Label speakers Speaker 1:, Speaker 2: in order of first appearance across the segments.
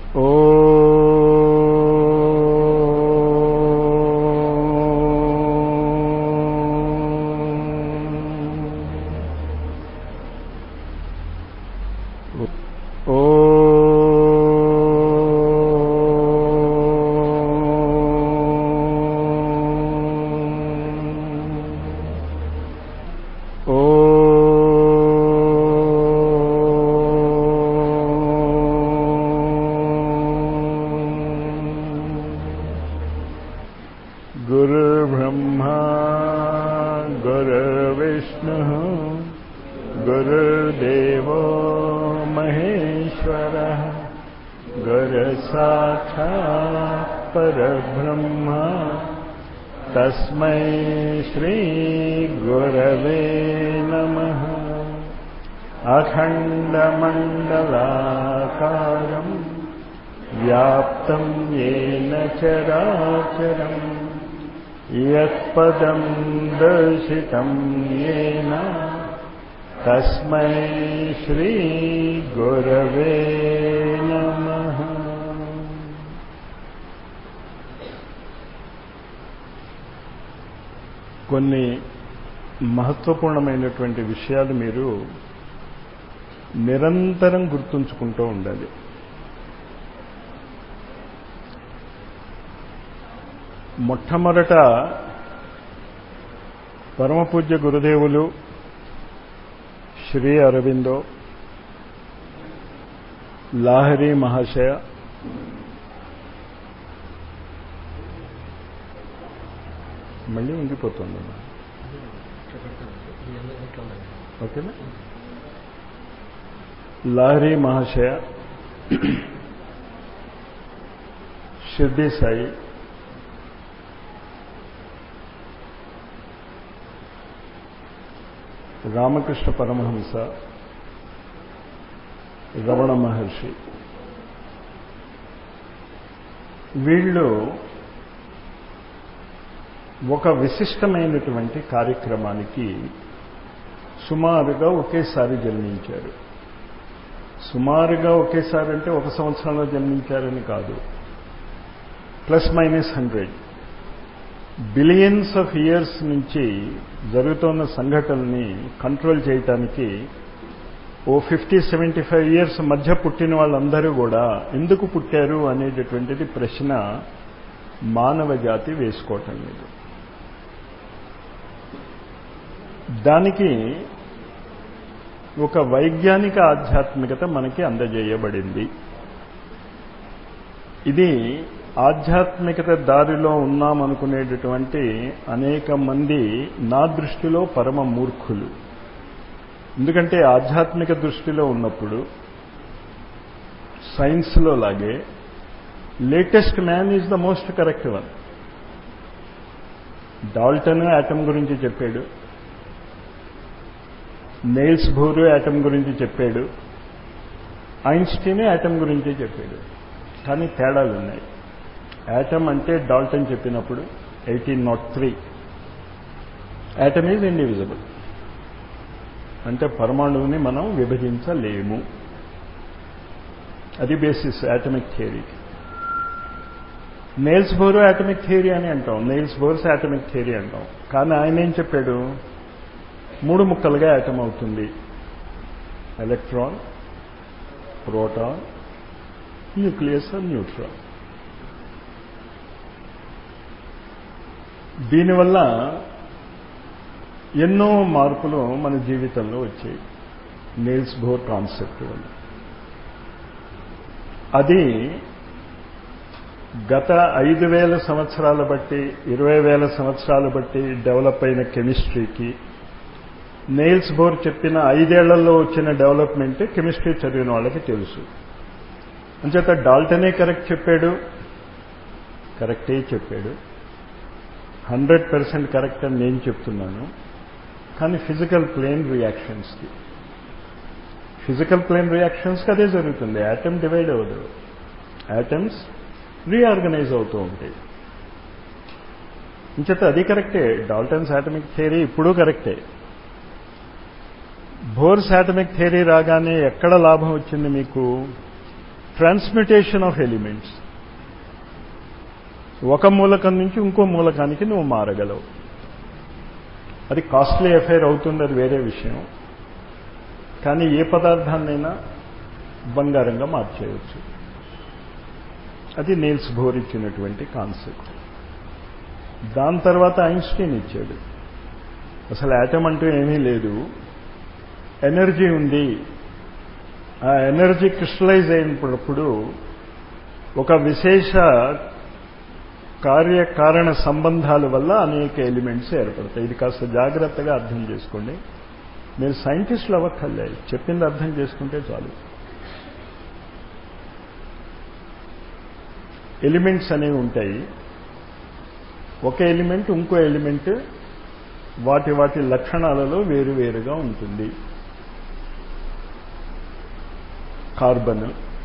Speaker 1: गुरुर्ब्रह्मा गुरुर्विष्णुः गुरुर्देवो महेश्वरः गुरुसाक्षात् परब्रह्म तस्मै श्रीगुरवे नमः अखण्डमण्डलाकारम् व्याप्तं येन चराचरम् यत्पदं दर्शितं येन तस्मै श्रीगुरवे नमः కొన్ని మహత్వపూర్ణమైనటువంటి విషయాలు మీరు నిరంతరం గుర్తుంచుకుంటూ ఉండాలి మొట్టమొదట పరమపూజ్య గురుదేవులు శ్రీ అరవిందో లాహరి మహాశయ మళ్ళీ ఉండిపోతుంది ఓకేనా లాహరి మహాశయ షిర్డీ సాయి రామకృష్ణ పరమహంస రమణ మహర్షి వీళ్ళు ఒక విశిష్టమైనటువంటి కార్యక్రమానికి సుమారుగా ఒకేసారి జన్మించారు సుమారుగా ఒకేసారి అంటే ఒక సంవత్సరంలో జన్మించారని కాదు plus minus hundred billions of years నుంచి జరుగుతున్న సంఘటనల్ని కంట్రోల్ చేయటానికి ఓ ఫిఫ్టీ సెవెంటీ ఫైవ్ ఇయర్స్ మధ్య పుట్టిన వాళ్ళందరూ కూడా ఎందుకు పుట్టారు అనేటటువంటిది ప్రశ్న మానవ జాతి వేసుకోవటం లేదు దానికి ఒక వైజ్ఞానిక ఆధ్యాత్మికత మనకి అందజేయబడింది ఇది ఆధ్యాత్మికత దారిలో ఉన్నామనుకునేటటువంటి అనేక మంది నా దృష్టిలో పరమ మూర్ఖులు ఎందుకంటే ఆధ్యాత్మిక దృష్టిలో ఉన్నప్పుడు సైన్స్లో లాగే latest man is the most correct one Dalton atom గురించి చెప్పాడు నెయిల్స్ భూరు యాటమ్ గురించి చెప్పాడు ఐన్స్టీనే యాటమ్ గురించి చెప్పాడు కానీ తేడాలు ఉన్నాయి యాటమ్ అంటే డాల్టన్ చెప్పినప్పుడు eighteen nought three atom is indivisible అంటే పరమాణువుని మనం విభజించలేము అది బేసిస్ యాటమిక్ థియరీకి నెయిల్స్ బోర్ యాటమిక్ థియరీ అని అంటాం నెయిల్స్ బోర్స్ యాటమిక్ థియరీ అంటాం కానీ ఆయన ఏం చెప్పాడు మూడు ముక్కలుగా యాటమ్ అవుతుంది ఎలక్ట్రాన్ ప్రోటాన్ న్యూక్లియస్ న్యూట్రాన్ దీనివల్ల ఎన్నో మార్పులు మన జీవితంలో వచ్చాయి నేల్స్ బోర్ కాన్సెప్ట్ వల్ల అది గత ఐదు వేల సంవత్సరాల బట్టి ఇరవై వేల సంవత్సరాల బట్టి డెవలప్ అయిన కెమిస్ట్రీకి నెయిల్స్ బోర్ చెప్పిన ఐదేళ్లలో వచ్చిన డెవలప్మెంట్ కెమిస్ట్రీ చదివిన వాళ్ళకి తెలుసు అంచేత డాల్టనే కరెక్ట్ చెప్పాడు కరెక్టే చెప్పాడు హండ్రెడ్ పర్సెంట్ కరెక్ట్ అని నేను చెప్తున్నాను కానీ ఫిజికల్ ప్లేన్ రియాక్షన్స్కి ఫిజికల్ ప్లేన్ రియాక్షన్స్కి అదే జరుగుతుంది యాటమ్ డివైడ్ అవ్వదు యాటమ్స్ రీఆర్గనైజ్ అవుతూ ఉంటాయి ఇంచేత అది కరెక్టే డాల్టన్స్ యాటమిక్ థియరీ ఇప్పుడు కరెక్టే బోర్స్ యాటమిక్ థియరీ రాగానే ఎక్కడ లాభం వచ్చింది మీకు ట్రాన్స్మిటేషన్ ఆఫ్ ఎలిమెంట్స్ ఒక మూలకం నుంచి ఇంకో మూలకానికి నువ్వు మారగలవు అది కాస్ట్లీ అఫైర్ అవుతుంది అది వేరే విషయం కానీ ఏ పదార్థాన్నైనా బంగారంగా మార్చేయవచ్చు అది నీల్స్ బోర్ ఇచ్చినటువంటి కాన్సెప్ట్ దాని తర్వాత ఐన్స్టీన్ ఇచ్చాడు అసలు యాటమ్ అంటూ ఏమీ లేదు ఎనర్జీ ఉంది ఆ ఎనర్జీ క్రిస్టలైజ్ అయినప్పుడు ఒక విశేష కార్యకారణ సంబంధాల వల్ల అనేక ఎలిమెంట్స్ ఏర్పడతాయి ఇది కాస్త జాగ్రత్తగా అర్థం చేసుకోండి మీరు సైంటిస్టులు అవ్వక్కర్లే చెప్పింది అర్థం చేసుకుంటే చాలు ఎలిమెంట్స్ అనేవి ఉంటాయి ఒక ఎలిమెంట్ ఇంకో ఎలిమెంట్ వాటి వాటి లక్షణాలలో వేరువేరుగా ఉంటుంది కార్బన్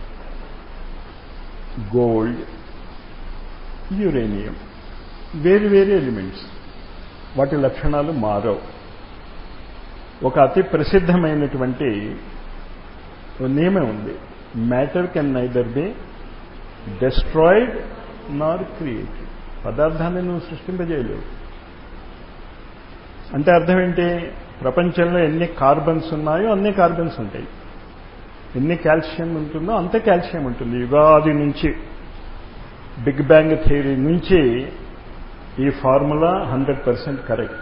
Speaker 1: గోల్డ్ యురేనియం వేరు వేరు ఎలిమెంట్స్ వాటి లక్షణాలు మారవు ఒక అతి ప్రసిద్ధమైనటువంటి నియమం ఉంది matter can neither be destroyed nor created పదార్థాన్ని నువ్వు సృష్టింపజేయలేవు అంటే అర్థం ఏంటి ప్రపంచంలో ఎన్ని కార్బన్స్ ఉన్నాయో అన్ని కార్బన్స్ ఉంటాయి ఎన్ని కాల్షియం ఉంటుందో అంతే కాల్షియం ఉంటుంది యుగాది నుంచి బిగ్ బ్యాంగ్ థియరీ నుంచి ఈ ఫార్ములా హండ్రెడ్ పర్సెంట్ కరెక్ట్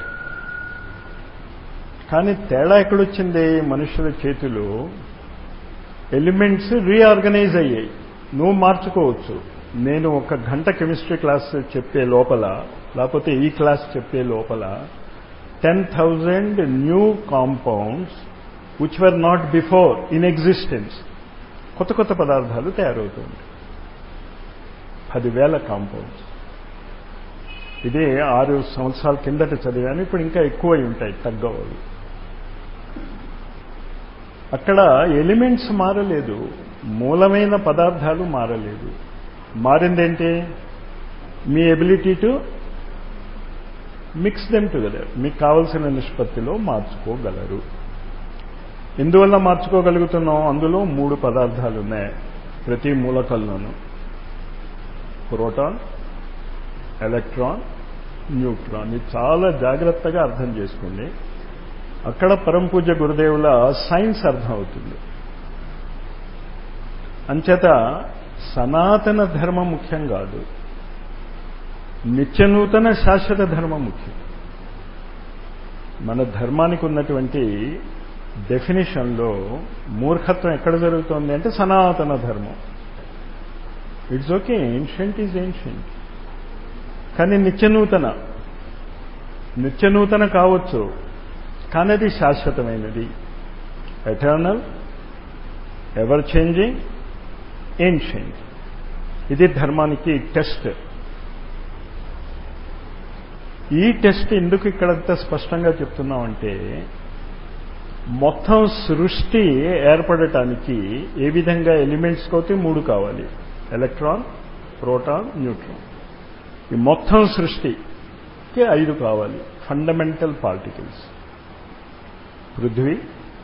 Speaker 1: కానీ తేడా ఎక్కడొచ్చింది మనుషుల చేతిలో ఎలిమెంట్స్ రీఆర్గనైజ్ అయ్యాయి నువ్వు మార్చుకోవచ్చు నేను ఒక గంట కెమిస్ట్రీ క్లాస్ చెప్పే లోపల లేకపోతే ఈ క్లాస్ చెప్పే లోపల ten thousand new compounds which were not before in existence కొత్త కొత్త పదార్థాలు తయారవుతుంది పదివేల కాంపౌండ్స్ ఇదే ఆరు సంవత్సరాల కిందట చదివాను ఇప్పుడు ఇంకా ఎక్కువై ఉంటాయి తగ్గవాలి అక్కడ ఎలిమెంట్స్ మారలేదు మూలమైన పదార్థాలు మారలేదు మారిందేంటి మీ ability to mix them together మీకు కావలసిన నిష్పత్తిలో మార్చుకోగలరు ఎందువల్ల మార్చుకోగలుగుతున్నాం అందులో మూడు పదార్థాలు ఉన్నాయి ప్రతి మూలకంలోనూ ప్రోటాన్ ఎలక్ట్రాన్ న్యూట్రాన్ ఇది చాలా జాగ్రత్తగా అర్థం చేసుకోండి అక్కడ పరంపూజ గురుదేవుల సైన్స్ అర్థం అవుతుంది అంచేత సనాతన ధర్మం ముఖ్యం కాదు నిత్యనూతన శాశ్వత ధర్మం ముఖ్యం మన ధర్మానికి ఉన్నటువంటి డెఫినేషన్లో మూర్ఖత్వం ఎక్కడ జరుగుతోంది అంటే సనాతన ధర్మం it's okay ancient is ancient కానీ నిత్యనూతన నిత్యనూతన కావచ్చు కానీ అది శాశ్వతమైనది ఎటర్నల్ ఎవర్ చేంజింగ్ ఏన్షియంట్ ఇది ధర్మానికి టెస్ట్ ఈ టెస్ట్ ఎందుకు ఇక్కడంత స్పష్టంగా చెప్తున్నామంటే మొత్తం సృష్టి ఏర్పడటానికి ఏ విధంగా ఎలిమెంట్స్ కోతే మూడు కావాలి ఎలక్ట్రాన్ ప్రోటాన్ న్యూట్రాన్ ఈ మొత్తం సృష్టికి ఐదు కావాలి ఫండమెంటల్ పార్టికల్స్ పృథ్వీ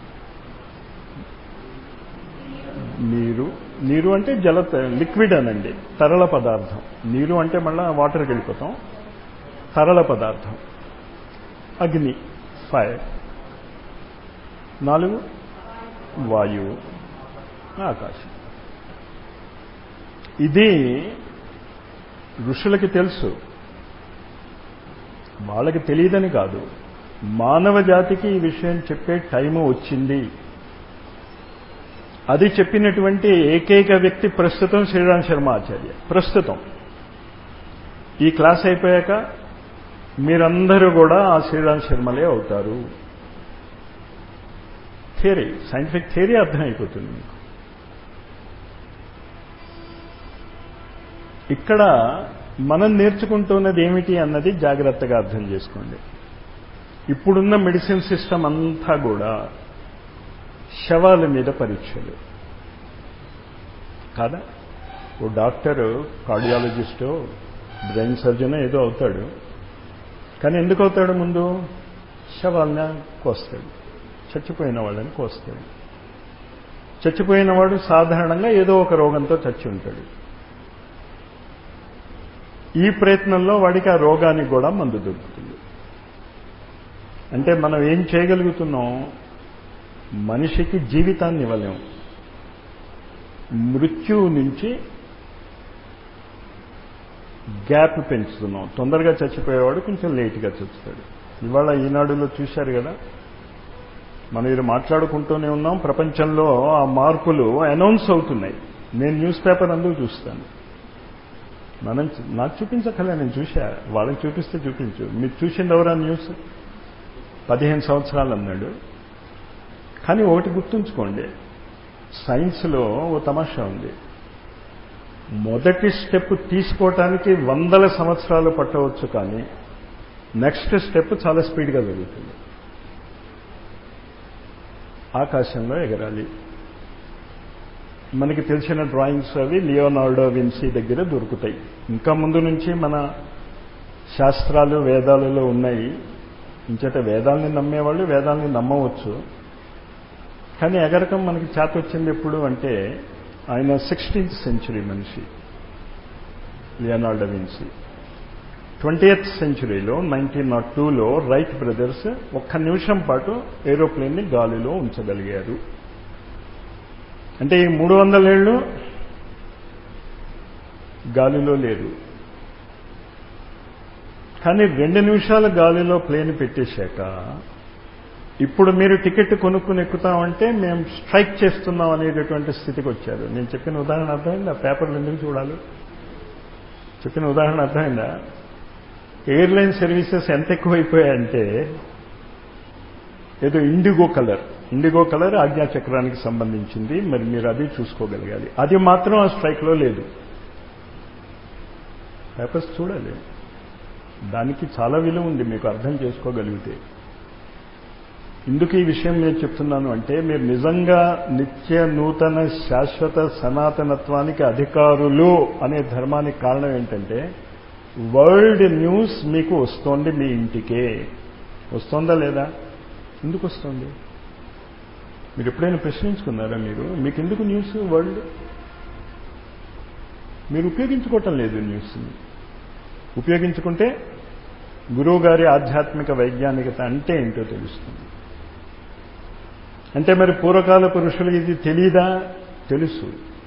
Speaker 1: నీరు నీరు అంటే జల లిక్విడ్ అనండి తరల పదార్థం నీరు అంటే మళ్ళీ వాటర్కి వెళ్ళిపోతాం తరల పదార్థం అగ్ని ఫైర్ నాలుగు వాయువు ఆకాశం ఇది ఋషులకి తెలుసు వాళ్ళకి తెలియదని కాదు మానవ జాతికి ఈ విషయం చెప్పే టైము వచ్చింది అది చెప్పినటువంటి ఏకైక వ్యక్తి ప్రస్తుతం శ్రీరామ్ శర్మ ఆచార్య ప్రస్తుతం ఈ క్లాస్ అయిపోయాక మీరందరూ కూడా ఆ శ్రీరామ్ శర్మలే అవుతారు థియరీ సైంటిఫిక్ థియరీ అర్థమైపోతుంది మీకు ఇక్కడ మనం నేర్చుకుంటున్నది ఏమిటి అన్నది జాగ్రత్తగా అర్థం చేసుకోండి ఇప్పుడున్న మెడిసిన్ సిస్టమ్ అంతా కూడా శవాల మీద పరీక్షలు కాదా ఓ డాక్టరు కార్డియాలజిస్టో బ్రెయిన్ సర్జన్ ఏదో అవుతాడు కానీ ఎందుకు అవుతాడు ముందు శవాలను కోస్తాడు చచ్చిపోయిన వాళ్ళని కోస్తాడు చచ్చిపోయిన వాడు సాధారణంగా ఏదో ఒక రోగంతో చచ్చి ఉంటాడు ఈ ప్రయత్నంలో వాడికి ఆ రోగానికి కూడా మందు దొరుకుతుంది అంటే మనం ఏం చేయగలుగుతున్నాం మనిషికి జీవితాన్ని ఇవ్వలేము మృత్యువు నుంచి గ్యాప్ పెంచుతున్నాం తొందరగా చచ్చిపోయేవాడు కొంచెం లేట్గా చచ్చుతాడు ఇవాళ ఈనాడులో చూశారు కదా మనం ఇది మాట్లాడుకుంటూనే ఉన్నాం ప్రపంచంలో ఆ మార్పులు అనౌన్స్ అవుతున్నాయి నేను న్యూస్ పేపర్ అందుకు చూస్తాను మనం నాకు చూపించక్కలే నేను చూసా వాళ్ళని చూపిస్తే చూపించు మీరు చూసింది ఎవరా న్యూస్ పదిహేను సంవత్సరాలు అన్నాడు కానీ ఒకటి గుర్తుంచుకోండి సైన్స్లో ఓ తమాషా ఉంది మొదటి స్టెప్ తీసుకోవటానికి వందల సంవత్సరాలు పట్టవచ్చు కానీ నెక్స్ట్ స్టెప్ చాలా స్పీడ్గా జరుగుతుంది ఆకాశంలో ఎగరాలి మనకి తెలిసిన డ్రాయింగ్స్ అవి లియోనార్డో విన్సీ దగ్గర దొరుకుతాయి ఇంకా ముందు నుంచి మన శాస్త్రాలు వేదాలలో ఉన్నాయి ఇంచట వేదాల్ని నమ్మేవాళ్ళు వేదాల్ని నమ్మవచ్చు కానీ ఎగరకం మనకి చేత వచ్చింది ఎప్పుడు అంటే ఆయన సిక్స్టీన్త్ సెంచురీ మనిషి లియోనార్డో విన్సీ ట్వంటీ ఎయిత్ సెంచురీలో నైన్టీన్ నాట్ టూలో రైట్ బ్రదర్స్ ఒక్క నిమిషం పాటు ఏరోప్లేన్ని గాలిలో ఉంచగలిగారు అంటే ఈ మూడు వందలేళ్ళు గాలిలో లేరు కానీ రెండు నిమిషాల గాలిలో ప్లేన్ పెట్టేశాక ఇప్పుడు మీరు టికెట్ కొనుక్కుని ఎక్కుతామంటే మేము స్ట్రైక్ చేస్తున్నాం అనేటటువంటి స్థితికి వచ్చారు నేను చెప్పిన ఉదాహరణ అర్థమైందా పేపర్లు ఎందుకు చూడాలి చెప్పిన ఉదాహరణ అర్థమైందా ఎయిర్లైన్ సర్వీసెస్ ఎంత ఎక్కువైపోయాయంటే ఏదో ఇండిగో కలర్ ఇండిగో కలర్ ఆజ్ఞాచక్రానికి సంబంధించింది మరి మీరు అది చూసుకోగలగాలి అది మాత్రం ఆ స్ట్రైక్లో లేదు పేపర్స్ చూడాలి దానికి చాలా విలువ ఉంది మీకు అర్థం చేసుకోగలిగితే ఎందుకు ఈ విషయం నేను చెప్తున్నాను అంటే మీరు నిజంగా నిత్య నూతన శాశ్వత సనాతనత్వానికి అధికారులు అనే ధర్మానికి కారణం ఏంటంటే వరల్డ్ న్యూస్ మీకు వస్తోంది మీ ఇంటికే వస్తోందా లేదా ఎందుకు వస్తుంది మీరు ఎప్పుడైనా ప్రశ్నించుకున్నారా మీరు మీకు ఎందుకు న్యూస్ వరల్డ్ మీరు ఉపయోగించుకోవటం లేదు న్యూస్ని ఉపయోగించుకుంటే గురువు గారి ఆధ్యాత్మిక వైజ్ఞానికత అంటే ఏంటో తెలుస్తుంది అంటే మరి పూర్వకాల పురుషులు ఇది తెలీదా తెలుసు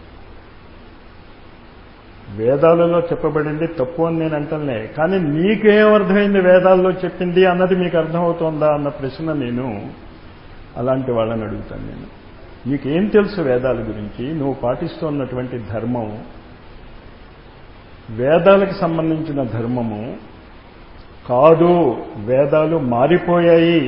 Speaker 1: వేదాలలో చెప్పబడింది తప్పు అని నేను అంటలే కానీ నీకేం అర్థమైంది వేదాల్లో చెప్పింది అన్నది మీకు అర్థమవుతోందా అన్న ప్రశ్న నేను అలాంటి వాళ్ళని అడుగుతాను నేను నీకేం తెలుసు వేదాల గురించి నువ్వు పాటిస్తున్నటువంటి ధర్మం వేదాలకు సంబంధించిన ధర్మము కాదు వేదాలు మారిపోయాయి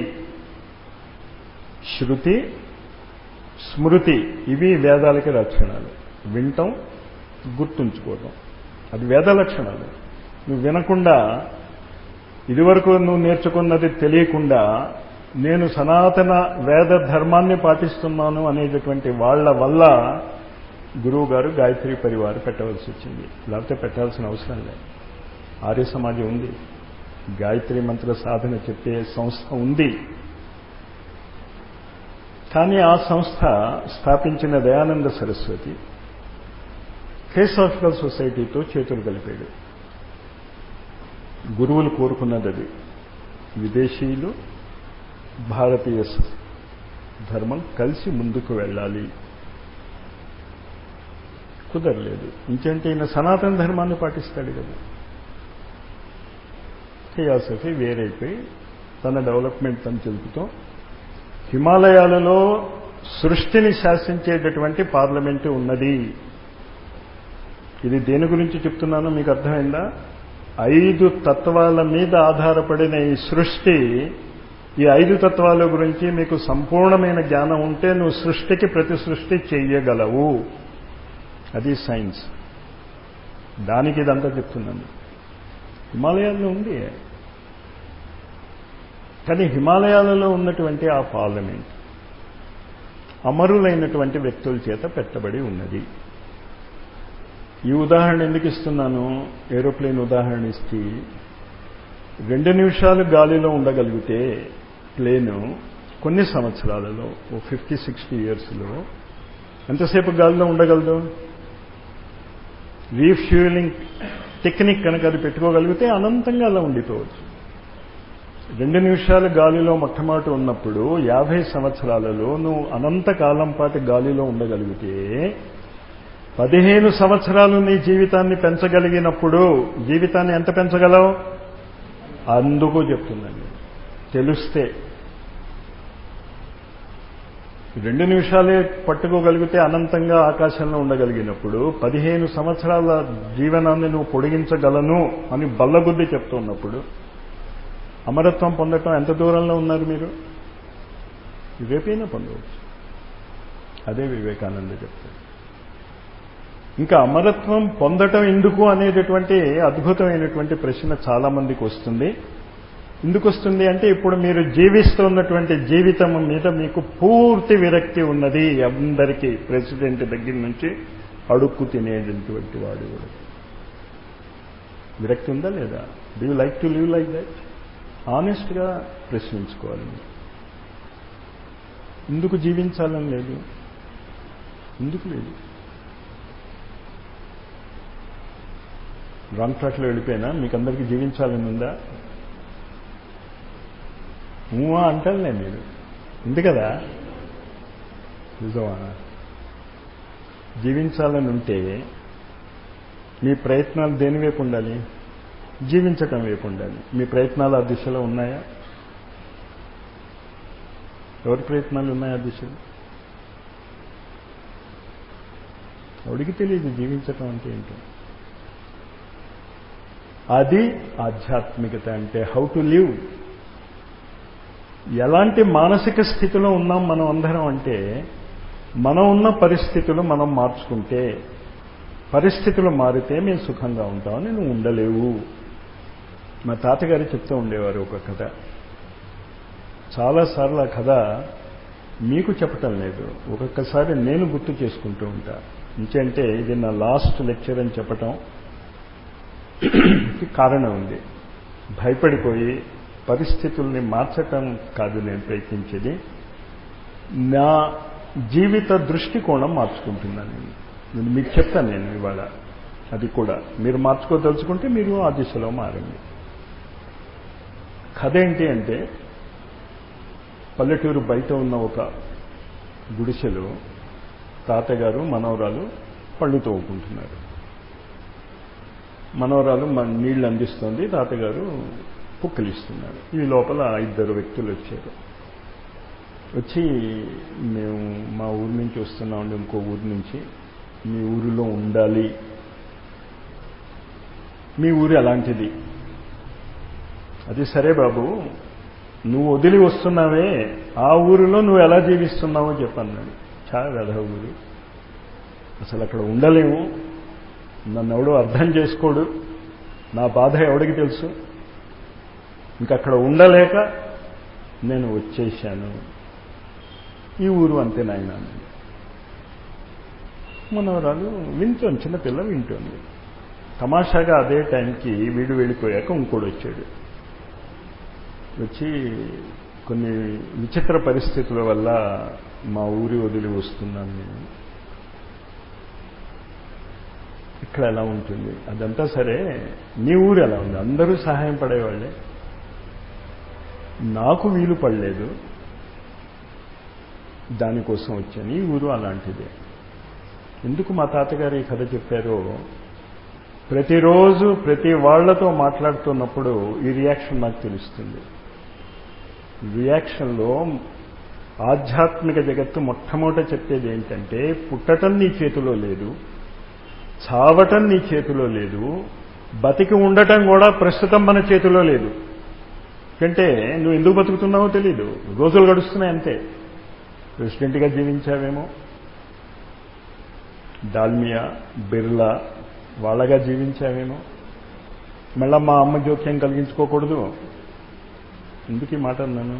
Speaker 1: శృతి స్మృతి ఇవి వేదాలకి లక్షణాలు వింటం గుర్తుంచుకోవటం అది వేద లక్షణాలు నువ్వు వినకుండా ఇదివరకు నువ్వు నేర్చుకున్నది తెలియకుండా నేను సనాతన వేద ధర్మాన్ని పాటిస్తున్నాను అనేటటువంటి వాళ్ళ వల్ల గురువు గారు గాయత్రి పరివారు పెట్టవలసి వచ్చింది లేకపోతే పెట్టాల్సిన అవసరం లేదు ఆర్య సమాజం ఉంది గాయత్రి మంత్ర సాధన చెప్పే సంస్థ ఉంది కానీ ఆ సంస్థ స్థాపించిన దయానంద సరస్వతి థియోసాఫికల్ సొసైటీతో చేతులు కలిపాడు గురువులు కోరుకున్నది అది విదేశీయులు భారతీయ ధర్మం కలిసి ముందుకు వెళ్ళాలి కుదరలేదు ఇంకేంటి ఈయన సనాతన ధర్మాన్ని పాటిస్తాడు కదా థియాసఫీ వేరైపోయి తన డెవలప్మెంట్ తను చెబుతూ హిమాలయాలలో సృష్టిని శాసించేటటువంటి పార్లమెంటు ఉన్నది ఇది దేని గురించి చెప్తున్నానో మీకు అర్థమైందా ఐదు తత్వాల మీద ఆధారపడిన ఈ సృష్టి ఈ ఐదు తత్వాల గురించి మీకు సంపూర్ణమైన జ్ఞానం ఉంటే నువ్వు సృష్టికి ప్రతి సృష్టి చెయ్యగలవు అది సైన్స్ దానికి ఇదంతా చెప్తున్నాను హిమాలయాల్లో ఉంది కానీ హిమాలయాలలో ఉన్నటువంటి ఆ పార్లమెంట్ అమరులైనటువంటి వ్యక్తుల చేత పెట్టబడి ఉన్నది ఈ ఉదాహరణ ఎందుకు ఇస్తున్నాను ఏరోప్లేన్ ఉదాహరణ ఇచ్చి రెండు నిమిషాలు గాలిలో ఉండగలిగితే ప్లేను కొన్ని సంవత్సరాలలో ఓ ఫిఫ్టీ సిక్స్టీ ఇయర్స్లో ఎంతసేపు గాలిలో ఉండగలదు రీఫ్యూలింగ్ టెక్నిక్ కనుక అది పెట్టుకోగలిగితే అనంతంగా అలా ఉండిపోవచ్చు రెండు నిమిషాలు గాలిలో మొట్టమొదటి ఉన్నప్పుడు యాభై సంవత్సరాలలో నువ్వు అనంత కాలం పాటు గాలిలో ఉండగలిగితే పదిహేను సంవత్సరాలు నీ జీవితాన్ని పెంచగలిగినప్పుడు జీవితాన్ని ఎంత పెంచగలవు అందుకు చెప్తుందండి తెలిస్తే రెండు నిమిషాలే పట్టుకోగలిగితే అనంతంగా ఆకాశంలో ఉండగలిగినప్పుడు పదిహేను సంవత్సరాల జీవనాన్ని నువ్వు పొడిగించగలను అని బల్లగుద్ది చెప్తున్నప్పుడు అమరత్వం పొందటం ఎంత దూరంలో ఉన్నారు మీరు రేపైనా పొందవచ్చు అదే వివేకానంద చెప్తారు ఇంకా అమరత్వం పొందటం ఎందుకు అనేటటువంటి అద్భుతమైనటువంటి ప్రశ్న చాలా మందికి వస్తుంది ఎందుకు వస్తుంది అంటే ఇప్పుడు మీరు జీవిస్తున్నటువంటి జీవితం మీద మీకు పూర్తి విరక్తి ఉన్నది అందరికీ ప్రెసిడెంట్ దగ్గర నుంచి అడుక్కు తినేటటువంటి వాడు కూడా విరక్తి ఉందా లేదా do you like to live like that ఆనెస్ట్గా ప్రశ్నించుకోవాలి ఎందుకు జీవించాలని లేదు ఎందుకు లేదు రాంగ్ ట్రాక్లో వెళ్ళిపోయినా మీకు అందరికీ జీవించాలని ఉందా ఊహా అంటారులే మీరు ఉంది కదా నిజమా జీవించాలని ఉంటే మీ ప్రయత్నాలు దేని వైపు ఉండాలి జీవించటం వైపు ఉండాలి మీ ప్రయత్నాలు ఆ దిశలో ఉన్నాయా ఎవరి ప్రయత్నాలు ఉన్నాయా ఆ దిశలో ఎవడికి తెలియదు జీవించటం అంటే ఏంటో అది ఆధ్యాత్మికత అంటే హౌ టు లివ్ ఎలాంటి మానసిక స్థితిలో ఉన్నాం మనం అందరం అంటే మనం ఉన్న పరిస్థితులు మనం మార్చుకుంటే పరిస్థితులు మారితే మేము సుఖంగా ఉంటామని నువ్వు ఉండలేవు మా తాతగారు చెప్తూ ఉండేవారు ఒక కథ చాలాసార్లు ఆ కథ మీకు చెప్పటం లేదు ఒక్కొక్కసారి నేను గుర్తు చేసుకుంటూ ఉంటా ఇంకంటే ఇది నా లాస్ట్ లెక్చర్ అని చెప్పటం కారణం ఉంది భయపడిపోయి పరిస్థితుల్ని మార్చటం కాదు నేను ప్రయత్నించేది నా జీవిత దృష్టికోణం మార్చుకుంటున్నాను నేను నేను మీకు చెప్తాను నేను ఇవాళ అది కూడా మీరు మార్చుకోదలుచుకుంటే మీరు ఆ దిశలో మారండి కథ ఏంటి అంటే పల్లెటూరు బయట ఉన్న ఒక గుడిసెలో తాతగారు మనవరాలు పళ్ళు తోముకుంటున్నారు మనవరాలు నీళ్లు అందిస్తుంది తాతగారు పుక్కలిస్తున్నారు ఈ లోపల ఇద్దరు వ్యక్తులు వచ్చారు వచ్చి మేము మా ఊరి నుంచి వస్తున్నామండి ఇంకో ఊరి నుంచి మీ ఊరిలో ఉండాలి మీ ఊరి అలాంటిది అది సరే బాబు నువ్వు వదిలి వస్తున్నావే ఆ ఊరిలో నువ్వు ఎలా జీవిస్తున్నావో చెప్పన్నాడు చాలా వెధ ఊరు అసలు అక్కడ ఉండలేము నన్ను ఎవడో అర్థం చేసుకోడు నా బాధ ఎవడికి తెలుసు ఇంకక్కడ ఉండలేక నేను వచ్చేసాను ఈ ఊరు అంతే నాయన మనవరాలు వింటోంది చిన్నపిల్ల వింటోంది తమాషాగా అదే టైంకి వీడు వెళ్ళిపోయాక ఇంకోడు వచ్చాడు వచ్చి కొన్ని విచిత్ర పరిస్థితుల వల్ల మా ఊరి వదిలి వస్తున్నాను నేను ఇక్కడ ఎలా ఉంటుంది అదంతా సరే నీ ఊరు ఎలా ఉంది అందరూ సహాయం పడేవాళ్ళే నాకు వీలు పడలేదు దానికోసం వచ్చాను ఈ ఊరు అలాంటిదే ఎందుకు మా తాతగారు ఈ కథ చెప్పారో ప్రతిరోజు ప్రతి వాళ్లతో మాట్లాడుతున్నప్పుడు ఈ రియాక్షన్ నాకు తెలుస్తుంది రియాక్షన్లో ఆధ్యాత్మిక జగత్తు మొట్టమొదట చెప్పేది ఏంటంటే పుట్టటం నీ చేతిలో లేదు చావటం నీ చేతిలో లేదు బతికి ఉండటం కూడా ప్రస్తుతం మన చేతిలో లేదు ఎందుకంటే నువ్వు ఎందుకు బతుకుతున్నావో తెలీదు రోజులు గడుస్తున్నాయి అంతే ప్రెసిడెంట్గా జీవించావేమో డాల్మియా బిర్లా వాళ్ళగా జీవించావేమో మళ్ళా మా అమ్మ జోక్యం కలిగించుకోకూడదు ఎందుకు ఈ మాట అన్నాను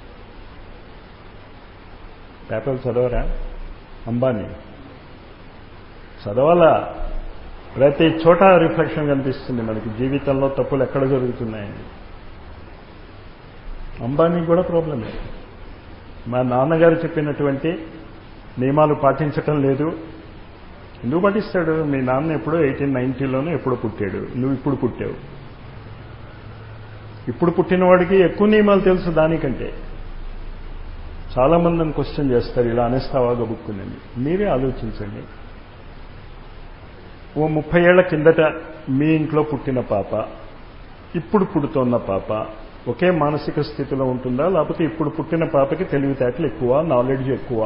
Speaker 1: పేపర్లు చదవరా అంబానీ చదవాలా ప్రతి చోట రిఫ్లెక్షన్ కనిపిస్తుంది మనకి జీవితంలో తప్పులు ఎక్కడ జరుగుతున్నాయని అంబానీ కూడా ప్రాబ్లమే మా నాన్నగారు చెప్పినటువంటి నియమాలు పాటించటం లేదు ఎందుకు పాటిస్తాడు మీ నాన్న ఎప్పుడో ఎయిటీన్ నైన్టీలోనే ఎప్పుడో పుట్టాడు నువ్వు ఇప్పుడు పుట్టావు ఇప్పుడు పుట్టినవాడికి ఎక్కువ నియమాలు తెలుసు దానికంటే చాలా మంది నన్ను క్వశ్చన్ చేస్తారు ఇలా అనేస్తావా గబుక్కునని మీరే ఆలోచించండి ఓ ముప్పై ఏళ్ల కిందట మీ ఇంట్లో పుట్టిన పాప ఇప్పుడు పుడుతోన్న పాప ఒకే మానసిక స్థితిలో ఉంటుందా లేకపోతే ఇప్పుడు పుట్టిన పాపకి తెలివితేటలు ఎక్కువ నాలెడ్జ్ ఎక్కువ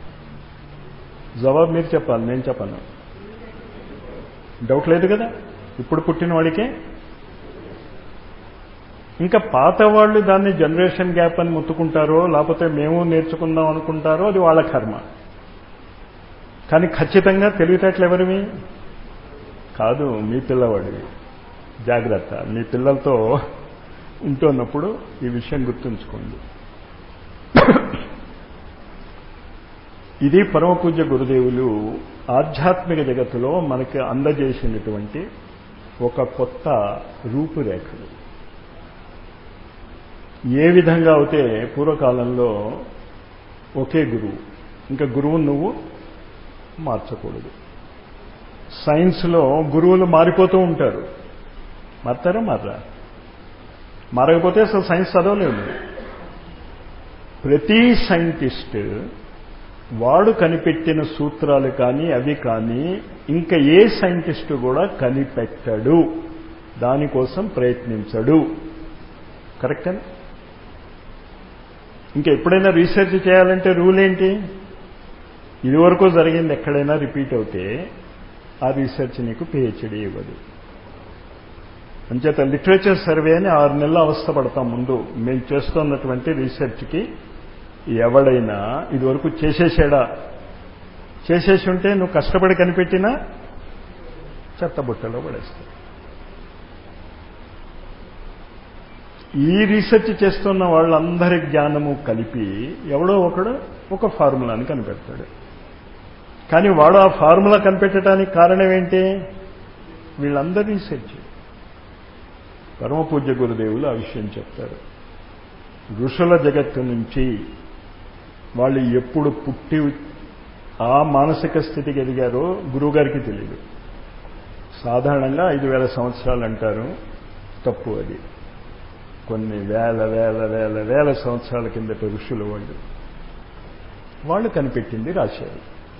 Speaker 1: జవాబు మీరు చెప్పాలి నేను చెప్పను డౌట్ లేదు కదా ఇప్పుడు పుట్టిన వాడికే ఇంకా పాత వాళ్ళు దాన్ని జనరేషన్ గ్యాప్ అని ముత్తుకుంటారో లేకపోతే మేము నేర్చుకుందాం అనుకుంటారో అది వాళ్ళ కర్మ కానీ ఖచ్చితంగా తెలివితేటలు ఎవరివి కాదు మీ పిల్లవాడివి జాగ్రత్త మీ పిల్లలతో ఉంటున్నప్పుడు ఈ విషయం గుర్తుంచుకోండి ఇది పరమ పూజ్య గురుదేవులు ఆధ్యాత్మిక జగత్తులో మనకి అందజేసినటువంటి ఒక కొత్త రూపురేఖలు ఏ విధంగా అయితే పూర్వకాలంలో ఒకే గురువు ఇంకా గురువు నువ్వు మార్చకూడదు సైన్స్లో గురువులు మారిపోతూ ఉంటారు మారుతారా మారరా మారకపోతే అసలు సైన్స్ చదవలేము ప్రతి సైంటిస్ట్ వాడు కనిపెట్టిన సూత్రాలు కానీ అవి కానీ ఇంకా ఏ సైంటిస్టు కూడా కనిపెట్టడు దానికోసం ప్రయత్నించడు కరెక్ట్ అని ఇంకా ఎప్పుడైనా రీసెర్చ్ చేయాలంటే రూల్ ఏంటి ఇదివరకు జరిగింది ఎక్కడైనా రిపీట్ అవుతే ఆ రీసెర్చ్ నీకు పిహెచ్డీ ఇవ్వదు అంచేత లిటరేచర్ సర్వే అని ఆరు నెలల అవస్థ పడతాం ముందు మేము చేస్తున్నటువంటి రీసెర్చ్కి ఎవడైనా ఇదివరకు చేసేసాడా చేసేసి ఉంటే నువ్వు కష్టపడి కనిపెట్టినా చెత్తబుట్టలో పడేస్తావు ఈ రీసెర్చ్ చేస్తున్న వాళ్ళందరి జ్ఞానము కలిపి ఎవడో ఒకడు ఒక ఫార్ములాని కనిపెడతాడు కానీ వాడు ఆ ఫార్ములా కనిపెట్టడానికి కారణం ఏంటి వీళ్ళందరి రీసెర్చ్ పరమ పూజ్య గురుదేవులు ఆ విషయం చెప్తారు ఋషుల జగత్తు నుంచి వాళ్ళు ఎప్పుడు పుట్టి ఆ మానసిక స్థితికి ఎదిగారో గురువుగారికి తెలియదు సాధారణంగా ఐదు వేల సంవత్సరాలు అంటారు తప్పు అది కొన్ని వేల వేల వేల వేల సంవత్సరాల కిందట ఋషులు వాళ్ళు వాళ్ళు కనిపెట్టింది రాశారు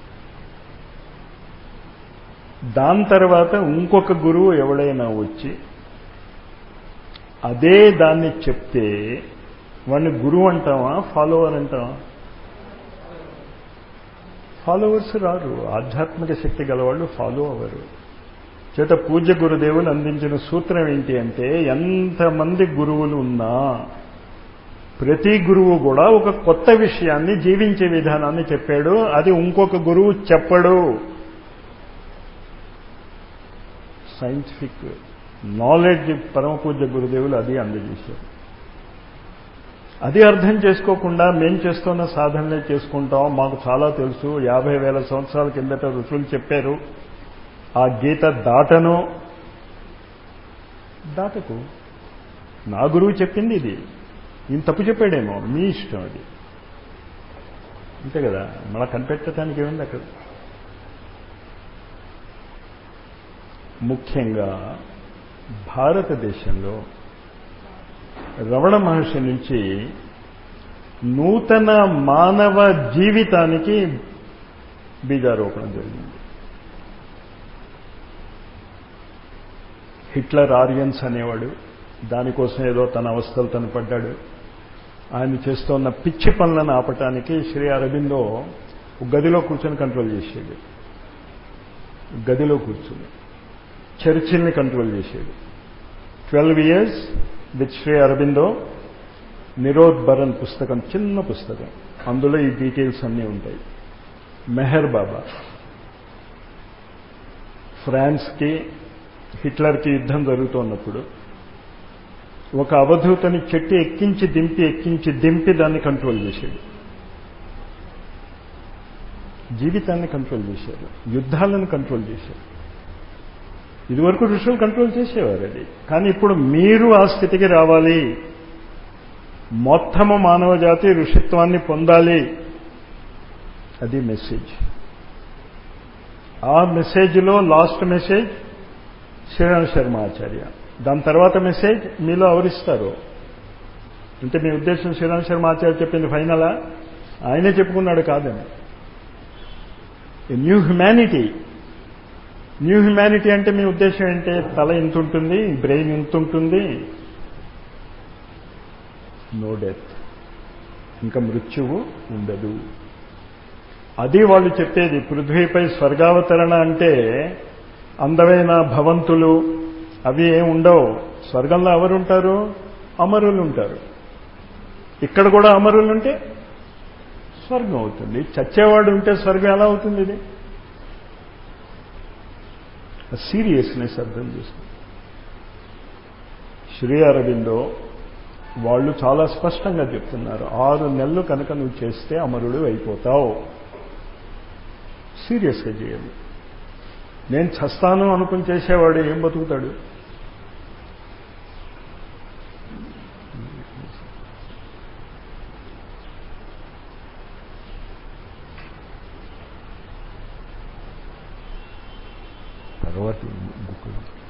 Speaker 1: దాని తర్వాత ఇంకొక గురువు ఎవడైనా వచ్చి అదే దాన్ని చెప్తే వాడిని గురువు అంటావా ఫాలోవర్ అంటావా ఫాలోవర్స్ రారు ఆధ్యాత్మిక శక్తి గలవాళ్ళు ఫాలో అవ్వరు చేత పూజ్య గురుదేవులు అందించిన సూత్రం ఏంటి అంటే ఎంతమంది గురువులు ఉన్నా ప్రతి గురువు కూడా ఒక కొత్త విషయాన్ని జీవించే విధానాన్ని చెప్పాడు అది ఇంకొక గురువు చెప్పడు సైంటిఫిక్ నాలెడ్జ్ పరమ పూజ్య గురుదేవులు అది అందజేశారు అది అర్థం చేసుకోకుండా మేం చేస్తున్న సాధనలే చేసుకుంటాం మాకు చాలా తెలుసు యాభై వేల సంవత్సరాల కిందట ఋషులు చెప్పారు ఆ గీత దాటను దాటకు నా గురువు చెప్పింది ఇది ఈయన తప్పు చెప్పాడేమో మీ ఇష్టం అది అంతే కదా మళ్ళా కనిపెట్టడానికి ఏముంది అక్కడ ముఖ్యంగా భారతదేశంలో రమణ మహర్షి నుంచి నూతన మానవ జీవితానికి బీజారోపణ జరిగింది హిట్లర్ ఆరియన్స్ అనేవాడు దానికోసం ఏదో తన అవస్థలు తను పడ్డాడు ఆయన చేస్తున్న పిచ్చి పనులను ఆపటానికి శ్రీ అరబిందో గదిలో కూర్చొని కంట్రోల్ చేసేది గదిలో కూర్చుని చర్చిల్ని కంట్రోల్ చేసేది twelve years with Sri Aurobindo Nirod Baran పుస్తకం చిన్న పుస్తకం అందులో ఈ డీటెయిల్స్ అన్నీ ఉంటాయి మెహర్ బాబా ఫ్రాన్స్కి హిట్లర్కి యుద్ధం జరుగుతున్నప్పుడు ఒక అవధూతని చెట్టు ఎక్కించి దింపి ఎక్కించి దింపి దాన్ని కంట్రోల్ చేశాడు జీవితాన్ని కంట్రోల్ చేశారు యుద్ధాలను కంట్రోల్ చేశారు ఇదివరకు ఋషులు కంట్రోల్ చేసేవారు అది కానీ ఇప్పుడు మీరు ఆ స్థితికి రావాలి మొత్తము మానవ జాతి ఋషిత్వాన్ని పొందాలి అది మెసేజ్ ఆ మెసేజ్లో లాస్ట్ మెసేజ్ శ్రీరామ్ శర్మ ఆచార్య దాని తర్వాత మెసేజ్ మీలో ఎవరిస్తారు అంటే మీ ఉద్దేశం శ్రీరామ్ శర్మ ఆచార్య చెప్పింది ఫైనలా ఆయనే చెప్పుకున్నాడు కాదని న్యూ హ్యుమానిటీ న్యూ హ్యుమానిటీ అంటే మీ ఉద్దేశం ఏంటి తల ఇంత ఉంటుంది బ్రెయిన్ ఇంత ఉంటుంది నో డెత్ ఇంకా మృత్యువు ఉండదు అది వాళ్ళు చెప్పేది పృథ్వీపై స్వర్గావతరణ అంటే అందమైన భవంతులు అవి ఏం ఉండవు స్వర్గంలో ఎవరుంటారు అమరులు ఉంటారు ఇక్కడ కూడా అమరులు ఉంటే స్వర్గం అవుతుంది చచ్చేవాడు ఉంటే స్వర్గం ఎలా అవుతుంది ఇది సీరియస్నెస్ అర్థం చేసుకో శ్రీ అరవిందో వాళ్ళు చాలా స్పష్టంగా చెప్తున్నారు ఆరు నెలలు కనుక నువ్వు చేస్తే అమరుడు అయిపోతావు సీరియస్గా చేయాలి నేను చస్తాను అనుకుని చేసేవాడు ఏం బతుకుతాడు తర్వాత బుక్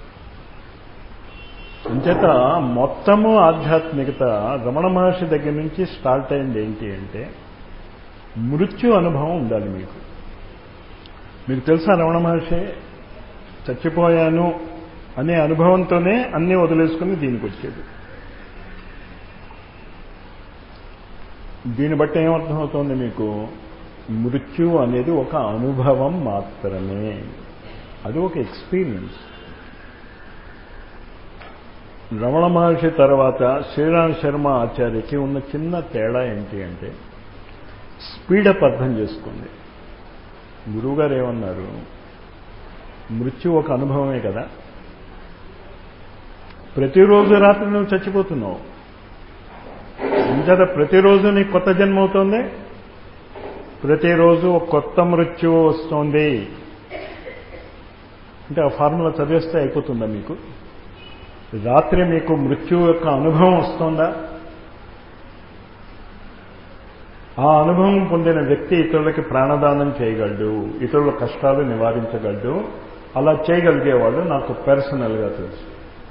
Speaker 1: అంచేత మొత్తము ఆధ్యాత్మికత రమణ మహర్షి దగ్గర నుంచి స్టార్ట్ అయింది ఏంటి అంటే మృత్యు అనుభవం ఉండాలి మీకు మీకు తెలుసా రమణ మహర్షి చచ్చిపోయాను అనే అనుభవంతోనే అన్నీ వదిలేసుకుని దీనికి వచ్చేది దీన్ని బట్టి ఏమర్థమవుతోంది మీకు మృత్యు అనేది ఒక అనుభవం మాత్రమే అది ఒక ఎక్స్పీరియన్స్ రమణ మహర్షి తర్వాత శ్రీరామ్ శర్మ ఆచార్యకి ఉన్న చిన్న తేడా ఏంటి అంటే స్పీడప్ అర్థం చేసుకోండి గురువుగారు ఏమన్నారు మృత్యు ఒక అనుభవమే కదా ప్రతిరోజు రాత్రి నువ్వు చచ్చిపోతున్నావు ఇంతట ప్రతిరోజు నీకు కొత్త జన్మ అవుతోంది ప్రతిరోజు ఒక కొత్త మృత్యువు వస్తోంది అంటే ఆ ఫార్ములా చదివేస్తే అయిపోతుందా మీకు రాత్రి మీకు మృత్యు యొక్క అనుభవం వస్తుందా ఆ అనుభవం పొందిన వ్యక్తి ఇతరులకి ప్రాణదానం చేయగలడు ఇతరుల కష్టాలు నివారించగలడు అలా చేయగలిగేవాడు నాకు పర్సనల్గా తెలుసు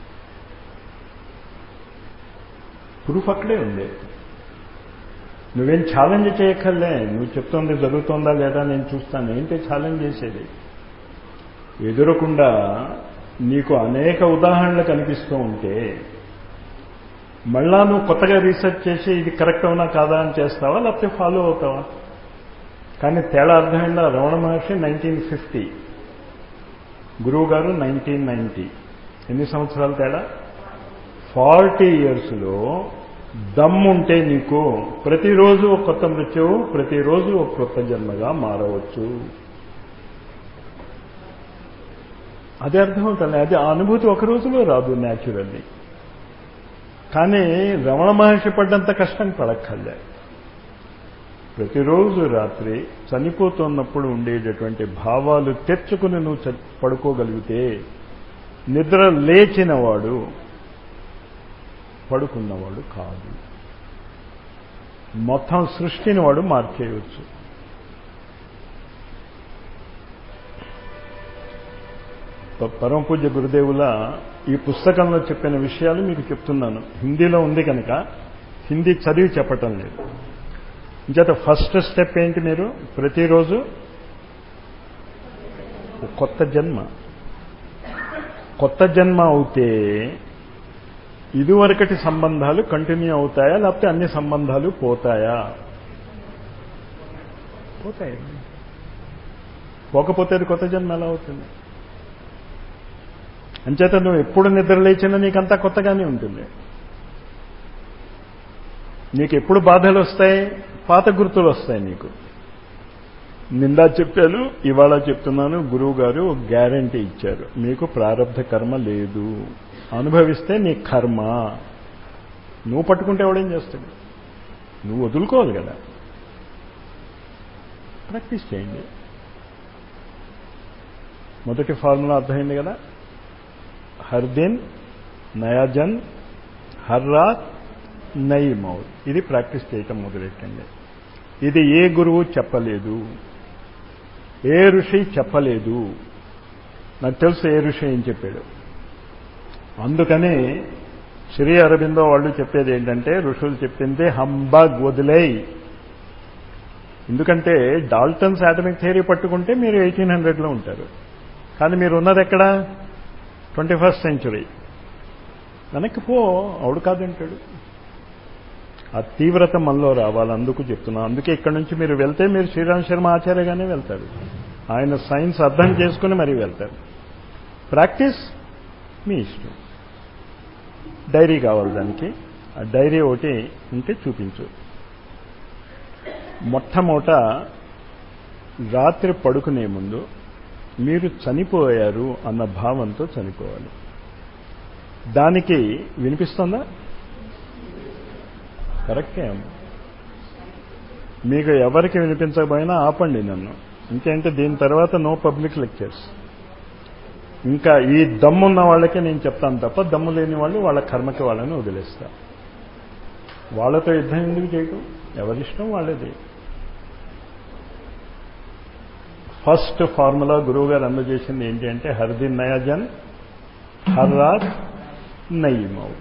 Speaker 1: ప్రూఫ్ అక్కడే ఉంది నువ్వేం ఛాలెంజ్ చేయక్కర్లే నువ్వు చెప్తోంది జరుగుతోందా లేదా నేను చూస్తాను ఏంటి ఛాలెంజ్ చేసేది ఎదురకుండా నీకు అనేక ఉదాహరణలు కనిపిస్తూ ఉంటే మళ్ళా నువ్వు కొత్తగా రీసెర్చ్ చేసి ఇది కరెక్ట్ అవునా కాదా అని చేస్తావా లేకపోతే ఫాలో అవుతావా కానీ తేడా అర్థమైందా రమణ మహర్షి నైన్టీన్ ఫిఫ్టీ గురువు గారు నైన్టీన్ నైన్టీ ఎన్ని సంవత్సరాలు తేడా ఫార్టీ ఇయర్స్లో దమ్ముంటే నీకు ప్రతిరోజు ఒక కొత్త మృత్యువు ప్రతిరోజు ఒక కొత్త జన్మగా మారవచ్చు అదే అర్థమవుతుంది అది ఆ అనుభూతి ఒక రోజులో రాదు న్యాచురల్లీ కానీ రమణ మహర్షి పడ్డంత కష్టం పడక్కర్లే ప్రతిరోజు రాత్రి చనిపోతున్నప్పుడు ఉండేటటువంటి భావాలు తెచ్చుకుని నువ్వు పడుకోగలిగితే నిద్ర లేచినవాడు పడుకున్నవాడు కాదు మొత్తం సృష్టిని వాడు మార్చేయవచ్చు పరమ పూజ్య గురుదేవుల ఈ పుస్తకంలో చెప్పిన విషయాలు మీకు చెప్తున్నాను హిందీలో ఉంది కనుక హిందీ చదివి చెప్పటం లేదు ఇంచేత ఫస్ట్ స్టెప్ ఏంటి మీరు ప్రతిరోజు కొత్త జన్మ కొత్త జన్మ అవుతే ఇదివరకటి సంబంధాలు కంటిన్యూ అవుతాయా లేకపోతే అన్ని సంబంధాలు పోతాయా పోతాయి పోకపోతే అది కొత్త జన్మ ఎలా అవుతుంది అంచేత నువ్వు ఎప్పుడు నిద్ర లేచినా నీకంతా కొత్తగానే ఉంటుంది నీకు ఎప్పుడు బాధలు వస్తాయి పాత గుర్తులు వస్తాయి నీకు నిందా చెప్పాను ఇవాళ చెప్తున్నాను గురువు గారు గ్యారంటీ ఇచ్చారు మీకు ప్రారంధ కర్మ లేదు అనుభవిస్తే నీ కర్మ నువ్వు పట్టుకుంటే ఎవడేం చేస్తాడు నువ్వు వదులుకోవాలి కదా ప్రాక్టీస్ చేయండి మొదటి ఫార్ములా అర్థమైంది కదా హర్ దిన్ నయా జన్ హర్ రాత్ నయి మౌత్ ఇది ప్రాక్టీస్ చేయటం మొదలెట్టండి ఇది ఏ గురువు చెప్పలేదు ఏ ఋషి చెప్పలేదు నాకు తెలుసు ఏ ఋషి ఏం చెప్పాడు అందుకని శ్రీ అరబిందో వాళ్ళు చెప్పేది ఏంటంటే ఋషులు చెప్పింది హంబాగ్ వదిలేయ్ ఎందుకంటే డాల్టన్స్ ఆటమిక్ థియరీ పట్టుకుంటే మీరు ఎయిటీన్ హండ్రెడ్లో ఉంటారు కానీ మీరు ఉన్నది ఎక్కడ ట్వంటీ ఫస్ట్ సెంచురీ వెనక్కి పో అవుడు కాదంటాడు ఆ తీవ్రత మనలో రావాలి అందుకు చెప్తున్నా అందుకే ఇక్కడ నుంచి మీరు వెళ్తే మీరు శ్రీరామ్ శర్మ ఆచార్యగానే వెళ్తారు ఆయన సైన్స్ అర్థం చేసుకుని మరీ వెళ్తారు ప్రాక్టీస్ మీ ఇష్టం డైరీ కావాలి దానికి ఆ డైరీ ఒకటి ఉంటే చూపించు మొట్టమొదట రాత్రి పడుకునే ముందు మీరు చనిపోయారు అన్న భావంతో చనిపోవాలి దానికి వినిపిస్తుందా కరెక్టే అమ్మ మీకు ఎవరికి వినిపించకపోయినా ఆపండి నన్ను ఇంకేంటే దీని తర్వాత నో పబ్లిక్ లెక్చర్స్ ఇంకా ఈ దమ్మున్న వాళ్ళకే నేను చెప్తాను తప్ప దమ్ము లేని వాళ్ళు వాళ్ళ కర్మకి వాళ్ళని వదిలేస్తా వాళ్ళతో యుద్ధం ఎందుకు చేయటం ఎవరిష్టం వాళ్ళది ఫస్ట్ ఫార్ములా గురువు గారు అందజేసింది ఏంటి అంటే హర్దిన్ నయాజన్ హర్ రాత్ నయీమవు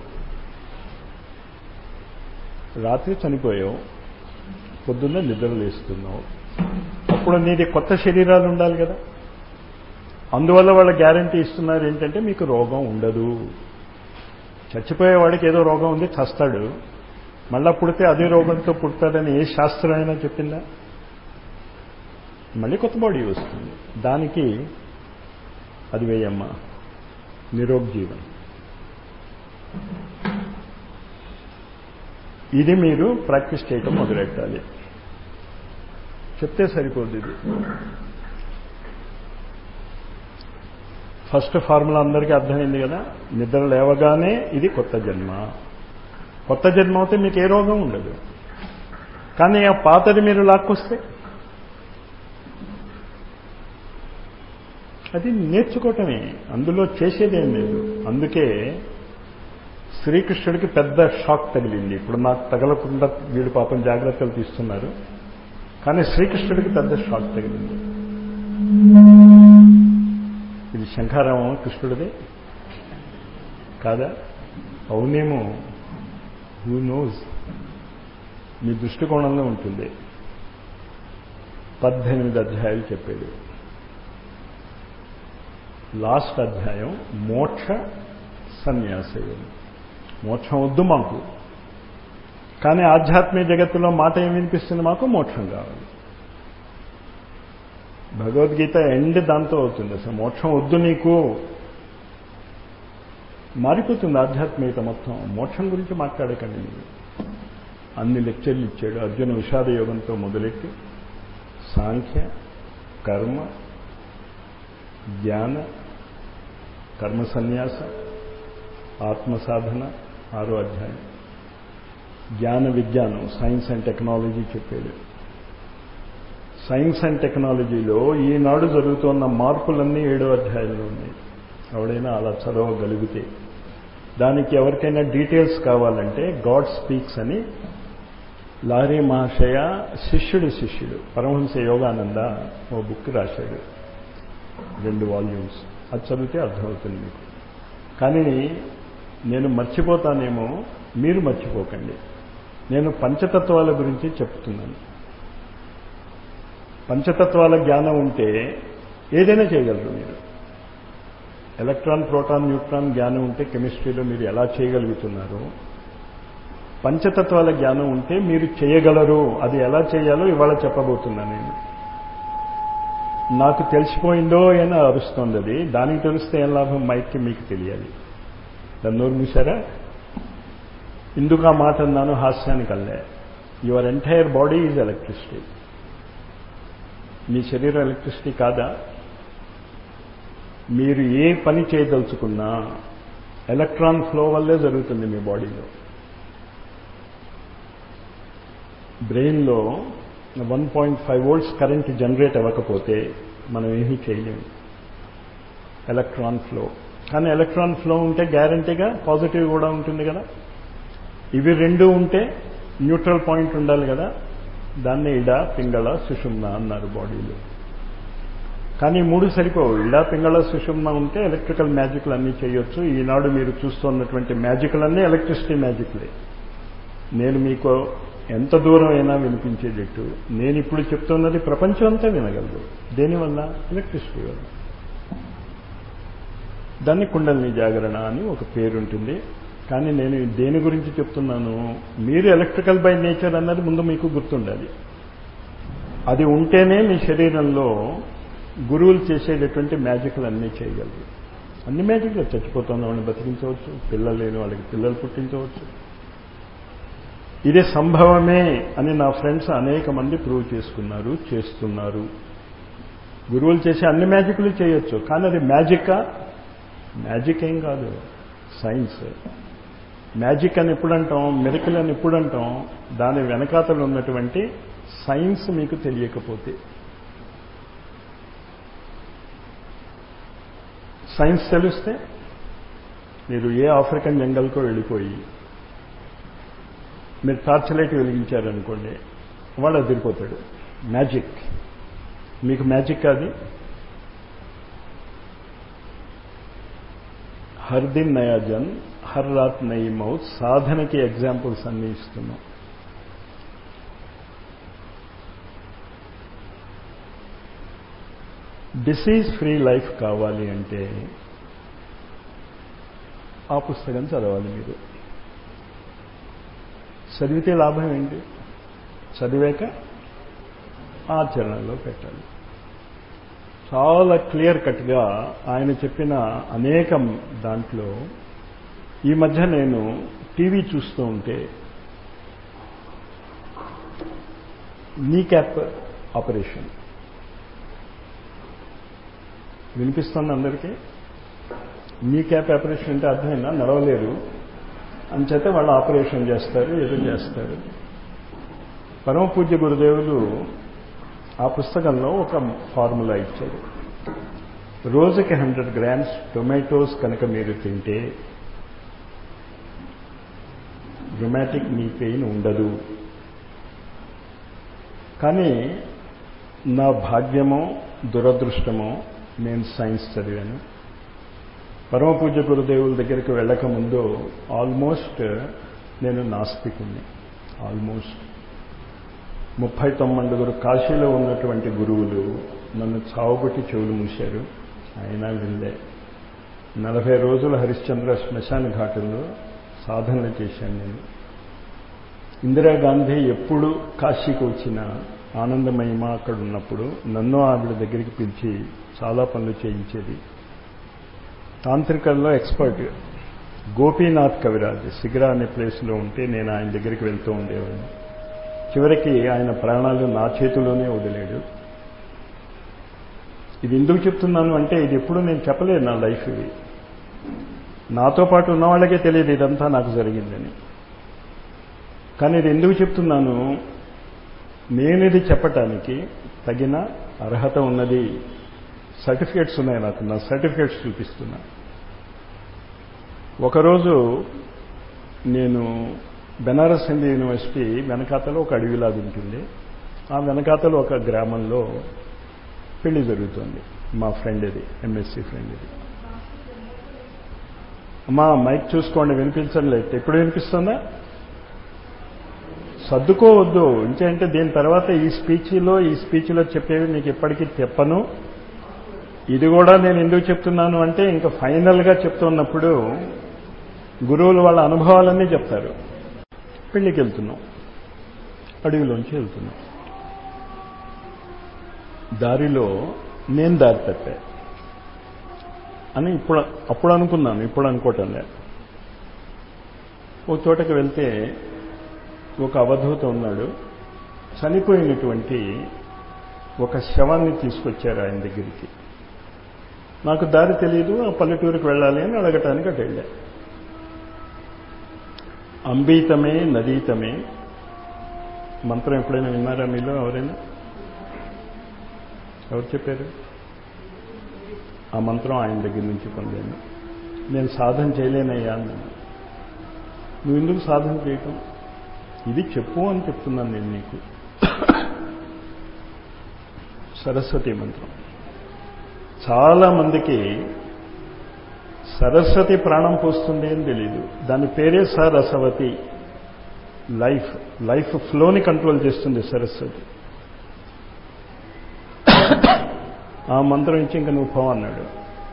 Speaker 1: రాత్రి చనిపోయావు పొద్దున్న నిద్రలేస్తున్నావు అప్పుడు నీది కొత్త శరీరాలు ఉండాలి కదా అందువల్ల వాళ్ళ గ్యారంటీ ఇస్తున్నారు ఏంటంటే మీకు రోగం ఉండదు చచ్చిపోయే వాడికి ఏదో రోగం ఉంది చస్తాడు మళ్ళా పుడితే అదే రోగంతో పుడతాడని ఏ శాస్త్రం అయినా చెప్పిందా మళ్ళీ కొత్త బాడీ వస్తుంది దానికి అది వేయమ్మ నిరోగ్ జీవన్ ఇది మీరు ప్రాక్టీస్ చేయటం మొదలెట్టాలి చెప్తే సరిపోదు ఇది ఫస్ట్ ఫార్ములా అందరికీ అర్థమైంది కదా నిద్ర లేవగానే ఇది కొత్త జన్మ కొత్త జన్మ అయితే మీకు ఏ రోగం ఉండదు కానీ ఆ పాతది మీరు లాక్కొస్తే అది నేర్చుకోవటమే అందులో చేసేదేం లేదు అందుకే శ్రీకృష్ణుడికి పెద్ద షాక్ తగిలింది ఇప్పుడు నాకు తగలకుండా వీడు పాపం జాగ్రత్తలు తీస్తున్నారు కానీ శ్రీకృష్ణుడికి పెద్ద షాక్ తగిలింది ఇది శంఖారామం కృష్ణుడిదే కాదా అవునేమో హూ నోస్ మీ దృష్టికోణంలో ఉంటుంది పద్దెనిమిది అధ్యాయాలు చెప్పాడు లాస్ట్ అధ్యాయం మోక్ష సన్యాసయోగం మోక్షం వద్దు మాకు కానీ ఆధ్యాత్మిక జగత్తులో మాట ఏం వినిపిస్తుంది మాకు మోక్షం కావాలి భగవద్గీత ఎండ్ దాంతో అవుతుంది అసలు మోక్షం వద్దు నీకు మారిపోతుంది ఆధ్యాత్మికత మొత్తం మోక్షం గురించి మాట్లాడకండి మీరు అన్ని లెక్చర్లు ఇచ్చాడు అర్జున విషాద యోగంతో మొదలెట్టి సాంఖ్య కర్మ జ్ఞాన కర్మ సన్యాస ఆత్మ సాధన ఆరో అధ్యాయం జ్ఞాన విజ్ఞానం సైన్స్ అండ్ టెక్నాలజీ చెప్పాడు సైన్స్ అండ్ టెక్నాలజీలో ఈనాడు జరుగుతున్న మార్పులన్నీ ఏడో అధ్యాయంలో ఉన్నాయి ఎవడైనా అలా చదవగలిగితే దానికి ఎవరికైనా డీటెయిల్స్ కావాలంటే గాడ్ స్పీక్స్ అని లారీ మహాశయ శిష్యుడు శిష్యుడు పరమహంస యోగానంద ఓ బుక్ రాశాడు రెండు వాల్యూమ్స్ అది చదివితే అర్థమవుతుంది మీకు కానీ నేను మర్చిపోతానేమో మీరు మర్చిపోకండి నేను పంచతత్వాల గురించి చెప్తున్నాను పంచతత్వాల జ్ఞానం ఉంటే ఏదైనా చేయగలరు మీరు ఎలక్ట్రాన్ ప్రోటాన్ న్యూట్రాన్ జ్ఞానం ఉంటే కెమిస్ట్రీలో మీరు ఎలా చేయగలుగుతున్నారో పంచతత్వాల జ్ఞానం ఉంటే మీరు చేయగలరు అది ఎలా చేయాలో ఇవాళ చెప్పబోతున్నా నేను నాకు తెలిసిపోయిందో అని అరుస్తోంది అది దానికి తెలిస్తే ఏం లాభం మైక్కి మీకు తెలియాలి దాన్ని నోరు మూసారా ఇందుకు ఆ మాట అన్నాను హాస్యానికి అల్లే your entire body is electricity మీ శరీరం ఎలక్ట్రిసిటీ కాదా మీరు ఏ పని చేయదలుచుకున్నా ఎలక్ట్రాన్ ఫ్లో వల్లే జరుగుతుంది మీ బాడీలో బ్రెయిన్లో one point five volts current generate అవ్వకపోతే మనం ఏమీ చేయలేము ఎలక్ట్రాన్ ఫ్లో కానీ ఎలక్ట్రాన్ ఫ్లో ఉంటే గ్యారంటీగా పాజిటివ్ కూడా ఉంటుంది కదా ఇవి రెండు ఉంటే న్యూట్రల్ పాయింట్ ఉండాలి కదా దాన్ని ఇడ పింగళ సుషుమ్న అన్నారు బాడీలో కానీ మూడు సరిపోవు ఇడ పింగళ సుషుమ్న ఉంటే ఎలక్ట్రికల్ మ్యాజిక్లు అన్నీ చేయొచ్చు ఈనాడు మీరు చూస్తున్నటువంటి మ్యాజిక్లన్నీ ఎలక్ట్రిసిటీ మ్యాజిక్లే నేను మీకు ఎంత దూరం అయినా వినిపించేటట్టు నేను ఇప్పుడు చెప్తున్నది ప్రపంచం అంతా వినగలదు దేనివల్ల ఎలక్ట్రిసిటీ వల్ల దాన్ని కుండలిని జాగరణ అని ఒక పేరు ఉంటుంది కానీ నేను దేని గురించి చెప్తున్నాను మీరు ఎలక్ట్రికల్ బై నేచర్ అన్నది ముందు మీకు గుర్తుండాలి అది ఉంటేనే మీ శరీరంలో గురువులు చేసేటటువంటి మ్యాజిక్లు అన్నీ చేయగలరు అన్ని మ్యాజిక్లు చచ్చిపోతున్న వాళ్ళని బతికించవచ్చు పిల్లలు లేని వాళ్ళకి పిల్లలు పుట్టించవచ్చు ఇది సంభవమే అని నా ఫ్రెండ్స్ అనేక మంది ప్రూవ్ చేసుకున్నారు చేస్తున్నారు గురువులు చేసే అన్ని మ్యాజిక్లు చేయొచ్చు కానీ అది మ్యాజికా మ్యాజిక్ ఏం కాదు సైన్స్ మ్యాజిక్ అని ఎప్పుడు అంటాం మెరికల్ అని ఎప్పుడు అంటాం దాని వెనకాతలు ఉన్నటువంటి సైన్స్ మీకు తెలియకపోతే సైన్స్ తెలిస్తే మీరు ఏ ఆఫ్రికన్ జంగల్కో వెళ్ళిపోయి మీరు టార్చ్ లైట్ వెలిగించారనుకోండి వాడు అదిరిపోతాడు మ్యాజిక్ మీకు మ్యాజిక్ అది హర్ దిన్ నయా జన్ హర్ రాత్ నయి మౌత్ సాధనకి ఎగ్జాంపుల్స్ అన్ని ఇస్తున్నాం డిసీజ్ ఫ్రీ లైఫ్ కావాలి అంటే ఆ పుస్తకం చదవాలి మీరు చదివితే లాభం ఏంటి చదివాక ఆచరణలో పెట్టాలి చాలా క్లియర్ కట్గా ఆయన చెప్పిన అనేకం దాంట్లో ఈ మధ్య నేను టీవీ చూస్తూ ఉంటే నీ క్యాప్ ఆపరేషన్ వినిపిస్తుంది అందరికీ నీ క్యాప్ ఆపరేషన్ అంటే అర్థమైందా నడవలేరు అంచేత వాళ్ళు ఆపరేషన్ చేస్తారు ఏదో చేస్తారు పరమ పూజ్య గురుదేవులు ఆ పుస్తకంలో ఒక ఫార్ములా ఇచ్చారు రోజుకి హండ్రెడ్ గ్రామ్స్ టొమాటోస్ కనుక మీరు తింటే రుమాటిక్ నీ పెయిన్ ఉండదు కానీ నా భాగ్యమో దురదృష్టమో నేను సైన్స్ చదివాను పరమ పూజ్య గురుదేవుల దగ్గరికి వెళ్ళక ముందు ఆల్మోస్ట్ నేను నాస్తికుణ్ణి ఆల్మోస్ట్ ముప్పై తొమ్మిదిగురు కాశీలో ఉన్నటువంటి గురువులు నన్ను చావుబట్టి చెవులు మూశారు అయినా విందే నలభై రోజులు హరిశ్చంద్ర శ్మశాన ఘాటుల్లో సాధనలు చేశాను నేను ఇందిరాగాంధీ ఎప్పుడు కాశీకి వచ్చినా ఆనందమయమా అక్కడ ఉన్నప్పుడు నన్ను ఆవిడ దగ్గరికి పిలిచి చాలా పనులు చేయించేది తాంత్రికల్లో ఎక్స్పర్ట్ గోపీనాథ్ కవిరాజ్ సిగరా అనే ప్లేస్లో ఉంటే నేను ఆయన దగ్గరికి వెళ్తూ ఉండేవాడిని చివరికి ఆయన ప్రాణాలు నా చేతిలోనే వదిలేడు ఇది ఎందుకు చెప్తున్నాను అంటే ఇది ఎప్పుడు నేను చెప్పలేదు నా లైఫ్ ఇది నాతో పాటు ఉన్న వాళ్ళకే తెలియదు ఇదంతా నాకు జరిగిందని కానీ ఇది ఎందుకు చెప్తున్నాను నేను ఇది చెప్పటానికి తగిన అర్హత ఉన్నది సర్టిఫికేట్స్ ఉన్నాయి నాకు నా సర్టిఫికేట్స్ చూపిస్తున్నా ఒకరోజు నేను బెనారస్ హిందూ యూనివర్సిటీ వెనకాతలో ఒక అడవిలాగా ఉంటుంది ఆ వెనకాతలో ఒక గ్రామంలో పెళ్లి జరుగుతుంది మా ఫ్రెండ్ ఇది ఎంఎస్సి ఫ్రెండ్ ఇది అమ్మా మైక్ చూసుకోండి వినిపించడం లేదు ఎప్పుడు వినిపిస్తుందా సర్దుకోవద్దు ఇంకేంటే దీని తర్వాత ఈ స్పీచ్లో ఈ స్పీచ్లో చెప్పేవి మీకు ఎప్పటికీ చెప్పను ఇది కూడా నేను ఎందుకు చెప్తున్నాను అంటే ఇంకా ఫైనల్గా చెప్తున్నప్పుడు గురువులు వాళ్ళ అనుభవాలన్నీ చెప్తారు పెళ్ళికి వెళ్తున్నాం అడవిలోంచి వెళ్తున్నాం దారిలో నేను దారి తప్పా అని ఇప్పుడు అప్పుడు అనుకున్నాను ఇప్పుడు అనుకోవటం లేదు ఒక చోటకి వెళ్తే ఒక అవధూత ఉన్నాడు చనిపోయినటువంటి ఒక శవాన్ని తీసుకొచ్చారు ఆయన దగ్గరికి నాకు దారి తెలియదు ఆ పల్లెటూరుకి వెళ్ళాలి అని అడగటానికి అటు వెళ్ళా అంబీతమే నదీతమే మంత్రం ఎప్పుడైనా విన్నారా మీలో ఎవరైనా ఎవరు చెప్పారు ఆ మంత్రం ఆయన దగ్గర నుంచి పొందాను నేను సాధన చేయలేనయ్యా అన్నాను నువ్వు ఎందుకు సాధన చేయటం ఇది చెప్పు అని చెప్తున్నాను నేను నీకు సరస్వతి మంత్రం చాలా మందికి సరస్వతి ప్రాణం పోస్తుంది అని తెలీదు దాని పేరే సరస్వతి లైఫ్ లైఫ్ ఫ్లోని కంట్రోల్ చేస్తుంది సరస్వతి ఆ మంత్రం ఇచ్చి ఇంకా నువ్వు పో అన్నాడు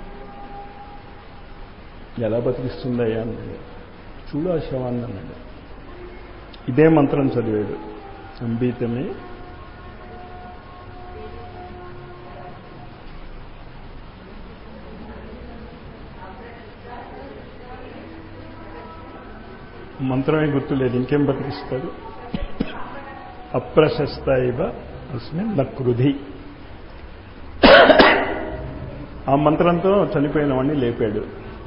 Speaker 1: ఎలా బతికిస్తుందయ్యా అన్నాడు చూడు ఆ శవాన్ని అన్నాడు ఇదే మంత్రం చదివాడు అంబీతమే మంత్రమే గుర్తులేదు ఇంకేం బతికిస్తాడు అప్రశస్త ఇవ అస్మిన్ నకృధి ఆ మంత్రంతో చనిపోయిన వాడిని లేపాడు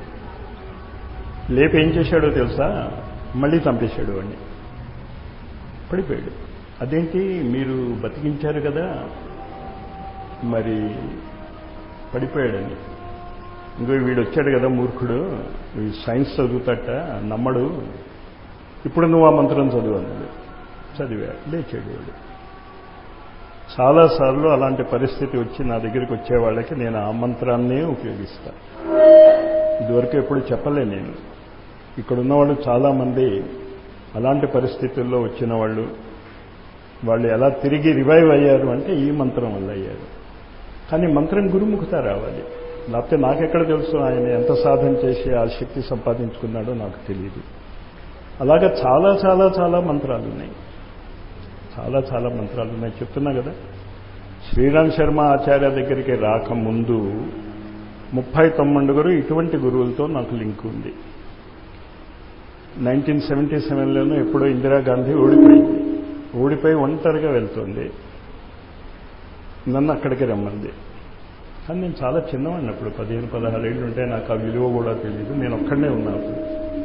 Speaker 1: లేపి ఏం చేశాడో తెలుసా మళ్ళీ చంపేశాడు వాడిని పడిపోయాడు అదేంటి మీరు బతికించారు కదా మరి పడిపోయాడని ఇంకో వీడు వచ్చాడు కదా మూర్ఖుడు సైన్స్ చదువుతాట నమ్మడు ఇప్పుడు నువ్వు ఆ మంత్రం చదువు అన్నాడు చదివా లేచాడు వాడు చాలాసార్లు అలాంటి పరిస్థితి వచ్చి నా దగ్గరికి వచ్చే వాళ్ళకి నేను ఆ మంత్రాన్నే ఉపయోగిస్తా ఇదివరకు ఎప్పుడు చెప్పలే నేను ఇక్కడ ఉన్నవాళ్ళు చాలామంది అలాంటి పరిస్థితుల్లో వచ్చిన వాళ్ళు వాళ్ళు ఎలా తిరిగి రివైవ్ అయ్యారు అంటే ఈ మంత్రం వల్ల అయ్యారు కానీ మంత్రం గురుముఖత రావాలి లేకపోతే నాకెక్కడ తెలుసు ఆయన ఎంత సాధన చేసి ఆ శక్తి సంపాదించుకున్నాడో నాకు తెలియదు అలాగా చాలా చాలా చాలా మంత్రాలు ఉన్నాయి చాలా చాలా మంత్రాలు ఉన్నాయి చెప్తున్నా కదా శ్రీరామ్ శర్మ ఆచార్య దగ్గరికి రాకముందు ముప్పై తొమ్మిదిగురు ఇటువంటి గురువులతో నాకు లింక్ ఉంది నైన్టీన్ సెవెంటీ సెవెన్లోనూ ఎప్పుడో ఇందిరాగాంధీ ఓడిపోయింది ఓడిపోయి ఒంటరిగా వెళ్తుంది నన్ను అక్కడికి రమ్మంది కానీ నేను చాలా చిన్నవాడిని అప్పుడు పదిహేను పదహారు ఏళ్ళు ఉంటే నాకు ఆ విలువ కూడా తెలియదు నేను ఒక్కడనే ఉన్నా అప్పుడు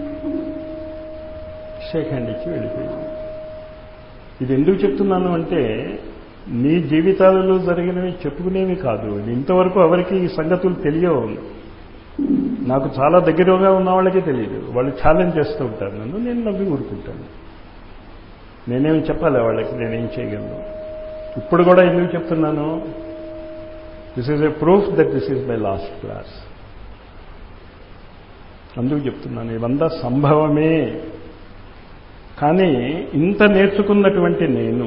Speaker 1: షేక్ హ్యాండ్ ఇచ్చి వెళ్ళిపోయింది ఇది ఎందుకు చెప్తున్నాను అంటే నీ జీవితాలలో జరిగినవి చెప్పుకునేవి కాదు ఇంతవరకు ఎవరికి ఈ సంగతులు తెలియవు నాకు చాలా దగ్గరగా ఉన్న వాళ్ళకి తెలియదు వాళ్ళు ఛాలెంజ్ చేస్తూ ఉంటారు నన్ను నేను నవ్వి ఊరుకుంటాను నేనేమి చెప్పాలి వాళ్ళకి నేనేం చేయగలను ఇప్పుడు కూడా ఎందుకు చెప్తున్నాను this is a proof that this is my last class అందుకు చెప్తున్నాను ఇవంతా సంభవమే కానీ ఇంత నేర్చుకున్నటువంటి నేను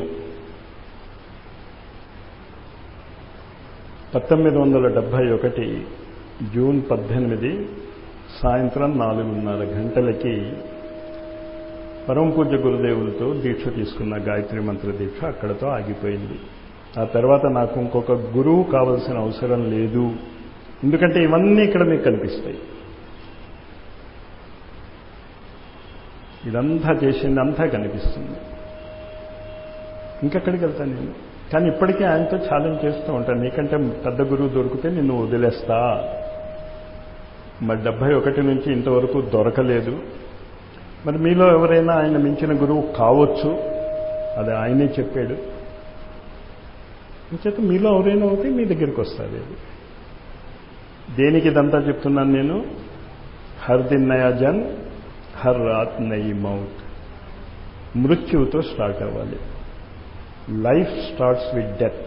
Speaker 1: పంతొమ్మిది వందల డెబ్భై ఒకటి జూన్ పద్దెనిమిది సాయంత్రం నాలుగున్నర గంటలకి పరమ పూజ్య గురుదేవులతో దీక్ష తీసుకున్న గాయత్రి మంత్ర దీక్ష అక్కడతో ఆగిపోయింది ఆ తర్వాత నాకు ఇంకొక గురువు కావలసిన అవసరం లేదు ఎందుకంటే ఇవన్నీ ఇక్కడ మీకు కనిపిస్తాయి ఇదంతా చేసిందంతా కనిపిస్తుంది ఇంకెక్కడికి వెళ్తాను నేను కానీ ఇప్పటికీ ఆయనతో ఛాలెంజ్ చేస్తూ ఉంటాను నీకంటే పెద్ద గురువు దొరికితే నిన్ను వదిలేస్తా మరి డెబ్బై ఒకటి నుంచి ఇంతవరకు దొరకలేదు మరి మీలో ఎవరైనా ఆయన మించిన గురువు కావచ్చు అది ఆయనే చెప్పాడు చేత మీలో ఎవరైనా అవుతే మీ దగ్గరికి వస్తుంది అది దేనికి ఇదంతా చెప్తున్నాను నేను హర్ దిన్ నయా జన్ హర్ రాత్ నయి మౌత్ మృత్యువుతో స్టార్ట్ అవ్వాలి life starts with death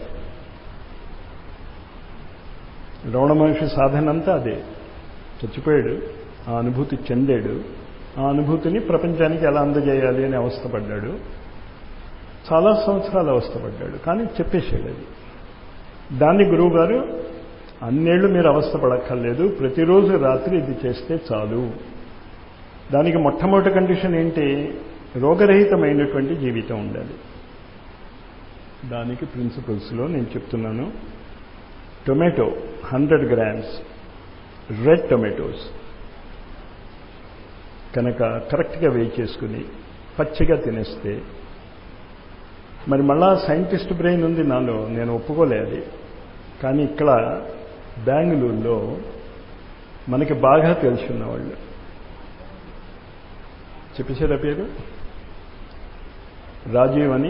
Speaker 1: Ramana Maharshi సాధన అంతా అదే చచ్చిపోయాడు ఆ అనుభూతి చెందాడు ఆ అనుభూతిని ప్రపంచానికి ఎలా అందజేయాలి అని అవస్థపడ్డాడు చాలా సంవత్సరాలు అవస్థపడ్డాడు కానీ చెప్పేసాడు అది దాన్ని గురువుగారు అన్నేళ్లు మీరు అవస్థపడక్కర్లేదు ప్రతిరోజు రాత్రి ఇది చేస్తే చాలు దానికి మొట్టమొదటి కండిషన్ ఏంటి రోగరహితమైనటువంటి జీవితం ఉండాలి దానికి ప్రిన్సిపల్స్లో నేను చెప్తున్నాను tomato hundred grams red tomatoes కనుక కరెక్ట్గా వేయి చేసుకుని పచ్చిగా తినేస్తే మరి మళ్ళా సైంటిస్ట్ బ్రెయిన్ ఉంది నాలో నేను ఒప్పుకోలే అది కానీ ఇక్కడ బెంగళూరులో మనకి బాగా తెలుసున్న వాళ్ళు చెప్పేసారా పేరు రాజీవ్ అని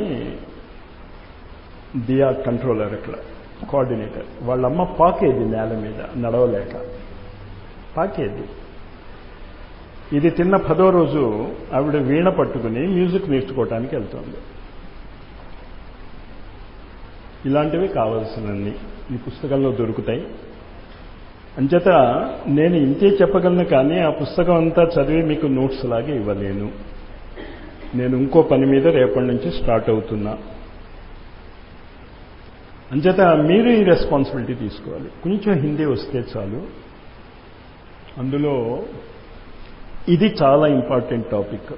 Speaker 1: దియా కంట్రోలర్ అక్కడ కోఆర్డినేటర్ వాళ్ళమ్మ పాకేది నేల మీద నడవలేక పాకేది ఇది తిన్న పదో రోజు ఆవిడ వీణ పట్టుకుని మ్యూజిక్ నేర్చుకోవటానికి వెళ్తుంది ఇలాంటివి కావాల్సినన్ని ఈ పుస్తకంలో దొరుకుతాయి అంచేత నేను ఇంతే చెప్పగలను కానీ ఆ పుస్తకం అంతా చదివి మీకు నోట్స్ లాగే ఇవ్వలేను నేను ఇంకో పని మీద రేపటి నుంచి స్టార్ట్ అవుతున్నా అంచేత మీరు ఈ రెస్పాన్సిబిలిటీ తీసుకోవాలి కొంచెం హిందీ వస్తే చాలు అందులో ఇది చాలా important topic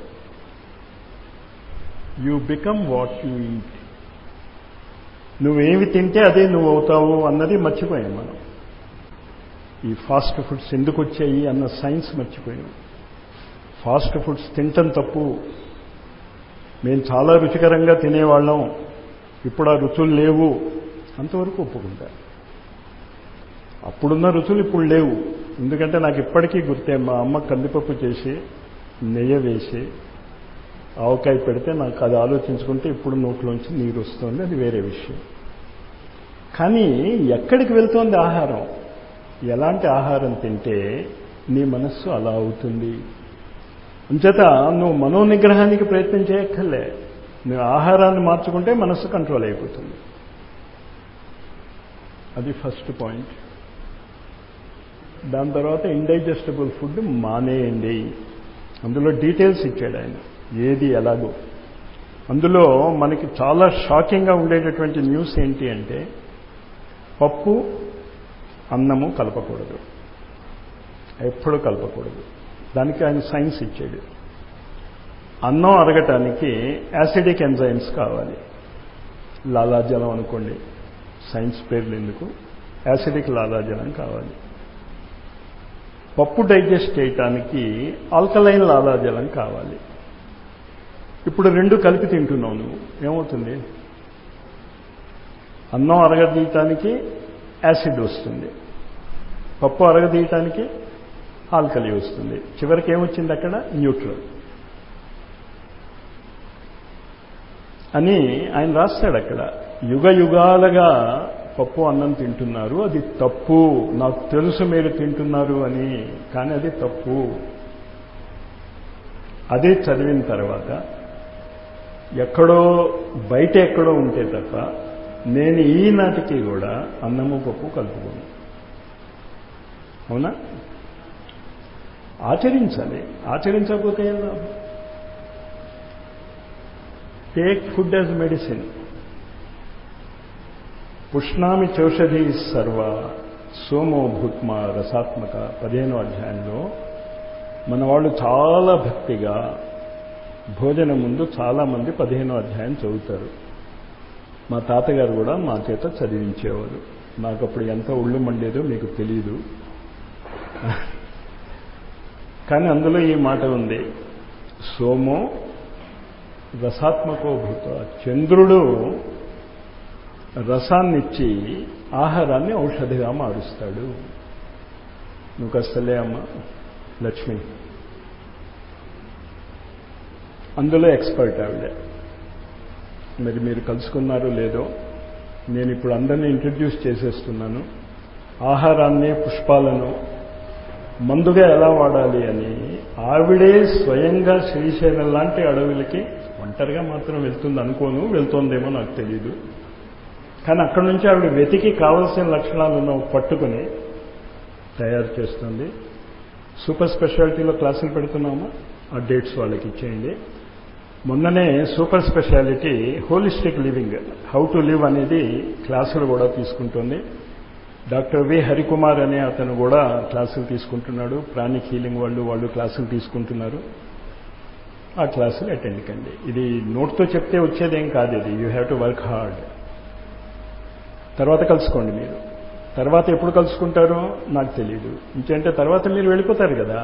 Speaker 1: you become what you eat నువ్వేమి తింటే అదే నువ్వు అవుతావు అన్నది మర్చిపోయాం మనం ఈ ఫాస్ట్ ఫుడ్స్ ఎందుకు వచ్చాయి అన్న సైన్స్ మర్చిపోయాం ఫాస్ట్ ఫుడ్స్ తినటం తప్పు మేము చాలా రుచికరంగా తినేవాళ్ళం ఇప్పుడు ఆ రుచులు లేవు అంతవరకు ఒప్పుకుంటా అప్పుడున్న రుచులు ఇప్పుడు లేవు ఎందుకంటే నాకు ఇప్పటికీ గుర్తే మా అమ్మ కందిపప్పు చేసి నెయ్యి వేసి ఆవకాయ పెడితే నాకు అది ఆలోచించుకుంటే ఇప్పుడు నోట్లోంచి నీరు వస్తుంది అది వేరే విషయం కానీ ఎక్కడికి వెళ్తోంది ఆహారం ఎలాంటి ఆహారం తింటే నీ మనస్సు అలా అవుతుంది అంచేత నువ్వు మనోనిగ్రహానికి ప్రయత్నం చేయక్కర్లే నువ్వు ఆహారాన్ని మార్చుకుంటే మనస్సు కంట్రోల్ అయిపోతుంది అది ఫస్ట్ పాయింట్ దాని తర్వాత ఇండైజెస్టబుల్ ఫుడ్ మానేయండి అందులో డీటెయిల్స్ ఇచ్చాడు ఆయన ఏది ఎలాగో అందులో మనకి చాలా షాకింగ్గా ఉండేటటువంటి న్యూస్ ఏంటి అంటే పప్పు అన్నము కలపకూడదు ఎప్పుడు కలపకూడదు దానికి ఆయన సైన్స్ ఇచ్చాడు అన్నం అరగటానికి యాసిడిక్ ఎంజైమ్స్ కావాలి లాలాజలం అనుకోండి సైన్స్ పేర్లు ఎందుకు యాసిడిక్ లాలాజలం కావాలి పప్పు డైజెస్ట్ చేయటానికి ఆల్కలైన్ లాలాజలం కావాలి ఇప్పుడు రెండు కలిపి తింటున్నావు నువ్వు ఏమవుతుంది అన్నం అరగదీయటానికి యాసిడ్ వస్తుంది పప్పు అరగదీయటానికి ఆల్కలి వస్తుంది చివరికి ఏమొచ్చింది అక్కడ న్యూట్రల్ అని ఆయన రాస్తాడు అక్కడ యుగ యుగాలుగా పప్పు అన్నం తింటున్నారు అది తప్పు నాకు తెలుసు మీరు తింటున్నారు అని కానీ అది తప్పు అదే చదివిన తర్వాత ఎక్కడో బయట ఎక్కడో ఉంటే తప్ప నేను ఈనాటికి కూడా అన్నము పప్పు కలుపుకోను అవునా ఆచరించాలి ఆచరించకపోతే ఏం లాభం టేక్ ఫుడ్ యాజ్ మెడిసిన్ పుష్ణామి చౌషధి సర్వ సోమో భూత్మ రసాత్మక పదిహేనో అధ్యాయంలో మన వాళ్ళు చాలా భక్తిగా భోజనం ముందు చాలామంది పదిహేనో అధ్యాయం చదువుతారు మా తాతగారు కూడా మా చేత చదివించేవారు నాకు అప్పుడు ఎంత ఒళ్ళు మండేదో మీకు తెలియదు కానీ అందులో ఈ మాట ఉంది సోమో రసాత్మకో భూత చంద్రుడు రసాన్నిచ్చి ఆహారాన్ని ఔషధిగా మారుస్తాడు నువ్వు కస్తలే అమ్మ లక్ష్మి అందులో ఎక్స్పర్ట్ ఆవిడ మరి మీరు కలుసుకున్నారో లేదో నేను ఇప్పుడు అందరినీ ఇంట్రడ్యూస్ చేసేస్తున్నాను ఆహారాన్ని పుష్పాలను మందుగా ఎలా వాడాలి అని ఆవిడే స్వయంగా శ్రీశైలం లాంటి అడవులకి ఒంటరిగా మాత్రం వెళ్తుంది అనుకోను వెళ్తోందేమో నాకు తెలియదు కానీ అక్కడి నుంచి ఆవిడ వెతికి కావలసిన లక్షణాలను పట్టుకుని తయారు చేస్తుంది సూపర్ స్పెషాలిటీలో క్లాసులు పెడుతున్నామా ఆ డేట్స్ వాళ్ళకి ఇచ్చేయండి మొన్ననే super speciality holistic living how to live అనేది క్లాసులు కూడా తీసుకుంటుంది డాక్టర్ వి హరికుమార్ అనే అతను కూడా క్లాసులు తీసుకుంటున్నాడు ప్రాణిక్ హీలింగ్ వాళ్ళు వాళ్ళు క్లాసులు తీసుకుంటున్నారు ఆ క్లాసులు అటెండ్ కండి ఇది నోట్తో చెప్తే వచ్చేదేం కాదు ఇది you have to work hard తర్వాత కలుసుకోండి మీరు తర్వాత ఎప్పుడు కలుసుకుంటారో నాకు తెలియదు ఇంకేంటే తర్వాత మీరు వెళ్ళిపోతారు కదా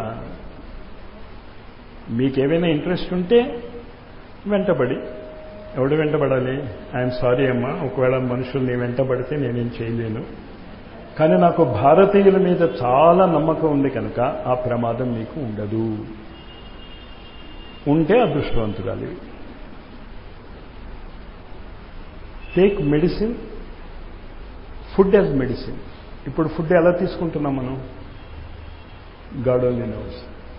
Speaker 1: మీకేమైనా ఇంట్రెస్ట్ ఉంటే వెంటబడి ఎవడు వెంటబడాలి ఐఎమ్ సారీ అమ్మా ఒకవేళ మనుషుల్ని వెంటబడితే నేనేం చేయలేను కానీ నాకు భారతీయుల మీద చాలా నమ్మకం ఉంది కనుక ఆ ప్రమాదం మీకు ఉండదు ఉంటే అదృష్టవంతురాలి take medicine food as medicine ఇప్పుడు ఫుడ్ ఎలా తీసుకుంటున్నాం మనం గాడ్ ఓన్లీ నోస్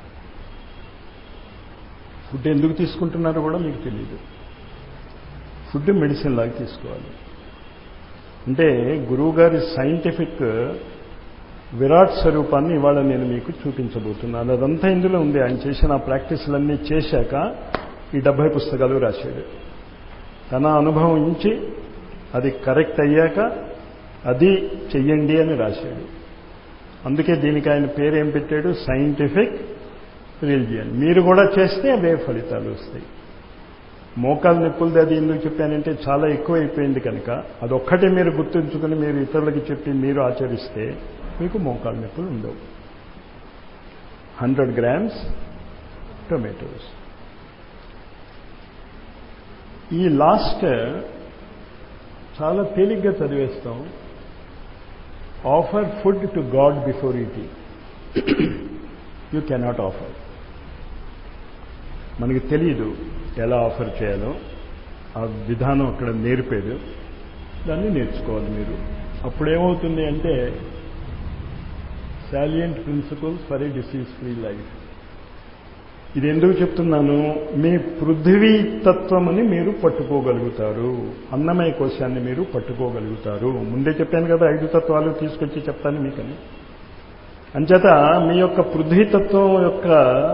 Speaker 1: ఫుడ్ ఎందుకు తీసుకుంటున్నారో కూడా మీకు తెలియదు ఫుడ్ మెడిసిన్ లాగా తీసుకోవాలి అంటే గురువుగారి సైంటిఫిక్ విరాట్ స్వరూపాన్ని ఇవాళ నేను మీకు చూపించబోతున్నాను అదంతా ఇందులో ఉంది ఆయన చేసిన ప్రాక్టీసులన్నీ చేశాక ఈ డెబ్బై పుస్తకాలు రాశాడు తన అనుభవం నుంచి అది కరెక్ట్ అయ్యాక అది చెయ్యండి అని రాశాడు అందుకే దీనికి ఆయన పేరు ఏం పెట్టాడు సైంటిఫిక్ రిలిజియన్ మీరు కూడా చేస్తే అవే ఫలితాలు వస్తాయి మోకాలు నొప్పులది అది ఎందుకు చెప్పానంటే చాలా ఎక్కువ అయిపోయింది కనుక అదొక్కటే మీరు గుర్తుంచుకుని మీరు ఇతరులకి చెప్పి మీరు ఆచరిస్తే మీకు మోకాలు నొప్పులు ఉండవు హండ్రెడ్ గ్రామ్స్ టొమాటోస్ ఈ లాస్ట్ చాలా తేలిగ్గా చదివేస్తాం offer food to God before eating you cannot offer మనకి తెలియదు ఎలా ఆఫర్ చేయాలో ఆ విధానం అక్కడ నేర్పేది దాన్ని నేర్చుకోవాలి మీరు అప్పుడేమవుతుంది అంటే salient principles for a disease free life ఇది ఎందుకు చెప్తున్నాను మీ పృథివీ తత్వం అని మీరు పట్టుకోగలుగుతారు అన్నమయ కోశాన్ని మీరు పట్టుకోగలుగుతారు ముందే చెప్పాను కదా ఐదు తత్వాలు తీసుకొచ్చి చెప్తాను మీకని అంచేత మీ యొక్క పృథ్వీతత్వం యొక్క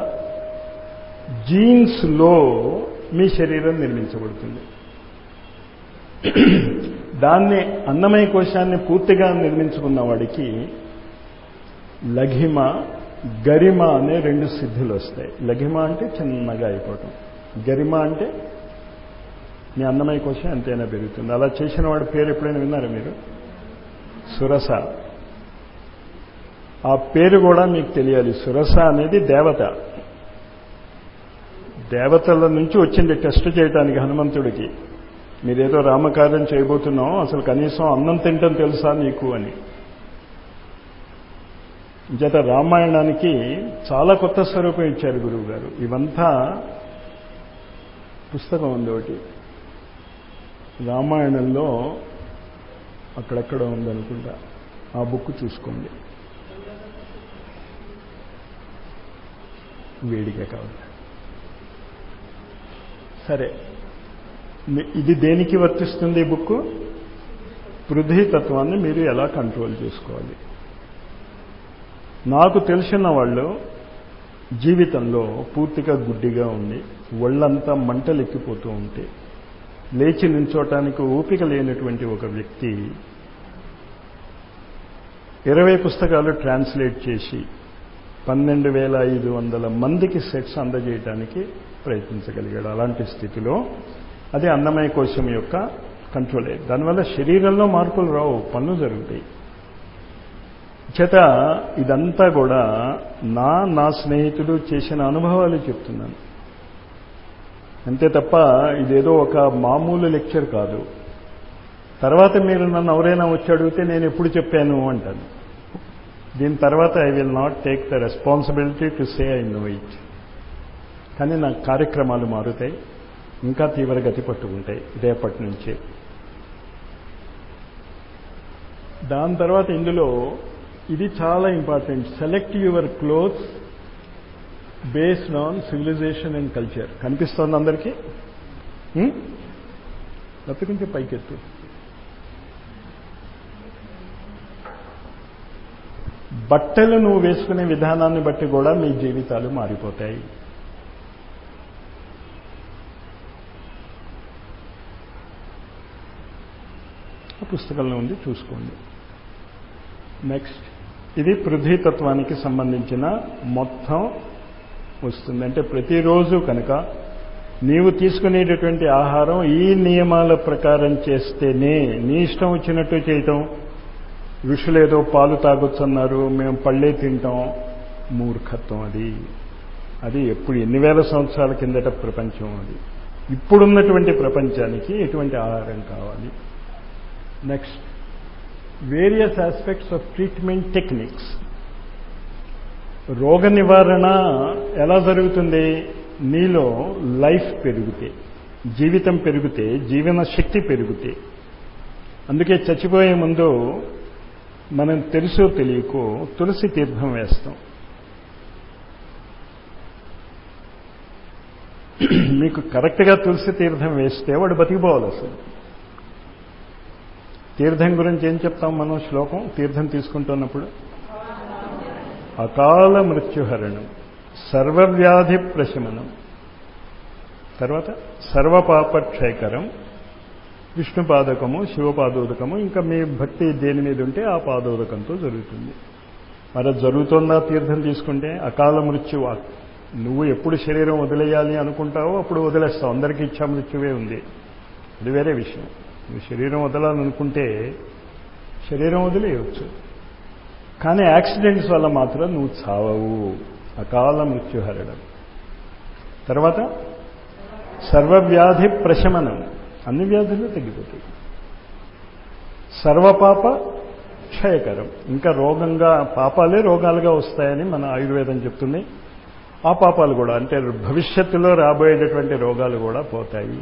Speaker 1: జీన్స్లో మీ శరీరం నిర్మించబడుతుంది దాన్ని అన్నమయ కోశాన్ని పూర్తిగా నిర్మించుకున్న వాడికి లఘిమ గరిమ అనే రెండు సిద్ధులు వస్తాయి లఘిమ అంటే చిన్నగా అయిపోవటం గరిమ అంటే మీ అన్నమయ కోశం ఎంతైనా పెరుగుతుంది అలా చేసిన వాడి పేరు ఎప్పుడైనా విన్నారా మీరు సురస ఆ పేరు కూడా మీకు తెలియాలి సురస అనేది దేవత దేవతల నుంచి వచ్చింది టెస్ట్ చేయడానికి హనుమంతుడికి మీరేదో రామకార్యం చేయబోతున్నాం అసలు కనీసం అన్నం తింటం తెలుసా నీకు అని జత రామాయణానికి చాలా కొత్త స్వరూపం ఇచ్చారు గురువు గారు ఇవంతా పుస్తకం ఉంది ఒకటి రామాయణంలో అక్కడెక్కడ ఉందనుకుంటా ఆ బుక్ చూసుకోండి వేడిగా కావాలి సరే ఇది దేనికి వర్తిస్తుంది ఈ బుక్ పృథ్వీతత్వాన్ని మీరు ఎలా కంట్రోల్ చేసుకోవాలి నాకు తెలిసిన వాళ్ళు జీవితంలో పూర్తిగా గుడ్డిగా ఉండి ఒళ్ళంతా మంటలు ఎక్కిపోతూ ఉంటే లేచి నించోటానికి ఓపిక లేనటువంటి ఒక వ్యక్తి ఇరవై పుస్తకాలు ట్రాన్స్లేట్ చేసి పన్నెండు వేల ఐదు వందల మందికి సెట్స్ అందజేయడానికి ప్రయత్నించగలిగాడు అలాంటి స్థితిలో అది అన్నమయ కోశం యొక్క కంట్రోలే దానివల్ల శరీరంలో మార్పులు రావు పనులు జరుగుతాయి చేత ఇదంతా కూడా నా నా స్నేహితుడు చేసిన అనుభవాలు చెప్తున్నాను అంతే తప్ప ఇదేదో ఒక మామూలు లెక్చర్ కాదు తర్వాత మీరు నన్ను ఎవరైనా వచ్చి అడిగితే నేను ఎప్పుడు చెప్పాను అంటాను దీని తర్వాత I will not take the responsibility to say I know it కానీ నా కార్యక్రమాలు మారుతాయి ఇంకా తీవ్రగతి పట్టుకుంటాయి రేపటి నుంచే దాని తర్వాత ఇందులో ఇది చాలా important select your clothes based on civilization and culture కనిపిస్తోంది అందరికీ లేకపోతే కొంచెం పైకెత్తు బట్టలు నువ్వు వేసుకునే విధానాన్ని బట్టి కూడా మీ జీవితాలు మారిపోతాయి ఆ పుస్తకంలో ఉంది చూసుకోండి నెక్స్ట్ ఇది పృథ్వీతత్వానికి సంబంధించిన మొత్తం వస్తుంది అంటే ప్రతిరోజు కనుక నీవు తీసుకునేటటువంటి ఆహారం ఈ నియమాల ప్రకారం చేస్తేనే నీ ఇష్టం వచ్చినట్టు చేయటం ఋషులేదో పాలు తాగొచ్చన్నారు మేము పళ్ళే తింటాం మూర్ఖత్వం అది అది ఎప్పుడు ఎన్ని వేల సంవత్సరాల కిందట ప్రపంచం అది ఇప్పుడున్నటువంటి ప్రపంచానికి ఎటువంటి ఆహారం కావాలి next various aspects of treatment techniques రోగ నివారణ ఎలా జరుగుతుంది నీలో లైఫ్ పెరిగితే జీవితం పెరిగితే జీవన శక్తి పెరిగితే అందుకే చచ్చిపోయే ముందు మనం తెలుసో తెలియకో తులసి తీర్థం వేస్తాం మీకు కరెక్ట్గా తులసి తీర్థం వేస్తే వాడు బతికిపోవాలి అసలు తీర్థం గురించి ఏం చెప్తాం మనం శ్లోకం తీర్థం తీసుకుంటున్నప్పుడు అకాల మృత్యుహరణం సర్వవ్యాధి ప్రశమనం తర్వాత సర్వపాపక్షయకరం విష్ణు పాదకము శివపాదోదకము ఇంకా మీ భక్తి దేని మీద ఉంటే ఆ పాదోదకంతో జరుగుతుంది మరి అది జరుగుతుందా తీర్థం తీసుకుంటే అకాల మృత్యు నువ్వు ఎప్పుడు శరీరం వదిలేయాలి అనుకుంటావో అప్పుడు వదిలేస్తావు అందరికీ ఇచ్చా మృత్యువే ఉంది అది వేరే విషయం నువ్వు శరీరం వదలాలనుకుంటే శరీరం వదిలేయవచ్చు కానీ యాక్సిడెంట్స్ వల్ల మాత్రం నువ్వు చావవు అకాల మృత్యుహరణం తర్వాత సర్వవ్యాధి ప్రశమనం అన్ని వ్యాధులు తగ్గిపోతాయి సర్వపాప క్షయకరం ఇంకా రోగంగా పాపాలే రోగాలుగా వస్తాయని మన ఆయుర్వేదం చెప్తుంది ఆ పాపాలు కూడా అంటే భవిష్యత్తులో రాబోయేటటువంటి రోగాలు కూడా పోతాయి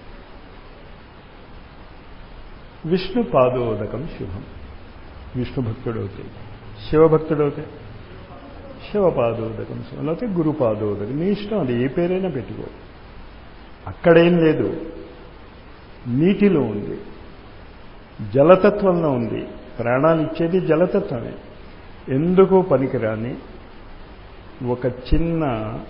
Speaker 1: విష్ణు పాదోదకం శుభం విష్ణు భక్తుడవుతాయి శివభక్తుడవుతాయి శివపాదోదకం శుభం లేకపోతే గురుపాదోదకం నీ ఇష్టం అది ఏ పేరైనా పెట్టుకో అక్కడేం లేదు నీటిలో ఉంది జలతత్వంలో ఉంది ప్రాణాలు ఇచ్చేది జలతత్వమే ఎందుకు పనికిరాని ఒక చిన్న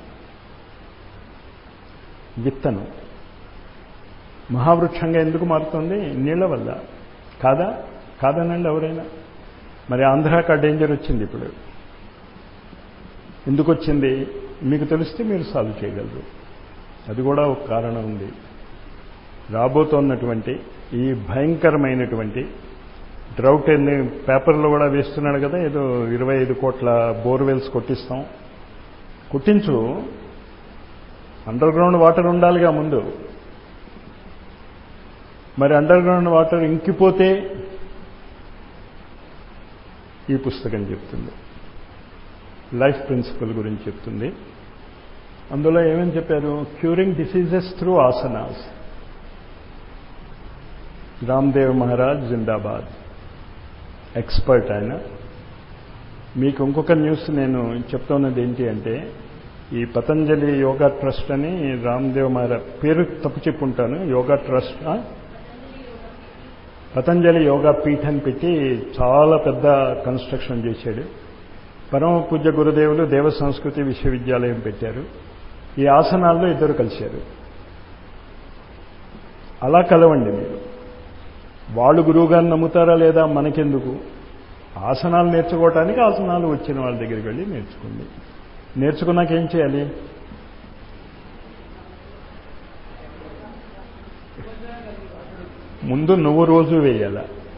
Speaker 1: విత్తనం మహావృక్షంగా ఎందుకు మారుతుంది నీళ్ల వల్ల కాదా కాదనండి ఎవరైనా మరి ఆంధ్రాకి ఆ డేంజర్ వచ్చింది ఇప్పుడు ఎందుకు వచ్చింది మీకు తెలిస్తే మీరు సాల్వ్ చేయగలరు అది కూడా ఒక కారణం ఉంది రాబోతున్నటువంటి ఈ భయంకరమైనటువంటి డ్రౌట్ ఎన్ని పేపర్లో కూడా వేస్తున్నాడు కదా ఏదో ఇరవై ఐదు కోట్ల బోర్వెల్స్ కొట్టిస్తాం కొట్టించు అండర్ గ్రౌండ్ వాటర్ ఉండాలిగా ముందు మరి అండర్ గ్రౌండ్ వాటర్ ఇంకిపోతే ఈ పుస్తకం చెప్తుంది లైఫ్ ప్రిన్సిపల్ గురించి చెప్తుంది అందులో ఏమని చెప్పారు curing diseases through asanas Ramdev Maharaj జిందాబాద్ ఎక్స్పర్ట్ ఆయన మీకు ఇంకొక న్యూస్ నేను చెప్తున్నది ఏంటి అంటే ఈ పతంజలి యోగా ట్రస్ట్ అని రామ్దేవ్ మహారాజ్ పేరు తప్పు చెప్పుంటాను యోగా ట్రస్ట్ పతంజలి యోగా పీఠ్ అని పెట్టి చాలా పెద్ద కన్స్ట్రక్షన్ చేశాడు పరమ పూజ్య గురుదేవులు దేవ సంస్కృతి విశ్వవిద్యాలయం పెట్టారు ఈ ఆసనాల్లో ఇద్దరు కలిశారు అలా కలవండి మీరు వాళ్ళు గురువుగారిని నమ్ముతారా లేదా మనకెందుకు ఆసనాలు నేర్చుకోవటానికి ఆసనాలు వచ్చిన వాళ్ళ దగ్గరికి వెళ్ళి నేర్చుకోండి నేర్చుకున్నాక ఏం చేయాలి ముందు నువ్వు రోజు వేయాల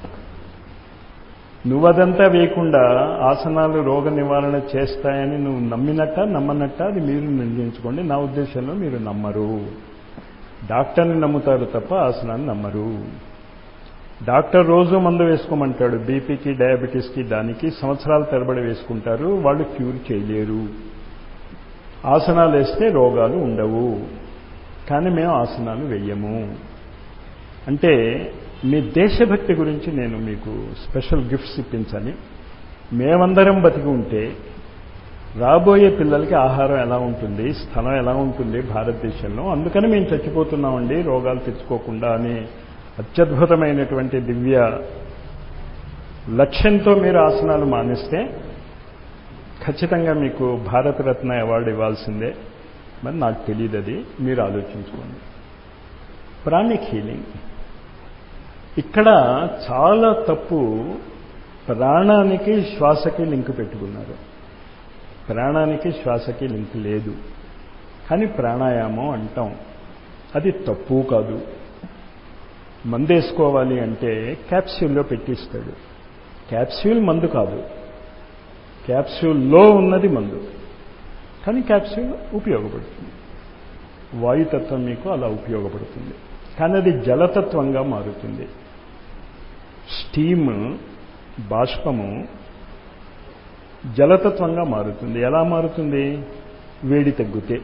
Speaker 1: నువ్వదంతా వేయకుండా ఆసనాలు రోగ నివారణ చేస్తాయని నువ్వు నమ్మినట్ట నమ్మనట్ట అది మీరు నిర్ణయించుకోండి నా ఉద్దేశంలో మీరు నమ్మరు డాక్టర్ని నమ్ముతారు తప్ప ఆసనాన్ని నమ్మరు డాక్టర్ రోజు మందు వేసుకోమంటాడు బీపీకి డయాబెటీస్కి దానికి సంవత్సరాల తరబడి వేసుకుంటారు వాళ్ళు క్యూర్ చేయలేరు ఆసనాలు వేస్తే రోగాలు ఉండవు కానీ మేము ఆసనాలు వెయ్యము అంటే మీ దేశభక్తి గురించి నేను మీకు స్పెషల్ గిఫ్ట్స్ ఇప్పించాలి మేమందరం బతికి ఉంటే రాబోయే పిల్లలకి ఆహారం ఎలా ఉంటుంది స్థలం ఎలా ఉంటుంది భారతదేశంలో అందుకని మేము చచ్చిపోతున్నామండి రోగాలు తెచ్చుకోకుండా అనే అత్యద్భుతమైనటువంటి దివ్య లక్ష్యంతో మీరు ఆసనాలు మానేస్తే ఖచ్చితంగా మీకు భారతరత్న అవార్డు ఇవ్వాల్సిందే మరి నాకు తెలియదు అది మీరు ఆలోచించుకోండి ప్రాణిక్ హీలింగ్ ఇక్కడ చాలా తప్పు ప్రాణానికి శ్వాసకి లింక్ పెట్టుకున్నారు ప్రాణానికి శ్వాసకి లింక్ లేదు కానీ ప్రాణాయామం అంటాం అది తప్పు కాదు మందేసుకోవాలి అంటే క్యాప్స్యూల్లో పెట్టిస్తాడు క్యాప్స్యూల్ మందు కాదు క్యాప్స్యూల్లో ఉన్నది మందు కానీ క్యాప్స్యూల్ ఉపయోగపడుతుంది వాయుతత్వం మీకు అలా ఉపయోగపడుతుంది కానీ అది జలతత్వంగా మారుతుంది స్టీమ్ బాష్పము జలతత్వంగా మారుతుంది ఎలా మారుతుంది వేడి తగ్గితే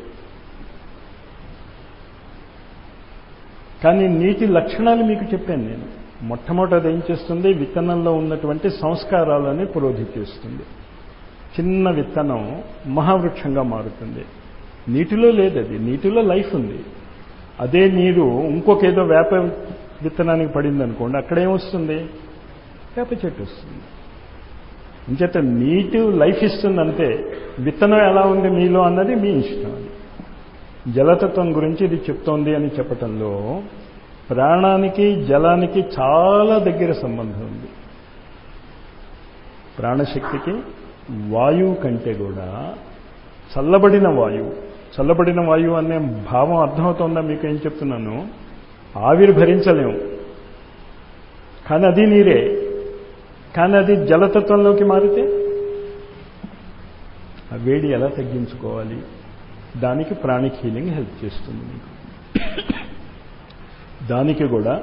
Speaker 1: కానీ నీటి లక్షణాలు మీకు చెప్పాను నేను మొట్టమొదటి ఏం చేస్తుంది విత్తనంలో ఉన్నటువంటి సంస్కారాలని పురోధి చేస్తుంది చిన్న విత్తనం మహావృక్షంగా మారుతుంది నీటిలో లేదు అది నీటిలో లైఫ్ ఉంది అదే నీరు ఇంకొక ఏదో వేప విత్తనానికి పడింది అనుకోండి అక్కడేమొస్తుంది వేప చెట్టు వస్తుంది ఇంచేత నీటి లైఫ్ ఇస్తుందంటే విత్తనం ఎలా ఉంది మీలో అన్నది మీ ఇష్టం అది జలతత్వం గురించి ఇది చెప్తోంది అని చెప్పటంలో ప్రాణానికి జలానికి చాలా దగ్గర సంబంధం ఉంది ప్రాణశక్తికి వాయువు కంటే కూడా చల్లబడిన వాయువు చల్లబడిన వాయువు అనే భావం అర్థమవుతోందా మీకు ఏం చెప్తున్నాను ఆవిరి భరించలేము కానీ అది నీరే కానీ అది జలతత్వంలోకి మారితే ఆ వేడి ఎలా తగ్గించుకోవాలి దానికి ప్రాణిక్ హీలింగ్ హెల్ప్ చేస్తుంది మీకు దానికి కూడా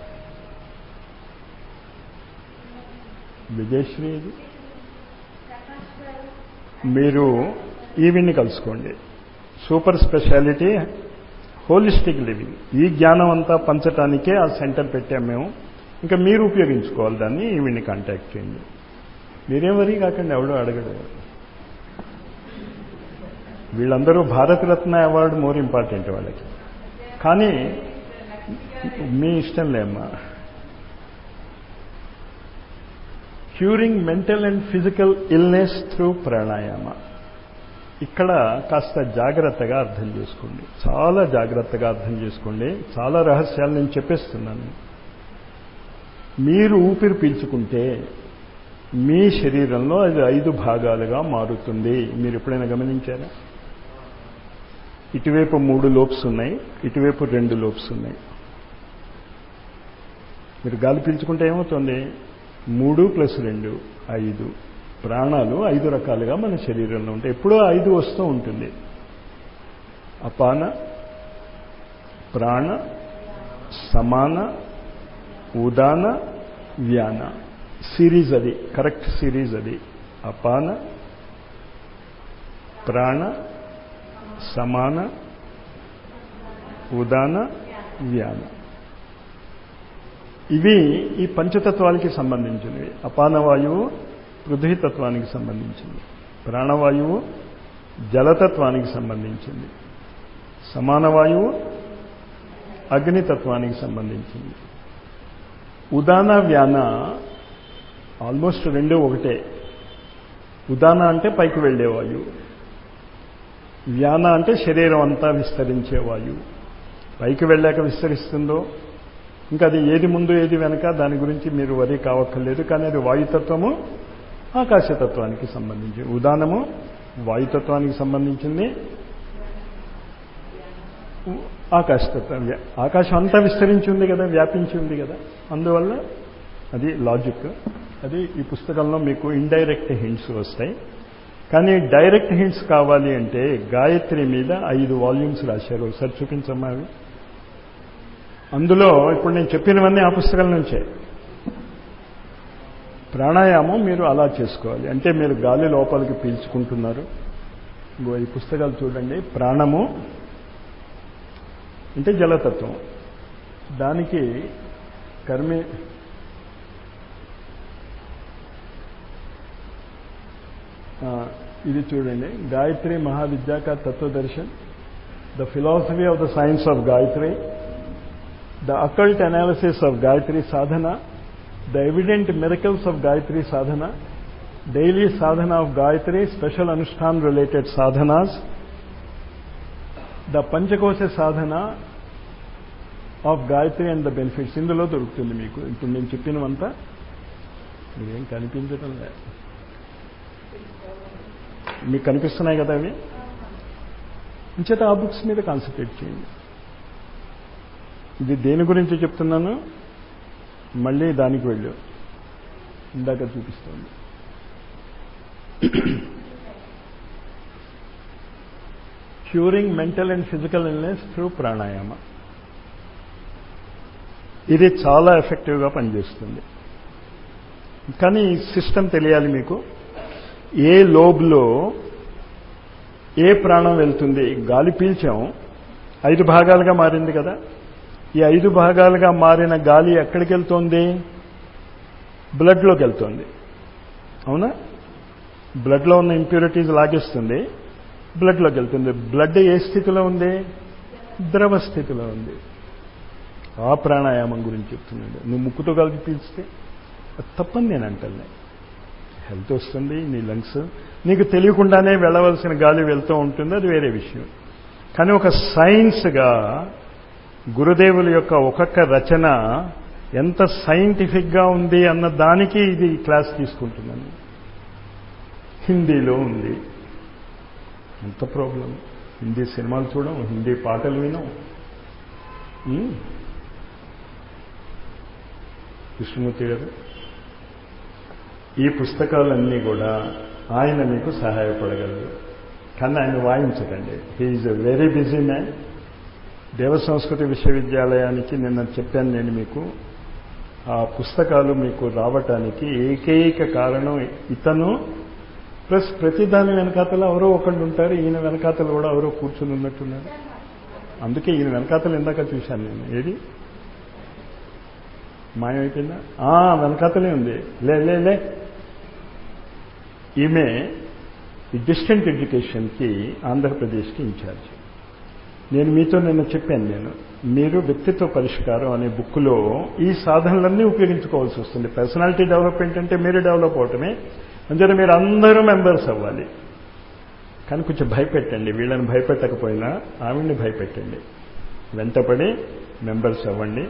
Speaker 1: విజయశ్రీ ఇది మీరు ఈవిని కలుసుకోండి సూపర్ స్పెషాలిటీ హోలిస్టిక్ లివింగ్ ఈ జ్ఞానం అంతా పంచటానికే ఆ సెంటర్ పెట్టాం మేము ఇంకా మీరు ఉపయోగించుకోవాలి దాన్ని ఈవిని కాంటాక్ట్ చేయండి మీరేం వరీ కాకండి ఎవడో అడగడు వీళ్ళందరూ భారతరత్న అవార్డు మోర్ ఇంపార్టెంట్ వాళ్ళకి కానీ మీ ఇష్టం లేమ్మా curing mental and physical illness through pranayama ఇక్కడ కాస్త జాగ్రత్తగా అర్థం చేసుకోండి చాలా జాగ్రత్తగా అర్థం చేసుకోండి చాలా రహస్యాలు నేను చెప్పేస్తున్నాను మీరు ఊపిరి పీల్చుకుంటే మీ శరీరంలో అది ఐదు భాగాలుగా మారుతుంది మీరు ఎప్పుడైనా గమనించారా ఇటువైపు మూడు లోప్స్ ఉన్నాయి ఇటువైపు రెండు లోప్స్ ఉన్నాయి మీరు గాలి పీల్చుకుంటే ఏమవుతుంది మూడు ప్లస్ రెండు ఐదు ప్రాణాలు ఐదు రకాలుగా మన శరీరంలో ఉంటాయి ఎప్పుడో ఐదు వస్తూ ఉంటుంది అపాన ప్రాణ సమాన ఉదాన వ్యాన సిరీస్ అది కరెక్ట్ సిరీస్ అది అపాన ప్రాణ సమాన ఉదాన వ్యాన ఇవి ఈ పంచతత్వానికి సంబంధించినవి అపానవాయువు పృథ్వీతత్వానికి సంబంధించింది ప్రాణవాయువు జలతత్వానికి సంబంధించింది సమానవాయువు అగ్నితత్వానికి సంబంధించింది ఉదాన వ్యాన ఆల్మోస్ట్ రెండు ఒకటే ఉదాన అంటే పైకి వెళ్ళే వాయువు వ్యాన అంటే శరీరం అంతా విస్తరించే వాయువు పైకి వెళ్ళాక విస్తరిస్తుందో ఇంకా అది ఏది ముందు ఏది వెనక దాని గురించి మీరు వరి కావక్కర్లేదు కానీ అది వాయుతత్వము ఆకాశతత్వానికి సంబంధించి ఉదానము వాయుతత్వానికి సంబంధించింది ఆకాశతత్వం ఆకాశం అంతా విస్తరించి ఉంది కదా వ్యాపించి ఉంది కదా అందువల్ల అది లాజిక్ అది ఈ పుస్తకంలో మీకు ఇండైరెక్ట్ హింట్స్ వస్తాయి కానీ డైరెక్ట్ హింట్స్ కావాలి అంటే గాయత్రి మీద ఐదు వాల్యూమ్స్ రాశారు ఒకసారి చూపించమ్మా అవి అందులో ఇప్పుడు నేను చెప్పినవన్నీ ఆ పుస్తకం నుంచే ప్రాణాయామం మీరు అలా చేసుకోవాలి అంటే మీరు గాలి లోపలికి పీల్చుకుంటున్నారు ఈ పుస్తకాలు చూడండి ప్రాణము అంటే జలతత్వం దానికి కర్మే ఇది చూడండి గాయత్రి మహావిద్యాక Tatvadarshan the philosophy of the science of Gayatri the occult analysis of Gayatri sadhana the evident miracles of Gayatri sadhana daily sadhana of Gayatri special anushthan related sadhanas the panchakosha sadhana of Gayatri and the benefits ఇందులో దొరుకుతుంది మీకు ఇప్పుడు నేను చెప్పినవంతా మీరేం కనిపించటం లేదు మీకు కనిపిస్తున్నాయి కదా అవి ఇంచేత ఆ బుక్స్ మీద కాన్సన్ట్రేట్ చేయండి ఇది దేని గురించి చెప్తున్నాను మళ్ళీ దానికి వెళ్ళు ఇందాక చూపిస్తుంది curing mental and physical illness through pranayama ఇది చాలా ఎఫెక్టివ్గా పనిచేస్తుంది కానీ సిస్టమ్ తెలియాలి మీకు ఏ లోబ్లో ఏ ప్రాణం వెళ్తుంది గాలి పీల్చాం ఐదు భాగాలుగా మారింది కదా ఈ ఐదు భాగాలుగా మారిన గాలి ఎక్కడికి వెళ్తోంది బ్లడ్లోకి వెళ్తోంది అవునా బ్లడ్లో ఉన్న ఇంప్యూరిటీస్ లాగేస్తుంది బ్లడ్లోకి వెళ్తుంది బ్లడ్ ఏ స్థితిలో ఉంది ద్రవ స్థితిలో ఉంది ఆ ప్రాణాయామం గురించి చెప్తున్నాడు నువ్వు ముక్కుతో కలిపి పీల్చితే తప్పని నేను అంటలే హెల్త్ వస్తుంది నీ లంగ్స్ నీకు తెలియకుండానే వెళ్ళవలసిన గాలి వెళ్తూ ఉంటుంది అది వేరే విషయం కానీ ఒక సైన్స్గా గురుదేవుల యొక్క ఒక్కొక్క రచన ఎంత సైంటిఫిక్గా ఉంది అన్న దానికి ఇది క్లాస్ తీసుకుంటున్నాను హిందీలో ఉంది ఎంత ప్రాబ్లం హిందీ సినిమాలు చూడం హిందీ పాటలు వినం కృష్ణమూర్తి గారు ఈ పుస్తకాలన్నీ కూడా ఆయన మీకు సహాయపడగలరు కానీ ఆయన వాయించకండి he is a very busy man దేవ సంస్కృతి విశ్వవిద్యాలయానికి నిన్న చెప్పాను నేను మీకు ఆ పుస్తకాలు మీకు రావటానికి ఏకైక కారణం ఇతను ప్లస్ ప్రతి దాని వెనకాతల ఎవరో ఒకళ్ళు ఉంటారు ఈయన వెనకాతలు కూడా ఎవరో కూర్చుని ఉన్నట్టున్నారు అందుకే ఈయన వెనకాతలు ఇందాక చూశాను నేను ఏది మాయమైపోయిందా వెనకాతలే ఉంది లే లే లే ఈమె ఈ డిస్టెంట్ ఎడ్యుకేషన్కి ఆంధ్రప్రదేశ్కి ఇన్ఛార్జ్ నేను మీతో నిన్న చెప్పాను నేను మీరు వ్యక్తిత్వ పరిష్కారం అనే బుక్లో ఈ సాధనలన్నీ ఉపయోగించుకోవాల్సి వస్తుంది పర్సనాలిటీ డెవలప్మెంట్ అంటే మీరు డెవలప్ అవటమే అంటే మీరు అందరూ మెంబర్స్ అవ్వాలి కానీ కొంచెం భయపెట్టండి వీళ్ళని భయపెట్టకపోయినా ఆవిడ్ని భయపెట్టండి వెంటపడి మెంబర్స్ అవ్వండి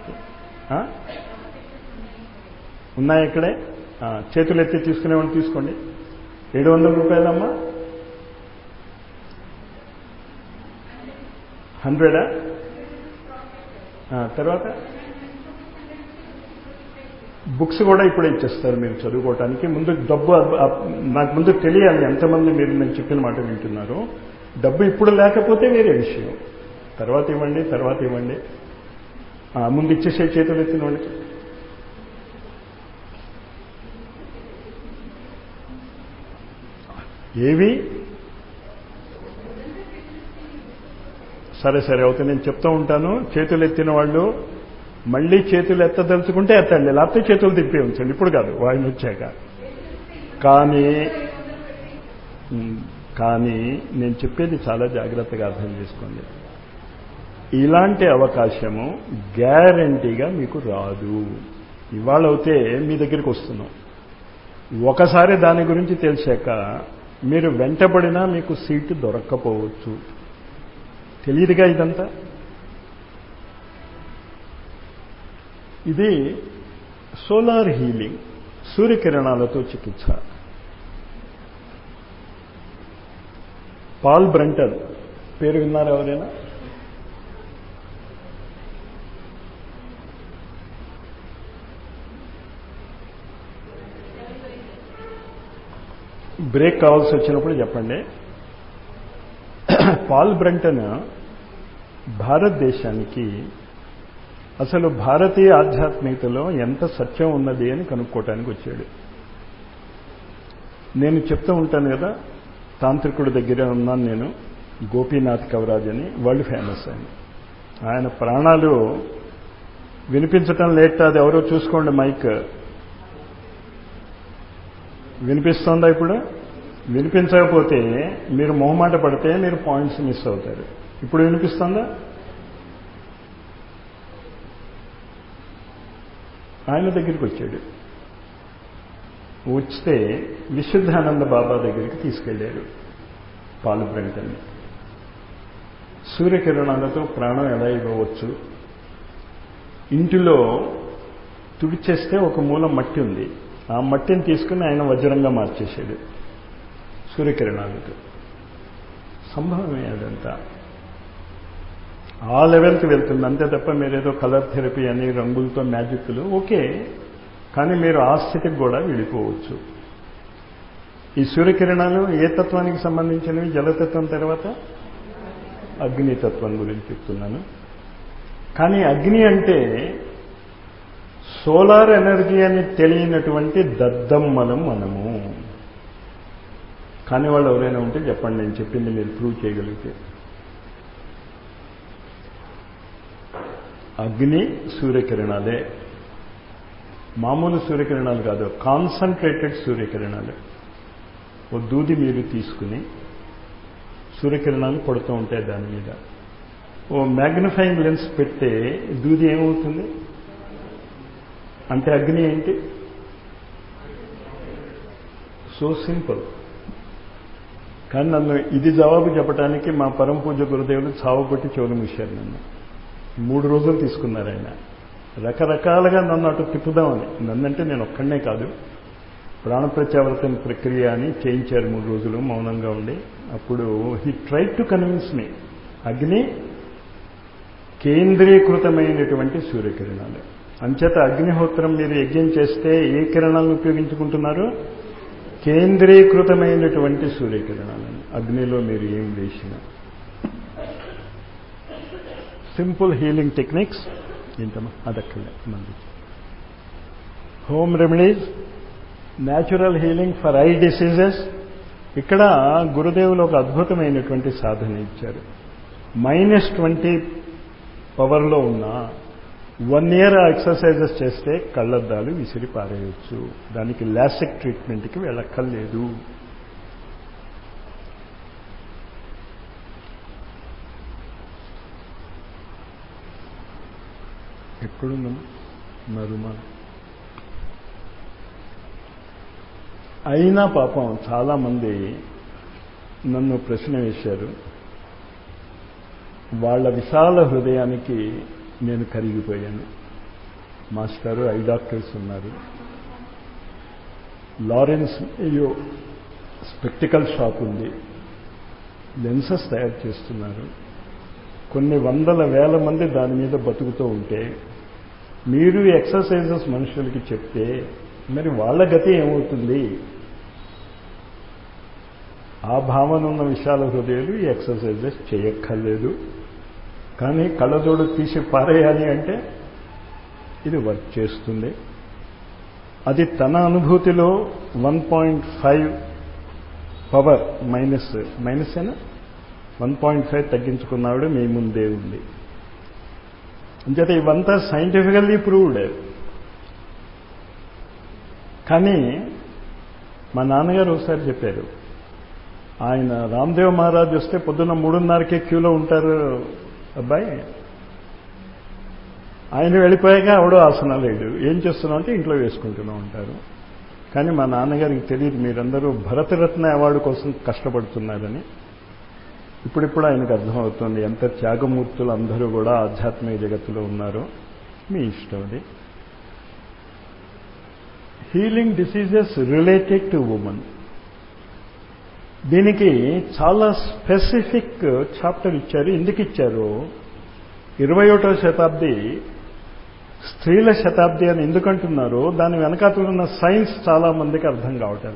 Speaker 1: ఉన్నాయి ఇక్కడే చేతులు ఎత్తి తీసుకునేవాళ్ళు తీసుకోండి ఏడు వందల రూపాయలమ్మా హండ్రెడా తర్వాత బుక్స్ కూడా ఇప్పుడే ఇచ్చేస్తారు మీరు చదువుకోవటానికి ముందు డబ్బు నాకు ముందు తెలియాలి ఎంతమంది మీరు నేను చెప్పిన మాట వింటున్నారు డబ్బు ఇప్పుడు లేకపోతే వేరే విషయం తర్వాత ఇవ్వండి తర్వాత ఇవ్వండి ముందు ఇచ్చేసే చేతులు ఎత్తిన వాళ్ళకి ఏవి సరే సరే అవుతుంది నేను చెప్తూ ఉంటాను చేతులు ఎత్తిన వాళ్ళు మళ్ళీ చేతులు ఎత్తదలుచుకుంటే ఎత్తండి లేకపోతే చేతులు తిప్పి ఉంచండి ఇప్పుడు కాదు ఆయన వచ్చాక కానీ కానీ నేను చెప్పేది చాలా జాగ్రత్తగా అర్థం చేసుకోండి ఇలాంటి అవకాశము గ్యారంటీగా మీకు రాదు ఇవాళ అయితే మీ దగ్గరికి వస్తున్నాం ఒకసారి దాని గురించి తెలిసాక మీరు వెంటబడినా మీకు సీటు దొరక్కపోవచ్చు తెలియదుగా ఇదంతా ఇది సోలార్ హీలింగ్ సూర్యకిరణాలతో చికిత్స పాల్ బ్రంటన్ పేరు విన్నారా ఎవరైనా బ్రేక్ కావాల్సి వచ్చినప్పుడు చెప్పండి పాల్ బ్రంటన్ భారతదేశానికి అసలు భారతీయ ఆధ్యాత్మికతలో ఎంత సత్యం ఉన్నది అని కనుక్కోవటానికి వచ్చాడు నేను చెప్తూ ఉంటాను కదా తాంత్రికుడి దగ్గర ఉన్నాను నేను గోపీనాథ్ కవరాజ్ అని వరల్డ్ ఫేమస్ ఆయన ఆయన ప్రాణాలు వినిపించటం లేట్ అది ఎవరో చూసుకోండి మైక్ వినిపిస్తోందా ఇప్పుడు వినిపించకపోతే మీరు మొహమాట పడితే మీరు పాయింట్స్ మిస్ అవుతారు ఇప్పుడు వినిపిస్తుందా ఆయన దగ్గరికి వచ్చాడు వస్తే విశుద్ధానంద బాబా దగ్గరికి తీసుకెళ్లారు పాలు బ్రంటన్ని సూర్యకిరణాలతో ప్రాణం ఎలా ఇవ్వవచ్చు ఇంటిలో తుడిచేస్తే ఒక మూల మట్టి ఉంది ఆ మట్టిని తీసుకుని ఆయన వజ్రంగా మార్చేశాడు సూర్యకిరణాలతో సంభవమే అదంతా ఆ లెవెల్కి వెళ్తుంది అంతే తప్ప మీరేదో కలర్ థెరపీ అని రంగులతో మ్యాజిక్లు ఓకే కానీ మీరు ఆ స్థితికి కూడా వెళ్ళిపోవచ్చు ఈ సూర్యకిరణాలు ఏ తత్వానికి సంబంధించినవి జలతత్వం తర్వాత అగ్నితత్వం గురించి చెప్తున్నాను కానీ అగ్ని అంటే సోలార్ ఎనర్జీ అని తెలియనటువంటి దద్దమ్మలం మనము కానీ వాళ్ళు ఎవరైనా ఉంటే చెప్పండి నేను చెప్పింది మీరు ప్రూవ్ చేయగలిగితే అగ్ని సూర్యకిరణాలే మామూలు సూర్యకిరణాలు కాదు కాన్సన్ట్రేటెడ్ సూర్యకిరణాలు ఓ దూది మీరు తీసుకుని సూర్యకిరణాలు పడుతూ ఉంటాయి దాని మీద ఓ మ్యాగ్నిఫైయింగ్ లెన్స్ పెడితే దూది ఏమవుతుంది అంటే అగ్ని ఏంటి సో సింపుల్ కానీ నన్ను ఇది జవాబు చెప్పడానికి మా పరమ పూజ గురుదేవులు చావు కొట్టి చెవులు మూశారు నన్ను మూడు రోజులు తీసుకున్నారు ఆయన రకరకాలుగా నన్ను అటు తిప్పుదామని నన్నంటే నేను ఒక్కడనే కాదు ప్రాణప్రత్యావర్తన ప్రక్రియ అని చేయించారు మూడు రోజులు మౌనంగా ఉండి అప్పుడు he try to convince me అగ్ని కేంద్రీకృతమైనటువంటి సూర్యకిరణాలు అంచేత అగ్నిహోత్రం మీరు యజ్ఞం చేస్తే ఏ కిరణాలను ఉపయోగించుకుంటున్నారు కేంద్రీకృతమైనటువంటి సూర్యకిరణాలను అగ్నిలో మీరు ఏం వేసిన సింపుల్ హీలింగ్ టెక్నిక్స్ ఏంటమ్మా అదక్కలే మంది home remedies natural healing for eye diseases ఇక్కడ గురుదేవులు ఒక అద్భుతమైనటువంటి సాధన ఇచ్చారు మైనస్ ట్వంటీ పవర్లో ఉన్న వన్ ఇయర్ ఎక్సర్సైజెస్ చేస్తే కళ్ళద్దాలు విసిరి పారేయచ్చు దానికి లాసిక్ ట్రీట్మెంట్కి వెళ్ళక్కర్లేదు ఎక్కడున్నాం మరుమా అయినా పాపం చాలామంది నన్ను ప్రశ్న వేశారు వాళ్ళ విశాల హృదయానికి నేను కరిగిపోయాను మాస్టారు ఐ డాక్టర్స్ ఉన్నారు లారెన్స్ అయ్యో స్పెక్టికల్ షాప్ ఉంది లెన్సెస్ తయారు చేస్తున్నారు కొన్ని వందల వేల మంది దాని మీద బతుకుతూ ఉంటే మీరు ఎక్సర్సైజెస్ మనుషులకి చెప్తే మరి వాళ్ళ గతి ఏమవుతుంది ఆ భావన ఉన్న విశాల హృదయాలు ఈ ఎక్సర్సైజెస్ చేయక్కర్లేదు కానీ కళ్ళజోడు తీసి పారేయాలి అంటే ఇది వర్క్ చేస్తుంది అది తన అనుభూతిలో one point five power minus minus అయినా వన్ పాయింట్ ఫైవ్ తగ్గించుకున్నాడు మీ ముందే ఉంది అంచేత ఇవంతా సైంటిఫికల్లీ ప్రూవ్డ్ కానీ మా నాన్నగారు ఒకసారి చెప్పారు ఆయన రామ్దేవ్ మహారాజ్ వస్తే పొద్దున్న మూడున్నరకే క్యూలో ఉంటారు అబ్బాయి ఆయన వెళ్ళిపోయాక ఆవిడ ఆసనం లేడు ఏం చేస్తున్నాం అంటే ఇంట్లో వేసుకుంటూనే ఉంటారు కానీ మా నాన్నగారికి తెలియదు మీరందరూ భరతరత్న అవార్డు కోసం కష్టపడుతున్నారని ఇప్పుడిప్పుడు ఆయనకు అర్థమవుతుంది ఎంత త్యాగమూర్తులు అందరూ కూడా ఆధ్యాత్మిక జగత్తులో ఉన్నారో మీ ఇష్టం అది healing diseases related to women దీనికి చాలా స్పెసిఫిక్ చాప్టర్ ఇచ్చారు ఎందుకు ఇచ్చారు ఇరవై ఒకటో శతాబ్ది స్త్రీల శతాబ్ది అని ఎందుకంటున్నారు దాని వెనకాతలు ఉన్న సైన్స్ చాలా మందికి అర్థం కావటం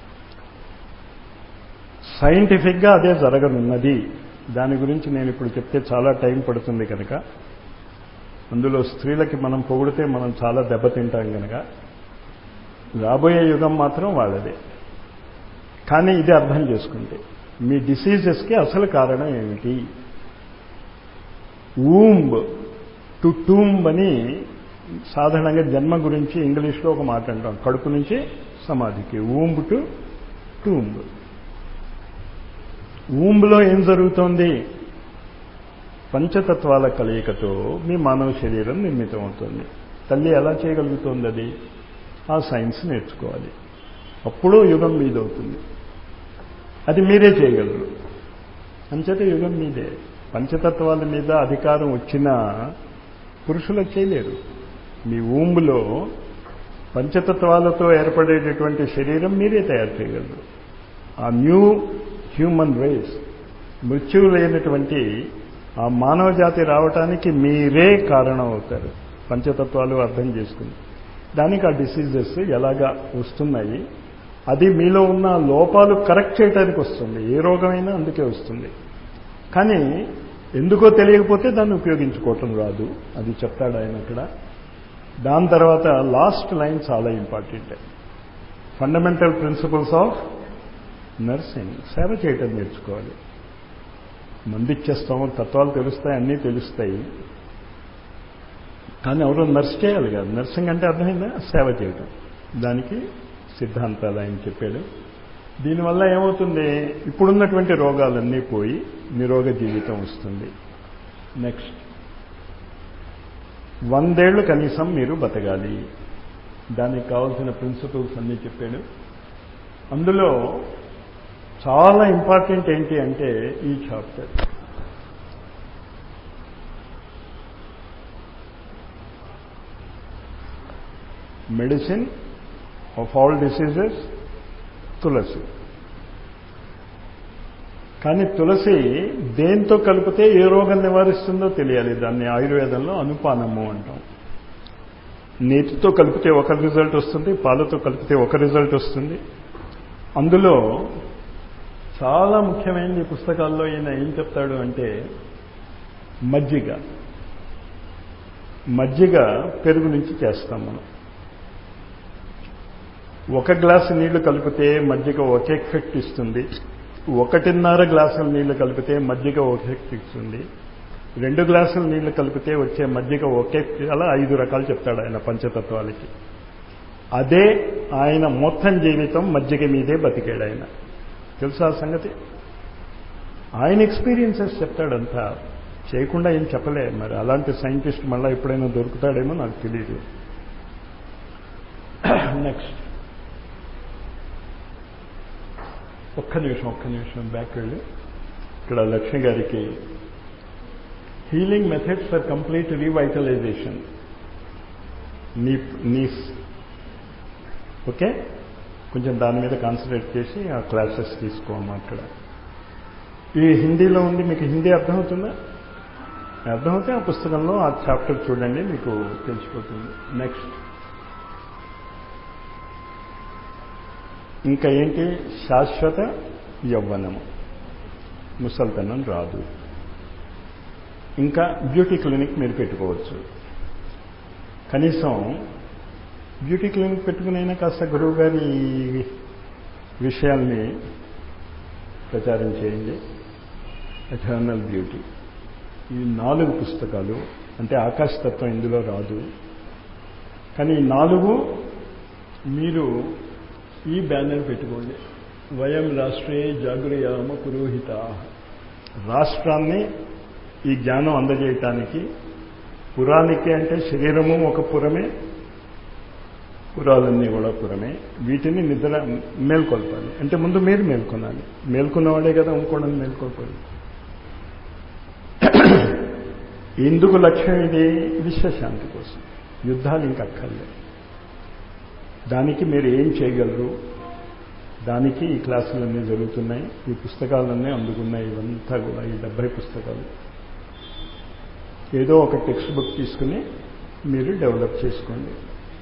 Speaker 1: సైంటిఫిక్గా అదే జరగనున్నది దాని గురించి నేను ఇప్పుడు చెప్తే చాలా టైం పడుతుంది కనుక అందులో స్త్రీలకి మనం పొగిడితే మనం చాలా దెబ్బతింటాం కనుక రాబోయే యుగం మాత్రం వాళ్ళదే కానీ ఇది అర్థం చేసుకుంటే మీ డిసీజెస్కి అసలు కారణం ఏమిటి ఊంబ్ టు టూంబ్ అని సాధారణంగా జన్మ గురించి ఇంగ్లీష్లో ఒక మాట అంటాం కడుపు నుంచి సమాధికి ఊంబ్ టు టూంబ్ ఊంబ్లో ఏం జరుగుతోంది పంచతత్వాల కలయికతో మీ మానవ శరీరం నిర్మితమవుతుంది తల్లి ఎలా చేయగలుగుతోంది అది ఆ సైన్స్ నేర్చుకోవాలి అప్పుడు యుగం మీదవుతుంది అది మీరే చేయగలరు అంచేత యుగం మీదే పంచతత్వాల మీద అధికారం వచ్చినా పురుషులకు చేయలేరు మీ ఊంబులో పంచతత్వాలతో ఏర్పడేటటువంటి శరీరం మీరే తయారు చేయగలరు ఆ న్యూ హ్యూమన్ రేస్ మృత్యువు లేనటువంటి ఆ మానవ జాతి రావటానికి మీరే కారణం అవుతారు పంచతత్వాలు అర్థం చేసుకుని దానికి ఆ డిసీజెస్ ఎలాగా వస్తున్నాయి అది మీలో ఉన్న లోపాలు కరెక్ట్ చేయడానికి వస్తుంది ఏ రోగమైనా అందుకే వస్తుంది కానీ ఎందుకో తెలియకపోతే దాన్ని ఉపయోగించుకోవటం రాదు అది చెప్తాడు ఆయన అక్కడ దాని తర్వాత లాస్ట్ లైన్ చాలా important fundamental principles of nursing సేవ చేయటం నేర్చుకోవాలి మందిచ్చేస్తాము తత్వాలు తెలుస్తాయి అన్నీ తెలుస్తాయి కానీ ఎవరో నర్స్ చేయాలి కాదు నర్సింగ్ అంటే అర్థమైందా సేవ చేయటం దానికి సిద్ధాంతాలు ఆయన చెప్పాడు దీనివల్ల ఏమవుతుంది ఇప్పుడున్నటువంటి రోగాలన్నీ పోయి నిరోగ జీవితం వస్తుంది నెక్స్ట్ వందేళ్లు కనీసం మీరు బతకాలి దానికి కావాల్సిన ప్రిన్సిపల్స్ అన్నీ చెప్పాడు అందులో చాలా ఇంపార్టెంట్ ఏంటి అంటే ఈ chapter medicine of all diseases tulsi కానీ తులసి దేంతో కలిపితే ఏ రోగం నివారిస్తుందో తెలియాలి దాన్ని ఆయుర్వేదంలో అనుపానము అంటాం నీటితో కలిపితే ఒక రిజల్ట్ వస్తుంది పాలతో కలిపితే ఒక రిజల్ట్ వస్తుంది అందులో చాలా ముఖ్యమైనది పుస్తకాల్లో ఈయన ఏం చెప్తాడు అంటే మజ్జిగ మజ్జిగ పెరుగు నుంచి చేస్తాం మనం ఒక గ్లాసు నీళ్లు కలిపితే మజ్జిగ ఒక ఎఫెక్ట్ ఇస్తుంది ఒకటిన్నర గ్లాసుల నీళ్లు కలిపితే మజ్జిగ ఒక ఎఫెక్ట్ ఇస్తుంది రెండు గ్లాసుల నీళ్లు కలిపితే వచ్చే మజ్జిగ ఒకే అలా ఐదు రకాలు చెప్తాడు ఆయన పంచతత్వాలకి అదే ఆయన మొత్తం జీవితం మజ్జిగ మీదే బతికాడు ఆయన తెలుసా ఆ సంగతి ఆయన ఎక్స్పీరియన్సెస్ చెప్తాడంతా చేయకుండా ఏం చెప్పలే మరి అలాంటి సైంటిస్ట్ మళ్ళీ ఎప్పుడైనా దొరుకుతాడేమో నాకు తెలియదు నెక్స్ట్ ఒక్క నిమిషం ఒక్క నిమిషం బ్యాక్ వెళ్ళి ఇక్కడ లక్ష్మి గారికి healing methods for complete revitalization నీ నీ ఓకే కొంచెం దాని మీద కాన్సన్ట్రేట్ చేసి ఆ క్లాసెస్ తీసుకోమా అక్కడ ఈ హిందీలో ఉంది మీకు హిందీ అర్థమవుతుందా అర్థమవుతే ఆ పుస్తకంలో ఆ చాప్టర్ చూడండి మీకు తెలిసిపోతుంది నెక్స్ట్ ఇంకా ఏంటి శాశ్వత యవ్వనము ముసల్తనం రాదు ఇంకా బ్యూటీ క్లినిక్ మీరు పెట్టుకోవచ్చు కనీసం బ్యూటీ క్లినిక్ పెట్టుకునైనా కాస్త గురువు గారి విషయాల్ని ప్రచారం చేయండి ఎటర్నల్ బ్యూటీ ఈ నాలుగు పుస్తకాలు అంటే ఆకాశతత్వం ఇందులో రాదు కానీ ఈ నాలుగు మీరు ఈ బ్యానర్ పెట్టుకోండి వయం రాష్ట్రే జాగృయామ పురోహిత రాష్ట్రాన్ని ఈ జ్ఞానం అందజేయటానికి పురానికి అంటే శరీరము ఒక పురమే పురాలన్నీ కూడా పురమే వీటిని నిద్ర మేల్కొల్పాలి అంటే ముందు మీరు మేల్కొనాలి మేల్కొన్నవాడే కదా ఇంకోడని మేల్కొల్పాలి ఎందుకు లక్ష్యం ఇది విశ్వశాంతి కోసం యుద్ధాలు ఇంక అక్కర్లేదు దానికి మీరు ఏం చేయగలరు దానికి ఈ క్లాసులన్నీ జరుగుతున్నాయి ఈ పుస్తకాలన్నీ అందుకున్నాయి ఇవంతా కూడా ఈ డెబ్బై పుస్తకాలు ఏదో ఒక టెక్స్ట్ బుక్ తీసుకుని మీరు డెవలప్ చేసుకోండి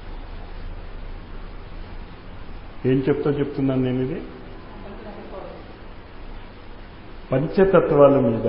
Speaker 1: ఏం చెప్తా చెప్తున్నాను నేను ఇది పంచతత్వాల మీద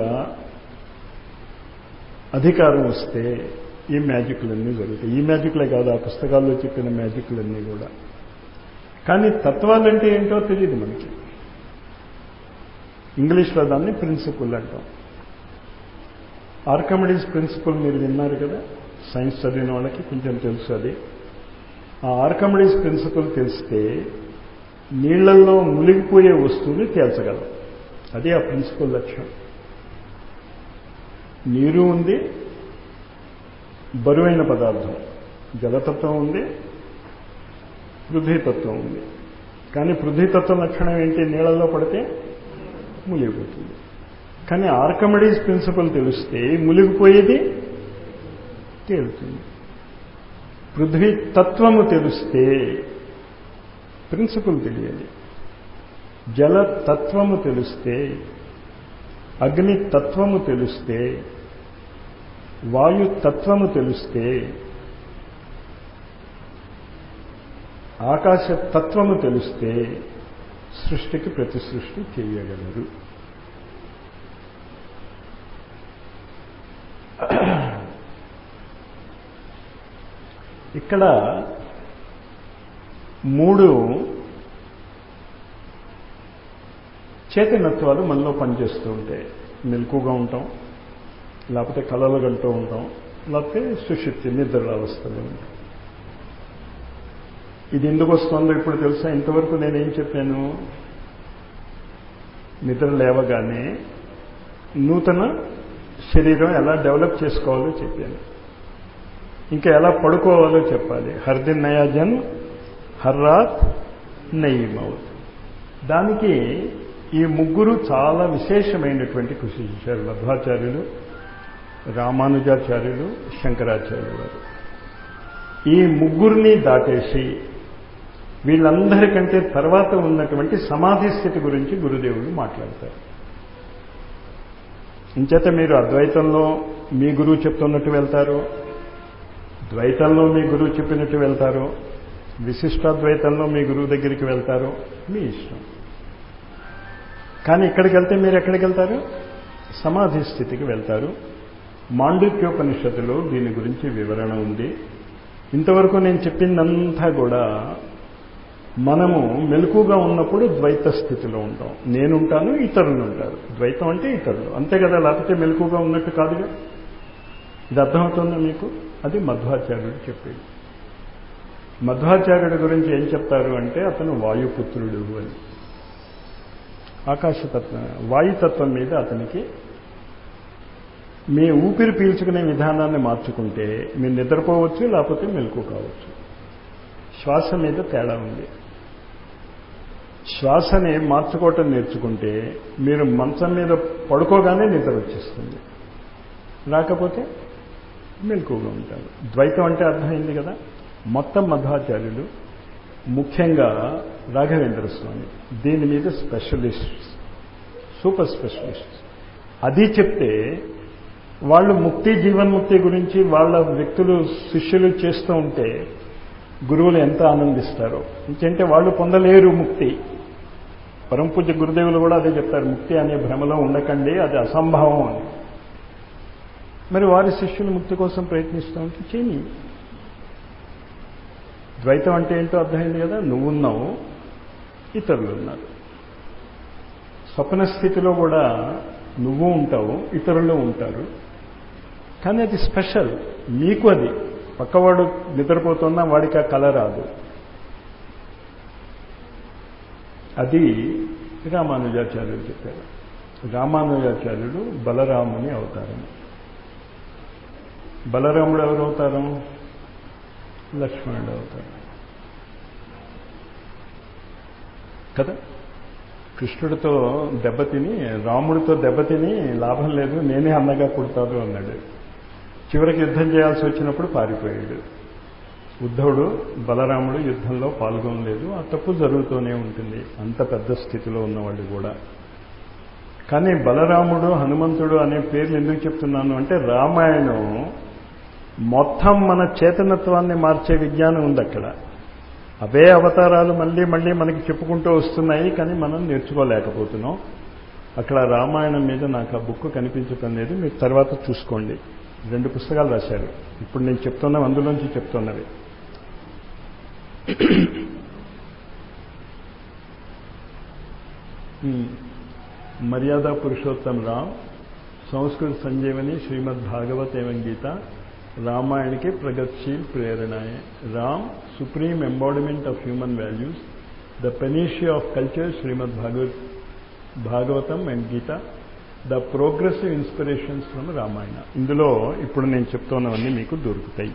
Speaker 1: అధికారం వస్తే ఈ మ్యాజిక్లన్నీ జరుగుతాయి ఈ మ్యాజిక్లే కాదు ఆ పుస్తకాల్లో చెప్పిన మ్యాజిక్లన్నీ కూడా కానీ తత్వాలంటే ఏంటో తెలియదు మనకి ఇంగ్లీష్లో దాన్ని ప్రిన్సిపుల్ అంటాం ఆర్కమిడీస్ ప్రిన్సిపల్ మీరు విన్నారు కదా సైన్స్ చదివిన వాళ్ళకి కొంచెం తెలుసు అది ఆ ఆర్కమిడీస్ ప్రిన్సిపల్ తెలిస్తే నీళ్లలో మునిగిపోయే వస్తువుని తేల్చగలం అది ఆ ప్రిన్సిపల్ లక్ష్యం నీరు ఉంది బరువైన పదార్థం జలతత్వం ఉంది పృథ్వీతత్వం ఉంది కానీ పృథ్వీతత్వం లక్షణం ఏంటి నీళ్ళల్లో పడితే మునిగిపోతుంది కానీ ఆర్కమిడీస్ ప్రిన్సిపల్ తెలిస్తే మునిగిపోయేది తేలుతుంది పృథ్వీ తత్వము తెలిస్తే ప్రిన్సిపల్ తెలియాలి జల తత్వము తెలిస్తే అగ్ని తత్వము తెలిస్తే వాయు తత్వము తెలిస్తే ఆకాశ తత్వము తెలిస్తే సృష్టికి ప్రతి సృష్టి చేయగలరు ఇక్కడ మూడు చైతన్యత్వాలు మనలో పనిచేస్తూ ఉంటాయి మెలకుగా ఉంటాం లేకపోతే కళలు గంటూ ఉంటాం లేకపోతే సుషుప్తి నిద్ర అవస్థలో ఉంటాం ఇది ఎందుకు వస్తుందో ఇప్పుడు తెలుసా ఇంతవరకు నేనేం చెప్పాను నిద్ర లేవగానే నూతన శరీరం ఎలా డెవలప్ చేసుకోవాలో చెప్పాను ఇంకా ఎలా పడుకోవాలో చెప్పాలి హర్ దిన్ నయా జన్ హర్ రాత్ నయీ మౌత్ దానికి ఈ ముగ్గురు చాలా విశేషమైనటువంటి కృషి చేశారు మధ్వాచార్యులు రామానుజాచార్యులు శంకరాచార్యులు వారు ఈ ముగ్గురిని దాటేసి వీళ్ళందరికంటే తర్వాత ఉన్నటువంటి సమాధి స్థితి గురించి గురుదేవులు మాట్లాడతారు ఇంచేత మీరు అద్వైతంలో మీ గురువు చెప్తున్నట్టు వెళ్తారు ద్వైతంలో మీ గురువు చెప్పినట్టు వెళ్తారు విశిష్టాద్వైతంలో మీ గురువు దగ్గరికి వెళ్తారు మీ ఇష్టం కానీ ఇక్కడికి వెళ్తే మీరు ఎక్కడికి వెళ్తారు సమాధి స్థితికి వెళ్తారు మాండుక్యోపనిషత్తులో దీని గురించి వివరణ ఉంది ఇంతవరకు నేను చెప్పిందంతా కూడా మనము మెలకుగా ఉన్నప్పుడు ద్వైత స్థితిలో ఉంటాం నేనుంటాను ఇతరులు ఉంటారు ద్వైతం అంటే ఇతరులు అంతే కదా లేకపోతే మెలకుగా ఉన్నట్టు కాదుగా ఇది అర్థమవుతుందా మీకు అది మధ్వాచార్యుడు చెప్పేది మధ్వాచార్యుడి గురించి ఏం చెప్తారు అంటే అతను వాయుపుత్రుడు అని ఆకాశతత్వం వాయుతత్వం మీద అతనికి మీ ఊపిరి పీల్చుకునే విధానాన్ని మార్చుకుంటే మీరు నిద్రపోవచ్చు లేకపోతే మెలకు కావచ్చు శ్వాస మీద తేడా ఉంది శ్వాసని మార్చుకోవటం నేర్చుకుంటే మీరు మంచం మీద పడుకోగానే నిద్ర వచ్చేస్తుంది రాకపోతే మెలకుగా ఉంటారు ద్వైతం అంటే అర్థమైంది కదా మొత్తం మధ్వాచార్యులు ముఖ్యంగా రాఘవేంద్ర స్వామి దీని మీద స్పెషలిస్ట్ సూపర్ స్పెషలిస్ట్ అది చెప్తే వాళ్ళు ముక్తి జీవన్ముక్తి గురించి వాళ్ళ వ్యక్తులు శిష్యులు చేస్తూ ఉంటే గురువులు ఎంత ఆనందిస్తారో ఇంకంటే వాళ్ళు పొందలేరు ముక్తి పరంపూజ గురుదేవులు కూడా అదే చెప్తారు ముక్తి అనే భ్రమలో ఉండకండి అది అసంభవం అని మరి వారి శిష్యులు ముక్తి కోసం ప్రయత్నిస్తూ ఉంటే చేయని ద్వైతం అంటే ఏంటో అర్థమైంది కదా నువ్వున్నావు ఇతరులు ఉన్నారు స్వప్న స్థితిలో కూడా నువ్వు ఉంటావు ఇతరులు ఉంటారు కానీ అది స్పెషల్ మీకు అది పక్కవాడు నిద్రపోతున్నా వాడికి ఆ కళ రాదు అది రామానుజాచార్యులు చెప్పారు రామానుజాచార్యుడు బలరాముని అవతారం బలరాముడు ఎవరు అవుతారు లక్ష్మణుడు అవుతారు కదా కృష్ణుడితో దెబ్బతిని రాముడితో దెబ్బతిని లాభం లేదు నేనే అన్నగా పుడతాను అన్నాడు చివరికి యుద్ధం చేయాల్సి వచ్చినప్పుడు పారిపోయాడు ఉద్ధవుడు బలరాముడు యుద్ధంలో పాల్గొనలేదు ఆ తప్పు జరుగుతూనే ఉంటుంది అంత పెద్ద స్థితిలో ఉన్నవాళ్ళు కూడా కానీ బలరాముడు హనుమంతుడు అనే పేర్లు ఎందుకు చెప్తున్నాను అంటే రామాయణం మొత్తం మన చేతనత్వాన్ని మార్చే విజ్ఞానం ఉంది అక్కడ అవే అవతారాలు మళ్ళీ మళ్ళీ మనకి చెప్పుకుంటూ వస్తున్నాయి కానీ మనం నేర్చుకోలేకపోతున్నాం అక్కడ రామాయణం మీద నాకు ఆ బుక్ కనిపించటం లేదు మీరు తర్వాత చూసుకోండి రెండు పుస్తకాలు రాశారు ఇప్పుడు నేను చెప్తున్నా అందులోంచి చెప్తున్నవి मर्यादा पुरुषोत्तम राम संस्कृत संजीवनी श्रीमद् भागवत एवं गीता रामायण के प्रगतिशील प्रेरणाएं Ram supreme embodiment of human values the panacea of culture Shrimad Bhagavat Bhagavatam and Gita the progressive inspirations from Ramayana ఇందులో ఇప్పుడు నేను చెప్తున్నవన్నీ మీకు దొరుకుతాయి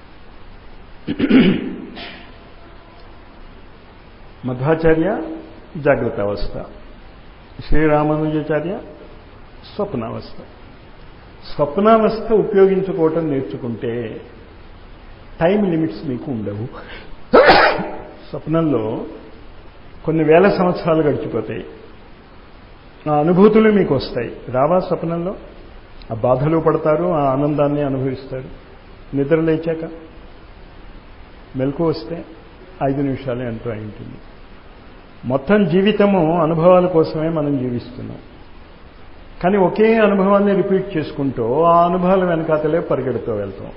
Speaker 1: మధ్వాచార్య జాగ్రత్త అవస్థ శ్రీరామానుజాచార్య స్వప్నావస్థ స్వప్నావస్థ ఉపయోగించుకోవటం నేర్చుకుంటే టైం లిమిట్స్ మీకు ఉండవు స్వప్నంలో కొన్ని వేల సంవత్సరాలు గడిచిపోతాయి ఆ అనుభూతులు మీకు వస్తాయి రావా స్వప్నంలో ఆ బాధలు పడతారు ఆ ఆనందాన్ని అనుభవిస్తారు నిద్ర లేచాక మెలకు వస్తే ఐదు నిమిషాలే ఎంతో అయి ఉంటుంది మొత్తం జీవితము అనుభవాల కోసమే మనం జీవిస్తున్నాం కానీ ఒకే అనుభవాన్ని రిపీట్ చేసుకుంటూ ఆ అనుభవాల వెనకాతలే పరిగెడుతూ వెళ్తాం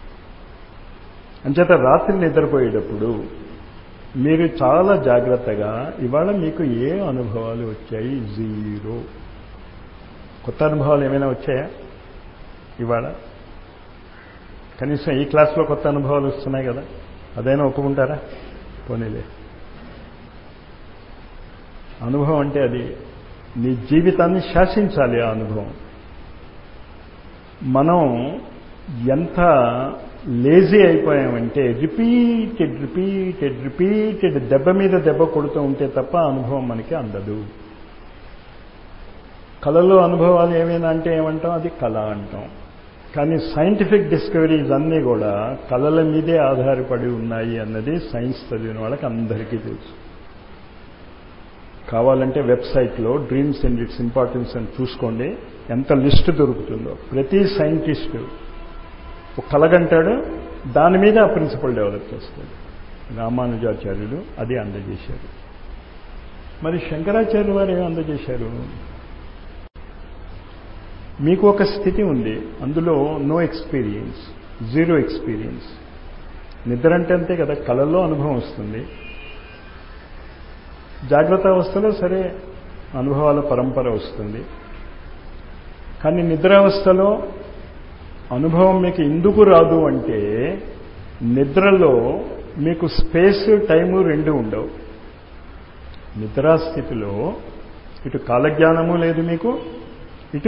Speaker 1: అంచేత రాత్రి నిద్రపోయేటప్పుడు మీరు చాలా జాగ్రత్తగా ఇవాళ మీకు ఏ అనుభవాలు వచ్చాయి జీరో కొత్త అనుభవాలు ఏమైనా వచ్చాయా ఇవాళ కనీసం ఈ క్లాస్లో కొత్త అనుభవాలు వస్తున్నాయి కదా అదైనా ఒప్పుకుంటారా పోనీలే అనుభవం అంటే అది నీ జీవితాన్ని శాసించాలి ఆ అనుభవం మనం ఎంత లేజీ అయిపోయామంటే రిపీటెడ్ రిపీటెడ్ రిపీటెడ్ దెబ్బ మీద దెబ్బ కొడుతూ ఉంటే తప్ప అనుభవం మనకి అందదు కళలో అనుభవాలు ఏమైనా అంటే ఏమంటాం అది కళ అంటాం కానీ సైంటిఫిక్ డిస్కవరీస్ అన్నీ కూడా కళల మీదే ఆధారపడి ఉన్నాయి అన్నది సైన్స్ చదివిన వాళ్ళకి అందరికీ తెలుసు కావాలంటే వెబ్సైట్లో డ్రీమ్స్ అండ్ ఇట్స్ ఇంపార్టెన్స్ అని చూసుకోండి ఎంత లిస్ట్ దొరుకుతుందో ప్రతి సైంటిస్టు ఒక కలగంటాడు దాని మీద ఆ ప్రిన్సిపల్ డెవలప్ చేస్తాడు రామానుజాచార్యులు అది అందజేశారు మరి శంకరాచార్యులు వారు ఏమి అందజేశారు మీకు ఒక స్థితి ఉంది అందులో నో ఎక్స్పీరియన్స్ జీరో ఎక్స్పీరియన్స్ నిద్ర అంటే అంతే కదా కళల్లో అనుభవం వస్తుంది జాగ్రత్త అవస్థలో సరే అనుభవాల పరంపర వస్తుంది కానీ నిద్రావస్థలో అనుభవం మీకు ఎందుకు రాదు అంటే నిద్రలో మీకు స్పేస్ టైము రెండు ఉండవు నిద్రాస్థితిలో ఇటు కాలజ్ఞానము లేదు మీకు ఇటు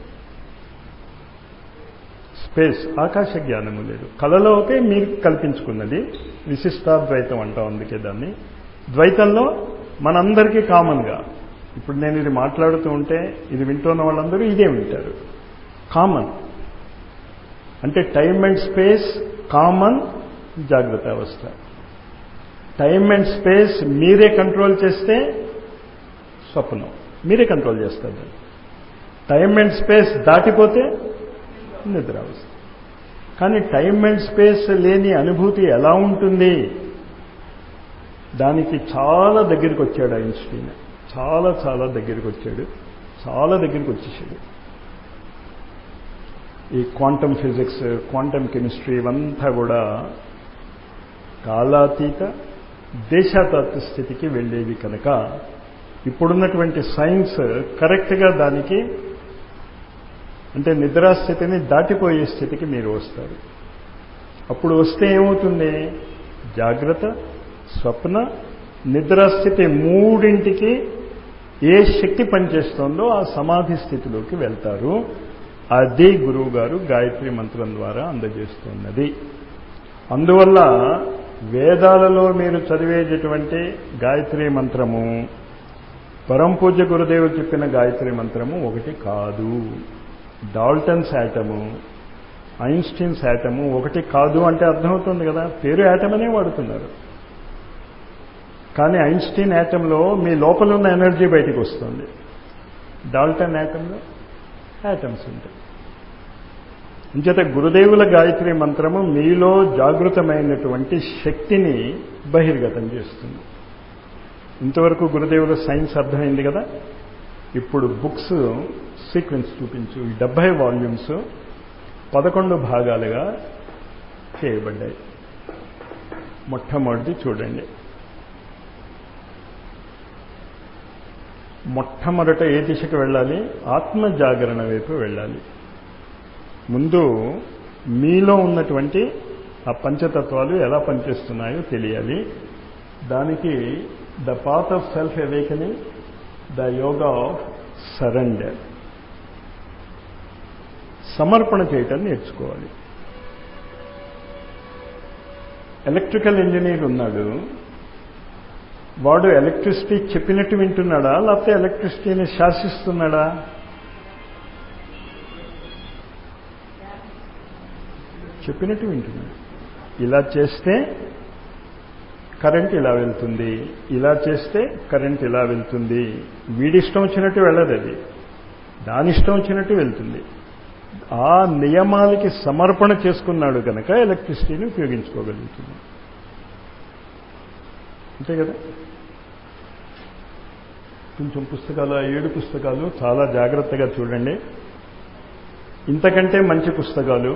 Speaker 1: స్పేస్ ఆకాశ జ్ఞానము లేదు కళలోకే మీరు కల్పించుకున్నది విశిష్టాద్వైతం అంటాం అందుకే దాన్ని ద్వైతంలో మనందరికీ కామన్గా ఇప్పుడు నేను ఇది మాట్లాడుతూ ఉంటే ఇది వింటున్న వాళ్ళందరూ ఇదే వింటారు కామన్ అంటే టైం అండ్ స్పేస్ కామన్ జాగ్రత్త అవస్థ టైం అండ్ స్పేస్ మీరే కంట్రోల్ చేస్తే స్వప్నం మీరే కంట్రోల్ చేస్తారు టైం అండ్ స్పేస్ దాటిపోతే నిద్రావస్థ కానీ టైం అండ్ స్పేస్ లేని అనుభూతి ఎలా ఉంటుంది దానికి చాలా దగ్గరికి వచ్చాడు ఐన్స్టీన్ చాలా చాలా దగ్గరికి వచ్చాడు చాలా దగ్గరికి వచ్చేసాడు ఈ క్వాంటమ్ ఫిజిక్స్ క్వాంటమ్ కెమిస్ట్రీ ఇవంతా కూడా కాలాతీత దేశాతీత స్థితికి వెళ్ళేవి కనుక ఇప్పుడున్నటువంటి సైన్స్ కరెక్ట్గా దానికి అంటే నిద్రాస్థితిని దాటిపోయే స్థితికి మీరు వస్తారు అప్పుడు వస్తే ఏమవుతుంది జాగ్రత్త స్వప్న నిద్రాస్థితి మూడింటికి ఏ శక్తి పనిచేస్తుందో ఆ సమాధి స్థితిలోకి వెళ్తారు అది గురువు గారు గాయత్రి మంత్రం ద్వారా అందజేస్తున్నది అందువల్ల వేదాలలో మీరు చదివేటటువంటి గాయత్రి మంత్రము పరంపూజ్య గురుదేవుడు చెప్పిన గాయత్రి మంత్రము ఒకటి కాదు డాల్టన్ శాటము ఐన్స్టీన్ శాటము ఒకటి కాదు అంటే అర్థమవుతుంది కదా పేరు యాటమ్ అనే వాడుతున్నారు కానీ ఐన్స్టీన్ యాటంలో మీ లోపల ఉన్న ఎనర్జీ బయటికి వస్తుంది డాల్టన్ యాటంలో యాటమ్స్ ఉంటాయి అంచేత గురుదేవుల గాయత్రి మంత్రము మీలో జాగృతమైనటువంటి శక్తిని బహిర్గతం చేస్తుంది ఇంతవరకు గురుదేవుల సైన్స్ అర్థమైంది కదా ఇప్పుడు బుక్స్ సీక్వెన్స్ చూపించు ఈ డెబ్బై వాల్యూమ్స్ పదకొండు భాగాలుగా చేయబడ్డాయి మొట్టమొదటిది చూడండి మొట్టమొదట ఏ దిశకు వెళ్ళాలి ఆత్మ జాగరణ వైపు వెళ్ళాలి ముందు మీలో ఉన్నటువంటి ఆ పంచతత్వాలు ఎలా పనిచేస్తున్నాయో తెలియాలి దానికి the path of self awakening the yoga of surrender సమర్పణ చేయటం నేర్చుకోవాలి ఎలక్ట్రికల్ ఇంజనీర్ ఉన్నాడు వాడు ఎలక్ట్రిసిటీ చెప్పినట్టు వింటున్నాడా లేకపోతే ఎలక్ట్రిసిటీని శాసిస్తున్నాడా చెప్పినట్టు వింటున్నాడు ఇలా చేస్తే కరెంట్ ఇలా వెళ్తుంది ఇలా చేస్తే కరెంట్ ఇలా వెళ్తుంది వీడిష్టం వచ్చినట్టు వెళ్ళదు అది దాని ఇష్టం వచ్చినట్టు వెళ్తుంది ఆ నియమాలకి సమర్పణ చేసుకున్నాడు కనుక ఎలక్ట్రిసిటీని ఉపయోగించుకోగలుగుతుంది అంతే కదా కొంచెం పుస్తకాలు ఆ ఏడు పుస్తకాలు చాలా జాగ్రత్తగా చూడండి ఇంతకంటే మంచి పుస్తకాలు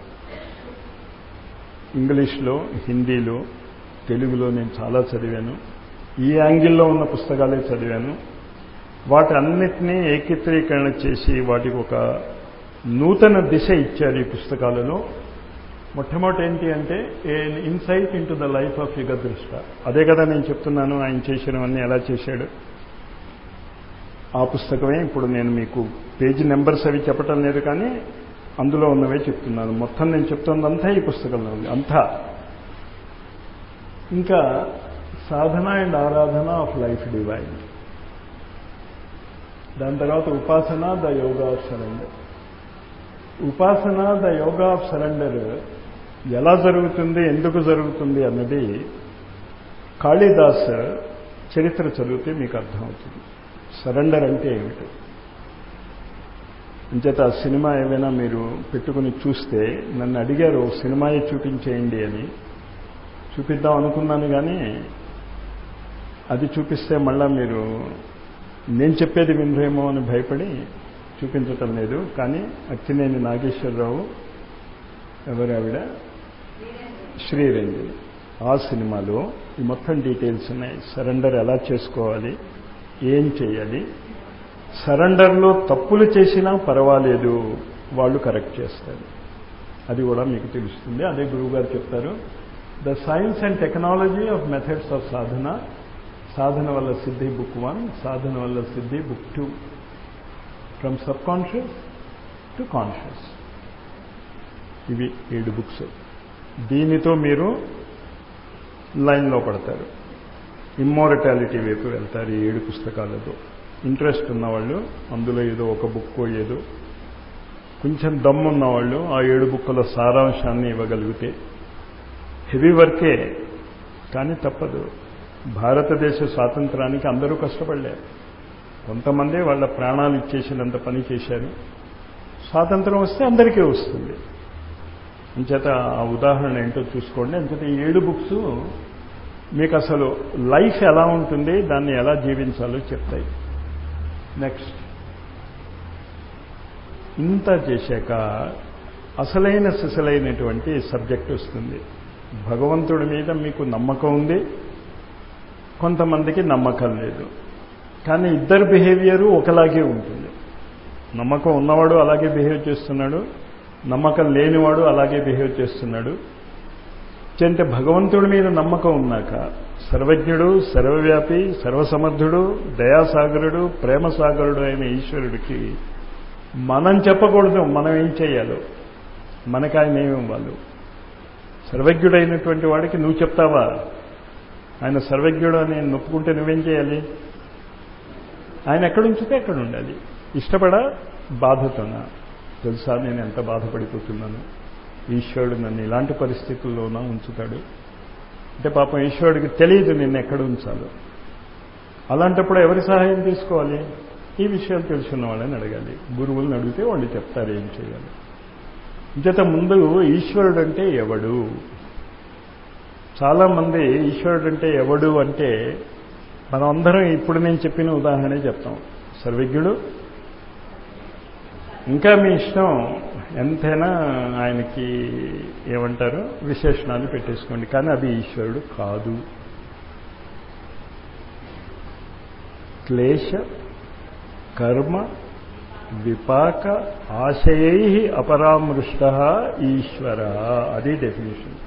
Speaker 1: ఇంగ్లీష్లో హిందీలో తెలుగులో నేను చాలా చదివాను ఈ యాంగిల్లో ఉన్న పుస్తకాలే చదివాను వాటి అన్నిటినీ ఏకీత్రీకరణ చేసి వాటికి ఒక నూతన దిశ ఇచ్చారు ఈ పుస్తకాలలో మొట్టమొదటి ఏంటి అంటే a insight into the life of Yug Drashta అదే కదా నేను చెప్తున్నాను ఆయన చేసినవన్నీ ఎలా చేశాడు ఆ పుస్తకమే ఇప్పుడు నేను మీకు పేజీ నెంబర్స్ అవి చెప్పటం లేదు కానీ అందులో ఉన్నవే చెప్తున్నాను మొత్తం నేను చెప్తున్నదంతా ఈ పుస్తకంలో ఉంది అంతా ఇంకా sadhana and aradhana of life divine దాని తర్వాత upasana the yoga of surrender upasana the yoga of surrender ఎలా జరుగుతుంది ఎందుకు జరుగుతుంది అన్నది కాళిదాస్ చరిత్ర చదివితే మీకు అర్థమవుతుంది సరెండర్ అంటే ఏమిటి అంచేత ఆ సినిమా ఏమైనా మీరు పెట్టుకుని చూస్తే నన్ను అడిగారు సినిమాయే చూపించేయండి అని చూపిద్దాం అనుకున్నాను కానీ అది చూపిస్తే మళ్ళా మీరు నేను చెప్పేది వినరేమో అని భయపడి చూపించటం లేదు కానీ అక్కినేని నాగేశ్వరరావు ఎవరు ఆవిడ శ్రీరంజని ఆ సినిమాలో ఈ మొత్తం డీటెయిల్స్ ఉన్నాయి సరెండర్ ఎలా చేసుకోవాలి ఏం చేయాలి సరెండర్లో తప్పులు చేసినా పర్వాలేదు వాళ్ళు కరెక్ట్ చేస్తారు అది కూడా మీకు తెలుస్తుంది అదే గురువు గారు చెప్తారు the science and technology of methods of sadhana సాధన వల్ల సిద్ధి బుక్ వన్ సాధన వల్ల సిద్ధి book two from subconscious to conscious ఇవి ఏడు బుక్స్ దీనితో మీరు లైన్లో పడతారు ఇమ్మోరటాలిటీ వైపు వెళ్తారు ఈ ఏడు పుస్తకాలతో ఇంట్రెస్ట్ ఉన్నవాళ్ళు అందులో ఏదో ఒక బుక్ ఏదో కొంచెం దమ్ము ఉన్నవాళ్ళు ఆ ఏడు బుక్కుల సారాంశాన్ని ఇవ్వగలిగితే హెవీ వర్కే కానీ తప్పదు భారతదేశ స్వాతంత్రానికి అందరూ కష్టపడలేరు కొంతమంది వాళ్ళ ప్రాణాలు ఇచ్చేసినంత పని చేశారు స్వాతంత్రం వస్తే అందరికీ వస్తుంది అంచేత ఆ ఉదాహరణ ఏంటో చూసుకోండి అంచేత ఈ ఏడు బుక్స్ మీకు అసలు లైఫ్ ఎలా ఉంటుంది దాన్ని ఎలా జీవించాలో చెప్తాయి నెక్స్ట్ ఇంత చేశాక అసలైన సిసలైనటువంటి సబ్జెక్ట్ వస్తుంది భగవంతుడి మీద మీకు నమ్మకం ఉంది కొంతమందికి నమ్మకం లేదు కానీ ఇద్దరు బిహేవియరు ఒకలాగే ఉంటుంది నమ్మకం ఉన్నవాడు అలాగే బిహేవ్ చేస్తున్నాడు నమ్మకం లేనివాడు అలాగే బిహేవ్ చేస్తున్నాడు అంటే భగవంతుడి మీద నమ్మకం ఉన్నాక సర్వజ్ఞుడు సర్వవ్యాపి సర్వసమర్థుడు దయాసాగరుడు ప్రేమసాగరుడు అయిన ఈశ్వరుడికి మనం చెప్పకూడదు మనం ఏం చేయాలో మనకు ఆయన ఏమి ఇవ్వాలి సర్వజ్ఞుడైనటువంటి వాడికి నువ్వు చెప్తావా ఆయన సర్వజ్ఞుడు అని నొప్పుకుంటే నువ్వేం చేయాలి ఆయన ఎక్కడుంచితే ఎక్కడ ఉండాలి ఇష్టపడ బాధతోనా తెలుసా నేను ఎంత బాధపడిపోతున్నాను ఈశ్వరుడు నన్ను ఇలాంటి పరిస్థితుల్లోనా ఉంచుతాడు అంటే పాపం ఈశ్వరుడికి తెలియదు నిన్ను ఎక్కడ ఉంచాలో అలాంటప్పుడు ఎవరి సహాయం తీసుకోవాలి ఈ విషయాలు తెలుసున్న వాళ్ళని అడగాలి గురువులను అడిగితే వాళ్ళు చెప్తారు ఏం చేయాలి ఇంచేత ముందు ఈశ్వరుడు అంటే ఎవడు చాలామంది ఈశ్వరుడు అంటే ఎవడు అంటే మనం అందరం ఇప్పుడు నేను చెప్పిన ఉదాహరణే చెప్తాం సర్వజ్ఞుడు ఇంకా మీ ఇష్టం ఎంతైనా ఆయనకి ఏమంటారు విశేషణాలు పెట్టేసుకోండి కానీ అది ఈశ్వరుడు కాదు క్లేశ కర్మ విపాక ఆశయై అపరామృష్ట ఈశ్వర అది డెఫినేషన్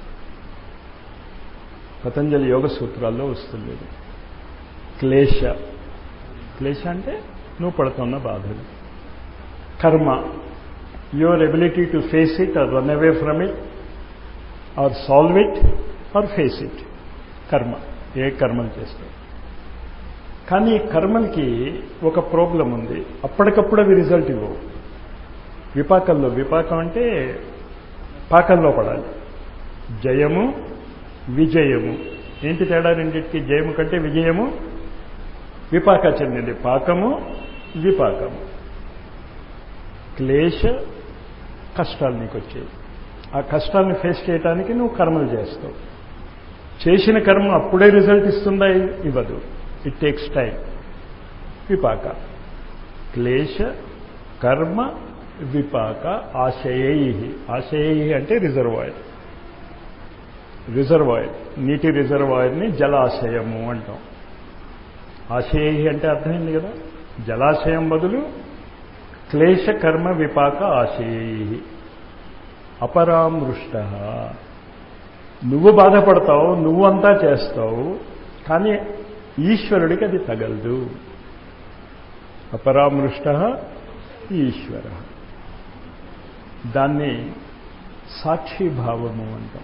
Speaker 1: పతంజలి యోగ సూత్రాల్లో వస్తుంది క్లేశ క్లేశ అంటే నువ్వు పడుతున్న బాధలు karma your ability to face it or run away from it or solve it or face it karma ఏ కర్మలు చేస్తావు కానీ కర్మలకి ఒక ప్రాబ్లం ఉంది అప్పటికప్పుడు అవి రిజల్ట్ ఇవ్వవు విపాకంలో విపాకం అంటే పాకంలో పడాలి జయము విజయము ఏంటి తేడా రెండింటికి జయము కంటే విజయము విపాక చెందింది పాకము విపాకము క్లేశ కష్టాలు నీకు వచ్చాయి ఆ కష్టాలను ఫేస్ చేయడానికి నువ్వు కర్మలు చేస్తావు చేసిన కర్మ అప్పుడే రిజల్ట్ ఇస్తుందా ఇవ్వదు ఇట్ టేక్స్ టైం విపాక క్లేశ కర్మ విపాక ఆశయై ఆశయై అంటే రిజర్వాయర్ రిజర్వాయర్ నీటి రిజర్వాయర్ని జలాశయము అంటాం ఆశయై అంటే అర్థమైంది కదా జలాశయం బదులు క్లేశ కర్మ విపాక ఆశయై అపరామృష్ట నువ్వు బాధపడతావు నువ్వంతా చేస్తావు కానీ ఈశ్వరుడికి అది తగలదు అపరామృష్ట ఈశ్వర దాన్ని సాక్షిభావము అంటాం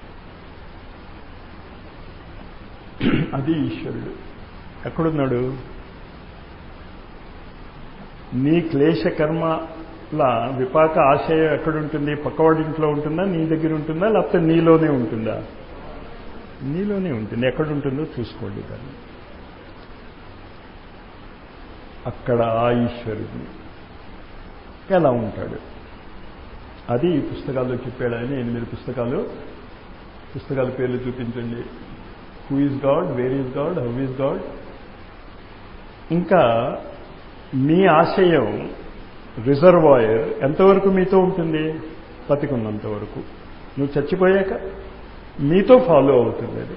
Speaker 1: అది ఈశ్వరుడు ఎక్కడున్నాడు నీ క్లేశ కర్మల విపాక ఆశయం ఎక్కడుంటుంది పక్కవాడింట్లో ఉంటుందా నీ దగ్గర ఉంటుందా లేకపోతే నీలోనే ఉంటుందా నీలోనే ఉంటుంది ఎక్కడుంటుందో చూసుకోండి దాన్ని అక్కడ ఆ ఈశ్వరుడిని ఎలా ఉంటాడు అది ఈ పుస్తకాల్లో చెప్పాడు ఆయన ఎనిమిది పుస్తకాలు పుస్తకాల పేర్లు చూపించండి who is God where is God how is God ఇంకా మీ ఆశయం రిజర్వాయర్ ఎంతవరకు మీతో ఉంటుంది బతికున్నంత వరకు నువ్వు చచ్చిపోయాక మీతో ఫాలో అవుతుంది అది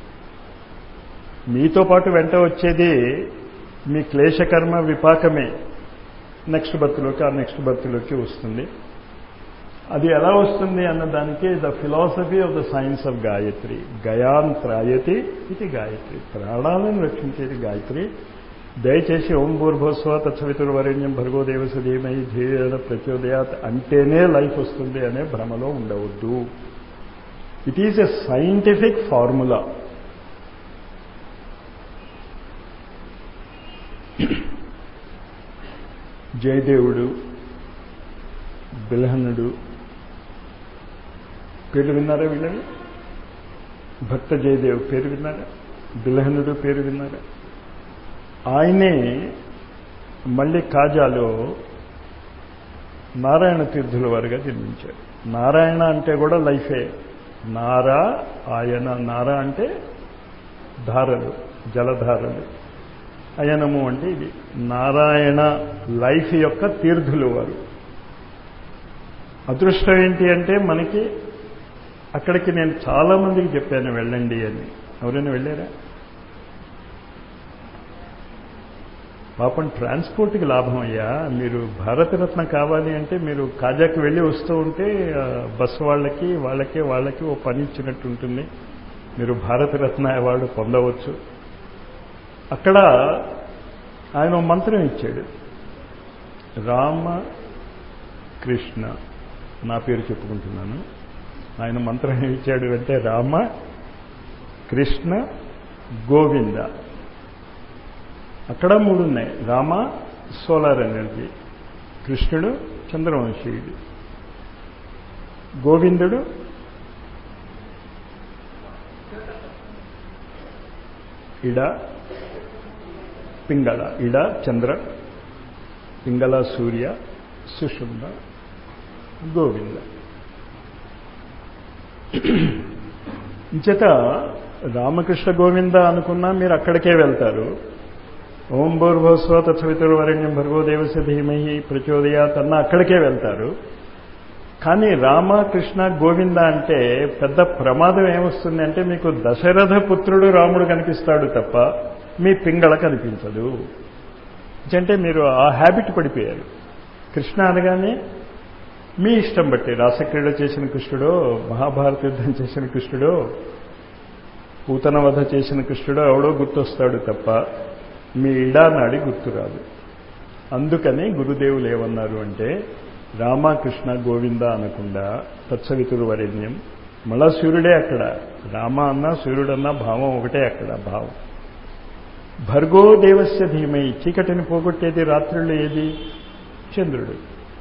Speaker 1: మీతో పాటు వెంట వచ్చేది మీ క్లేశకర్మ విపాకమే నెక్స్ట్ బర్త్లోకి ఆ నెక్స్ట్ బర్త్లోకి వస్తుంది అది ఎలా వస్తుంది అన్నదానికి the philosophy of the science of Gayatri గయాన్ త్రాయతి ఇది గాయత్రి ప్రాణాలను రక్షించేది గాయత్రి దయచేసి ఓం భూర్భోస్వ తత్సవితుర్వరేణ్యం భర్గో దేవస ధీమై ధీర ప్రచోదయాత్ అంటేనే లైఫ్ వస్తుంది అనే భ్రమలో ఉండవద్దు it is a scientific formula జయదేవుడు బిల్హనుడు పేర్లు విన్నారా వీళ్ళని భక్త జయదేవ్ పేరు విన్నారా బిల్హనుడు పేరు విన్నారా ఆయనే మళ్ళీ కాజాలో నారాయణ తీర్థుల వారుగా జన్మించారు నారాయణ అంటే కూడా లైఫే నారా ఆయన నారా అంటే ధారలు జలధారలు అయనము అంటే ఇది నారాయణ లైఫ్ యొక్క తీర్థులు వారు అదృష్టం ఏంటి అంటే మనకి అక్కడికి నేను చాలా మందికి చెప్పాను వెళ్ళండి అని ఎవరైనా వెళ్ళారా పాపం ట్రాన్స్పోర్ట్కి లాభం అయ్యా మీరు భారతరత్న కావాలి అంటే మీరు కాజాకి వెళ్ళి వస్తూ ఉంటే బస్సు వాళ్ళకి వాళ్ళకి వాళ్ళకి ఓ పని ఇచ్చినట్టు ఉంటుంది మీరు భారతరత్న అవార్డు పొందవచ్చు అక్కడ ఆయన మంత్రం ఇచ్చాడు రామ కృష్ణ నా పేరు చెప్పుకుంటున్నాను ఆయన మంత్రం ఇచ్చాడు అంటే రామ కృష్ణ గోవింద అక్కడ మూడు ఉన్నాయి రామ సోలార్ ఎనర్జీ కృష్ణుడు చంద్రవంశీయుడు గోవిందుడు ఇడ పింగళ ఇడ చంద్ర పింగళ సూర్య సుషుమ్న గోవింద ఇంచేత రామకృష్ణ గోవింద అనుకున్నా మీరు అక్కడికే వెళ్తారు ఓం భూర్భోస్వ తత్సవితుర్వరణ్యం భర్గో దేవస్య ధీమహి ప్రచోదయాత్ అన్న అక్కడికే వెళ్తారు కానీ రామ కృష్ణ గోవింద అంటే పెద్ద ప్రమాదం ఏమొస్తుంది అంటే మీకు దశరథ పుత్రుడు రాముడు కనిపిస్తాడు తప్ప మీ పింగళ కనిపించదు అంటే మీరు ఆ హ్యాబిట్ పడిపోయారు కృష్ణ అనగానే మీ ఇష్టం బట్టి రాసక్రీడ చేసిన కృష్ణుడో మహాభారత యుద్ధం చేసిన కృష్ణుడో పూతన వధ చేసిన కృష్ణుడో ఎవడో గుర్తొస్తాడు తప్ప మీ ఇడానాడి గుర్తురాదు అందుకని గురుదేవులు ఏమన్నారు అంటే రామకృష్ణ గోవింద అనకుండా తత్సవితురు వరేణ్యం మళ్ళా సూర్యుడే అక్కడ రామ అన్నా సూర్యుడన్నా భావం ఒకటే అక్కడ భావం భర్గో దేవస్య ధీమై చీకటిని పోగొట్టేది రాత్రులు ఏది చంద్రుడు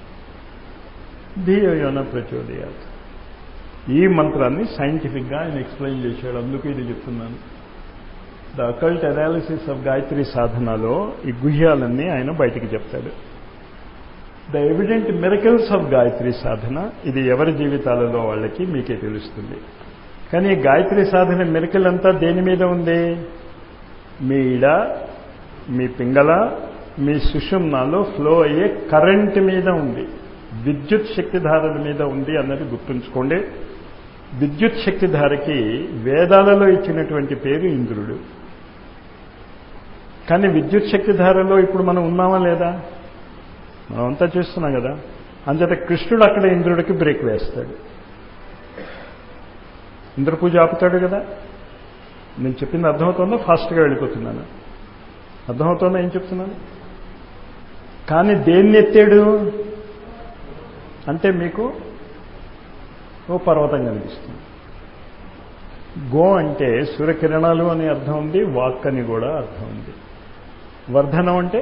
Speaker 1: ధీయోన ప్రచోదయాత్ ఈ మంత్రాన్ని సైంటిఫిక్గా ఆయన ఎక్స్ప్లెయిన్ చేశాడు అందుకు ఇది చెప్తున్నాను the occult analysis of Gayatri సాధనలో ఈ గుహ్యాలన్నీ ఆయన బయటికి చెప్తాడు the evident miracles of Gayatri sadhana ఇది ఎవరి జీవితాలలో వాళ్ళకి మీకే తెలుస్తుంది కానీ గాయత్రి సాధన మిరకల్ అంతా దేని మీద ఉంది మీ ఇడ మీ పింగళ మీ సుషుమ్నాలో ఫ్లో అయ్యే కరెంట్ మీద ఉంది విద్యుత్ శక్తిధారల మీద ఉంది అన్నది గుర్తుంచుకోండి విద్యుత్ శక్తిధారకి వేదాలలో ఇచ్చినటువంటి పేరు ఇంద్రుడు కానీ విద్యుత్ శక్తిధారలో ఇప్పుడు మనం ఉన్నామా లేదా మనం అంతా చూస్తున్నాం కదా అంచేత కృష్ణుడు అక్కడ ఇంద్రుడికి బ్రేక్ వేస్తాడు ఇంద్ర పూజ ఆపుతాడు కదా నేను చెప్పింది అర్థమవుతుందో ఫాస్ట్గా వెళ్ళిపోతున్నాను అర్థమవుతుందో ఏం చెప్తున్నాను కానీ దేన్ని ఎత్తాడు అంటే మీకు ఓ పర్వతం కనిపిస్తుంది గో అంటే సూర్యకిరణాలు అని అర్థం ఉంది వాక్ అని కూడా అర్థం ఉంది వర్ధనం అంటే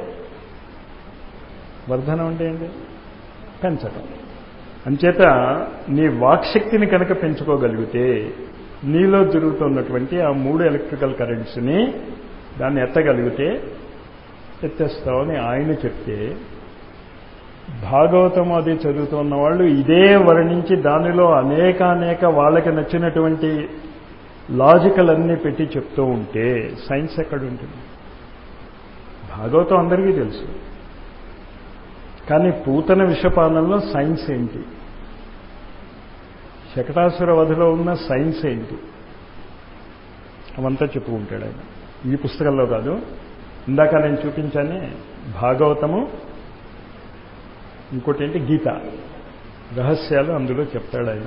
Speaker 1: వర్ధనం అంటే ఏంటి పెంచడం అంచేత నీ వాక్శక్తిని కనుక పెంచుకోగలిగితే నీలో జరుగుతున్నటువంటి ఆ మూడు ఎలక్ట్రికల్ కరెంట్స్ని దాన్ని ఎత్తగలిగితే ఎత్తేస్తామని ఆయన చెప్తే భాగవతం అది చదువుతున్న వాళ్ళు ఇదే వర్ణించి దానిలో అనేక అనేక వాళ్ళకి నచ్చినటువంటి లాజికల్ అన్నీ పెట్టి చెప్తూ ఉంటే సైన్స్ ఎక్కడ ఉంటుంది భాగవతం అందరికీ తెలుసు కానీ పూతన విషపానంలో సైన్స్ ఏంటి శకటాసుర వధలో ఉన్న సైన్స్ ఏంటి అవంతా చెప్పుకుంటాడు ఆయన ఈ పుస్తకంలో కాదు ఇందాక నేను చూపించానే భాగవతము ఇంకోటి ఏంటి గీత రహస్యాలు అందులో చెప్తాడు ఆయన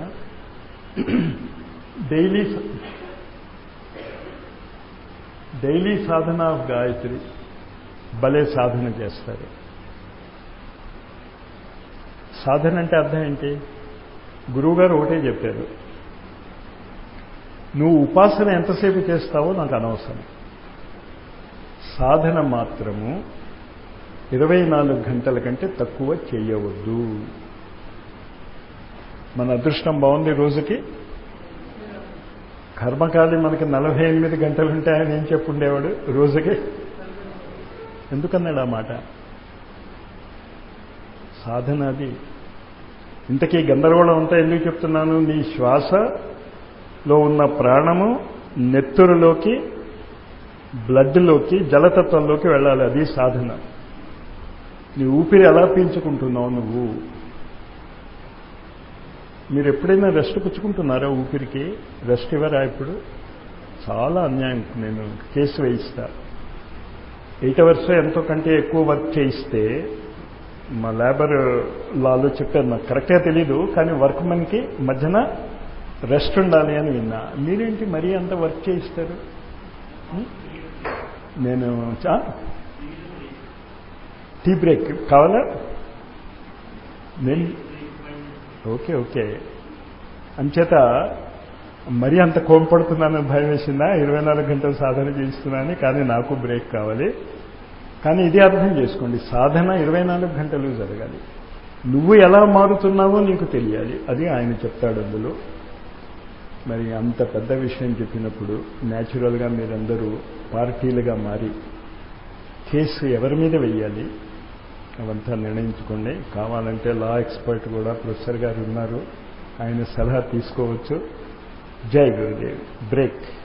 Speaker 1: daily daily sadhana of Gayatri భలే సాధన చేస్తారు సాధన అంటే అర్థం ఏంటి గురువుగారు ఒకటే చెప్పారు నువ్వు ఉపాసన ఎంతసేపు చేస్తావో నాకు అనవసరం సాధన మాత్రము ఇరవై నాలుగు గంటల కంటే తక్కువ చేయవద్దు మన అదృష్టం బాగుంది రోజుకి కర్మకాలి మనకి నలభై ఎనిమిది గంటలు ఉంటాయని ఏం చెప్పుండేవాడు రోజుకి ఎందుకన్నాడు ఆ మాట సాధన అది ఇంతకీ గందరగోళం అంతా ఎందుకు చెప్తున్నాను నీ శ్వాసలో ఉన్న ప్రాణము నెత్తురులోకి బ్లడ్లోకి జలతత్వంలోకి వెళ్ళాలి అది సాధన నీ ఊపిరి ఎలా పీల్చుకుంటున్నావు నువ్వు మీరు ఎప్పుడైనా రెస్ట్ పుచ్చుకుంటున్నారా ఊపిరికి రెస్ట్ ఇవ్వరా ఇప్పుడు చాలా అన్యాయం నేను కేసు వేయిస్తా ఎయిట్ అవర్స్ ఎంతో కంటే ఎక్కువ వర్క్ చేయిస్తే మా లేబర్ లాలో చెప్పారు నాకు కరెక్ట్గా తెలీదు కానీ వర్క్ మన్కి మధ్యన రెస్ట్ ఉండాలి అని విన్నా మీరేంటి మరీ అంత వర్క్ చేయిస్తారు నేను టీ బ్రేక్ కావాలా నేను ఓకే ఓకే అంచేత మరీ అంత కోంపడుతున్నానని భయం వేసిందా ఇరవై నాలుగు గంటలు సాధన చేస్తున్నాను కానీ నాకు బ్రేక్ కావాలి కానీ ఇది అర్థం చేసుకోండి సాధన ఇరవై నాలుగు గంటలు జరగాలి నువ్వు ఎలా మారుతున్నావో నీకు తెలియాలి అది ఆయన చెప్తాడు అందులో మరి అంత పెద్ద విషయం చెప్పినప్పుడు న్యాచురల్గా మీరందరూ పార్టీలుగా మారి కేసు ఎవరి మీద వెయ్యాలి అవంతా నిర్ణయించుకోండి కావాలంటే లా ఎక్స్పర్ట్ కూడా ప్రొఫెసర్ గారు ఉన్నారు ఆయన సలహా తీసుకోవచ్చు జై గురుదేవ్ బ్రేక్